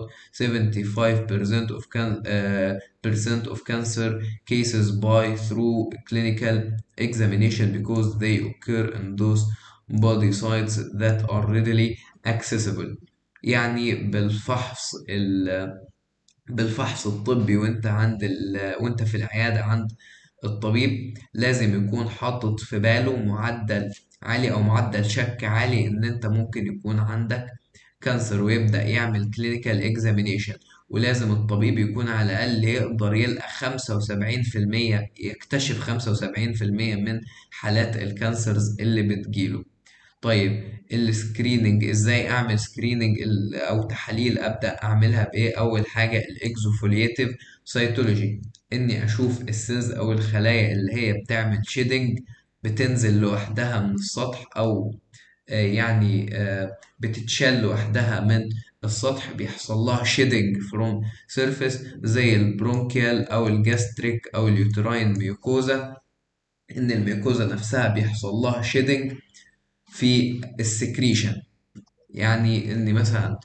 75% of can uh, percent of cancer cases by through clinical examination because they occur in those body sites that are readily accessible يعني بالفحص ال بالفحص الطبي وانت عند ال... وانت في العيادة عند الطبيب لازم يكون حاطط في باله معدل عالي او معدل شك عالي ان انت ممكن يكون عندك كانسر ويبدأ يعمل كلينيكال اكزامينيشن ولازم الطبيب يكون على الأقل يقدر يلقى خمسة وسبعين في المية يكتشف خمسة وسبعين في المية من حالات الكانسرز اللي بتجيله طيب السكريننج ازاي اعمل سكريننج او تحاليل ابدا اعملها بايه اول حاجه الاكزوفوليتيف سيتولوجي اني اشوف السيلز او الخلايا اللي هي بتعمل شيدنج بتنزل لوحدها من السطح او يعني بتتشال لوحدها من السطح بيحصل لها شيدنج فروم سيرفيس زي البرونكيال او الجاستريك او اليوتراين ميوكوزا ان الميوكوزا نفسها بيحصل لها شيدنج في السكريشن يعني ان مثلا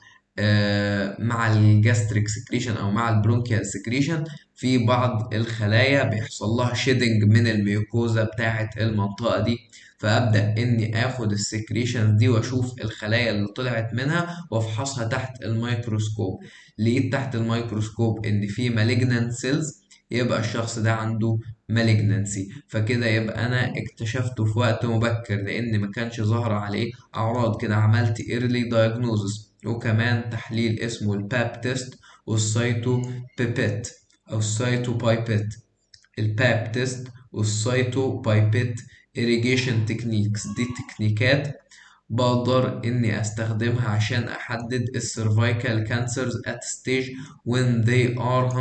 مع الجاستريك سكريشن او مع البرونكيال سكريشن في بعض الخلايا بيحصل لها شيدنج من الميوكوزا بتاعه المنطقه دي فابدا اني اخد السكريشن دي واشوف الخلايا اللي طلعت منها وافحصها تحت الميكروسكوب لقيت تحت الميكروسكوب ان في مالجنانت سيلز يبقى الشخص ده عنده مالجنانسي فكده يبقى انا اكتشفته في وقت مبكر لان ما كانش ظاهر عليه اعراض كده عملت ايرلي دايجنوزس وكمان تحليل اسمه الباب تيست والسايتو بيبيت او السايتو بايبيت الباب تيست والسايتو بايبيت irrigation تكنيكس دي تكنيكات بقدر اني استخدمها عشان احدد السيرفايكال كانسرز at stage when they are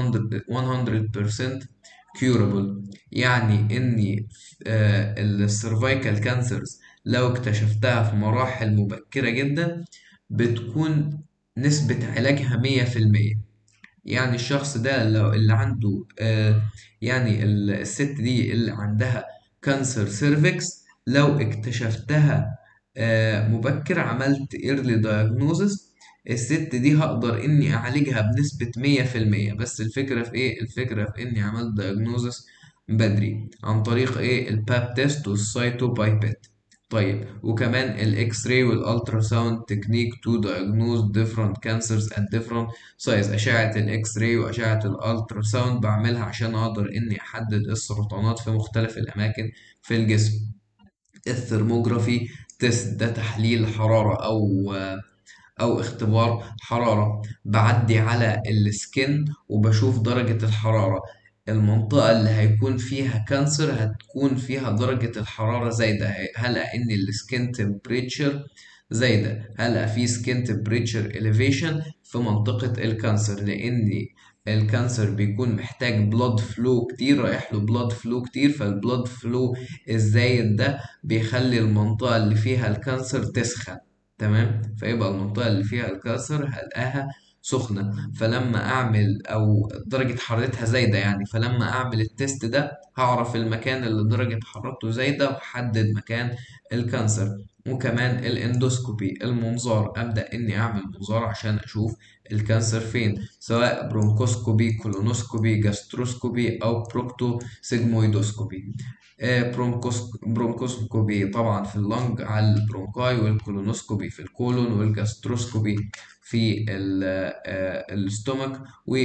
100% curable يعني اني السيرفايكال كانسرز لو اكتشفتها في مراحل مبكرة جدا بتكون نسبة علاجها مية في المية يعني الشخص ده لو اللي عنده آه يعني ال- الست دي اللي عندها كانسر سيرفكس لو اكتشفتها آه مبكر عملت ايرلي دايجنوزس الست دي هقدر اني اعالجها بنسبة مية في المية بس الفكرة في ايه الفكرة في اني عملت دايجنوزس بدري عن طريق ايه الباب تيست والسايتو بايبت طيب وكمان الاكس راي والالترا ساوند تكنيك تو diagnose different cancers at different size اشعه الاكس راي واشعه الالترا ساوند بعملها عشان اقدر اني احدد السرطانات في مختلف الاماكن في الجسم الثرموجرافي تيست ده تحليل حراره او او اختبار حرارة بعدي على السكن وبشوف درجة الحرارة المنطقة اللي هيكون فيها كانسر هتكون فيها درجة الحرارة زايدة هلقى ان السكن تمبريتشر زايدة هلقى في سكن تمبريتشر elevation في منطقة الكانسر لان الكانسر بيكون محتاج بلاد فلو كتير رايح له بلاد فلو كتير فالبلاد فلو الزايد ده بيخلي المنطقة اللي فيها الكانسر تسخن تمام فيبقى المنطقة اللي فيها الكسر هلاقيها سخنة فلما أعمل أو درجة حرارتها زايدة يعني فلما أعمل التيست ده هعرف المكان اللي درجة حرارته زايدة وأحدد مكان الكانسر وكمان الاندوسكوبي المنظار أبدأ إني أعمل منظار عشان أشوف الكانسر فين سواء برونكوسكوبي كولونوسكوبي جاستروسكوبي أو بروكتو سيجمويدوسكوبي آه، برونكوس برونكوسكوبي طبعا في اللنج على البرونكاي والكولونوسكوبي في الكولون والجاستروسكوبي في ال- آه، الاستومك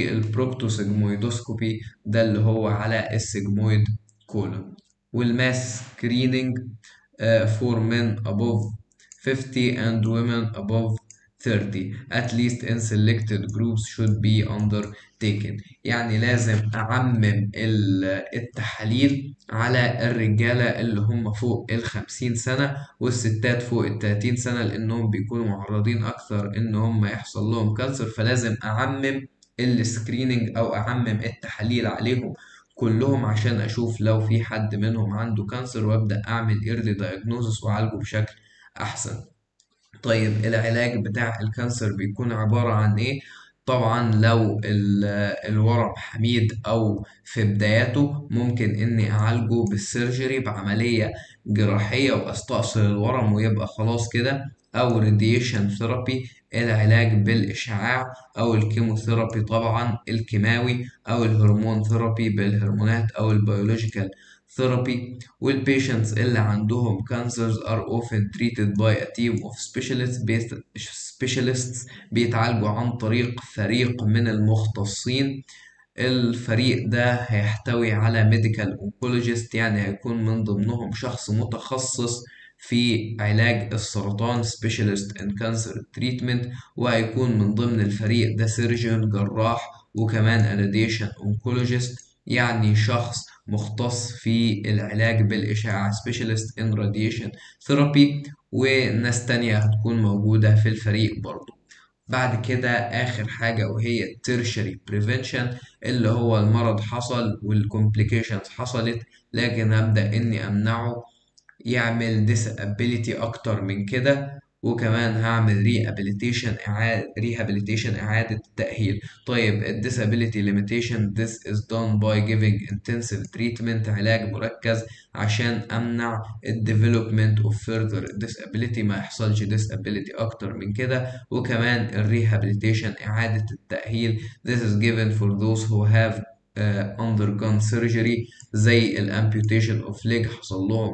والبروكتوسيجمويدوسكوبي ده اللي هو على السيجمويد كولون والماس سكريننج for men above 50 and women above 30 at least in selected groups should be undertaken يعني لازم أعمم ال- التحاليل على الرجالة اللي هم فوق الخمسين سنة والستات فوق التلاتين سنة لأنهم بيكونوا معرضين أكثر إن هم يحصل لهم كانسر فلازم أعمم السكريننج أو أعمم التحاليل عليهم كلهم عشان أشوف لو في حد منهم عنده كانسر وأبدأ أعمل early diagnosis وأعالجه بشكل أحسن طيب العلاج بتاع الكانسر بيكون عبارة عن إيه؟ طبعا لو ال- الورم حميد أو في بداياته ممكن إني أعالجه بالسيرجري بعملية جراحية وأستأصل الورم ويبقى خلاص كده أو راديشن ثيرابي العلاج بالإشعاع أو الكيموثيرابي طبعا الكيماوي أو الهرمون ثيرابي بالهرمونات أو البيولوجيكال ثيرابي والبيشنتس اللي عندهم cancers are often treated by a team of specialists based specialists بيتعالجوا عن طريق فريق من المختصين الفريق ده هيحتوي على medical oncologist يعني هيكون من ضمنهم شخص متخصص في علاج السرطان specialist in cancer treatment وهيكون من ضمن الفريق ده سيرجن جراح وكمان radiation oncologist يعني شخص مختص في العلاج بالإشعاع specialist in radiation therapy وناس تانية هتكون موجودة في الفريق برضه بعد كده آخر حاجة وهي tertiary prevention اللي هو المرض حصل والcomplications حصلت لكن هبدأ إني أمنعه يعمل disability أكتر من كده وكمان هعمل rehabilitation إعادة rehabilitation إعادة تأهيل طيب ال disability limitation this is done by giving intensive treatment علاج مركز عشان أمنع ال development of further disability ما يحصلش disability أكتر من كده وكمان ال rehabilitation إعادة التأهيل this is given for those who have uh, undergone surgery زي ال amputation of leg حصل لهم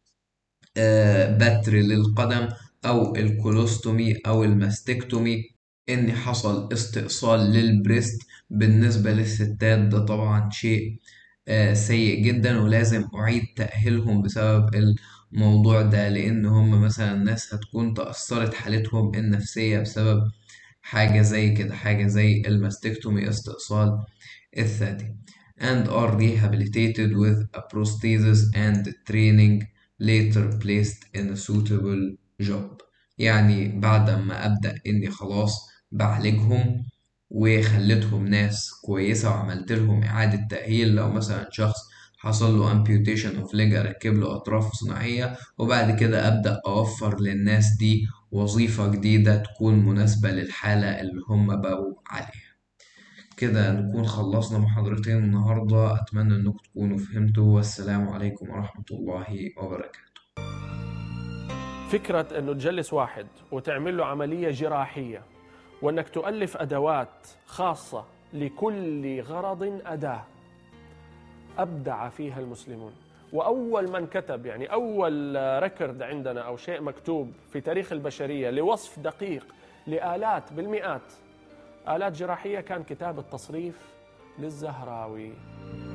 آه، بتر للقدم أو الكولوستومي أو الماستكتومي إن حصل استئصال للبريست بالنسبة للستات ده طبعا شيء آه، سيء جدا ولازم أعيد تأهيلهم بسبب الموضوع ده لأن هم مثلا ناس هتكون تأثرت حالتهم النفسية بسبب حاجة زي كده حاجة زي الماستكتومي استئصال الثدي and are rehabilitated with a prosthesis and training later placed in a suitable job يعني بعد ما أبدأ إني خلاص بعالجهم وخليتهم ناس كويسة وعملت لهم إعادة تأهيل لو مثلا شخص حصل له امبيوتيشن اوف ليج اركب له اطراف صناعيه وبعد كده ابدا اوفر للناس دي وظيفه جديده تكون مناسبه للحاله اللي هم بقوا عليها كده نكون خلصنا محاضرتين النهارده اتمنى انكم تكونوا فهمتوا والسلام عليكم ورحمه الله وبركاته فكرة انه تجلس واحد وتعمل له عملية جراحية وانك تؤلف ادوات خاصة لكل غرض اداة ابدع فيها المسلمون واول من كتب يعني اول ريكورد عندنا او شيء مكتوب في تاريخ البشرية لوصف دقيق لآلات بالمئات آلات جراحية كان كتاب التصريف للزهراوي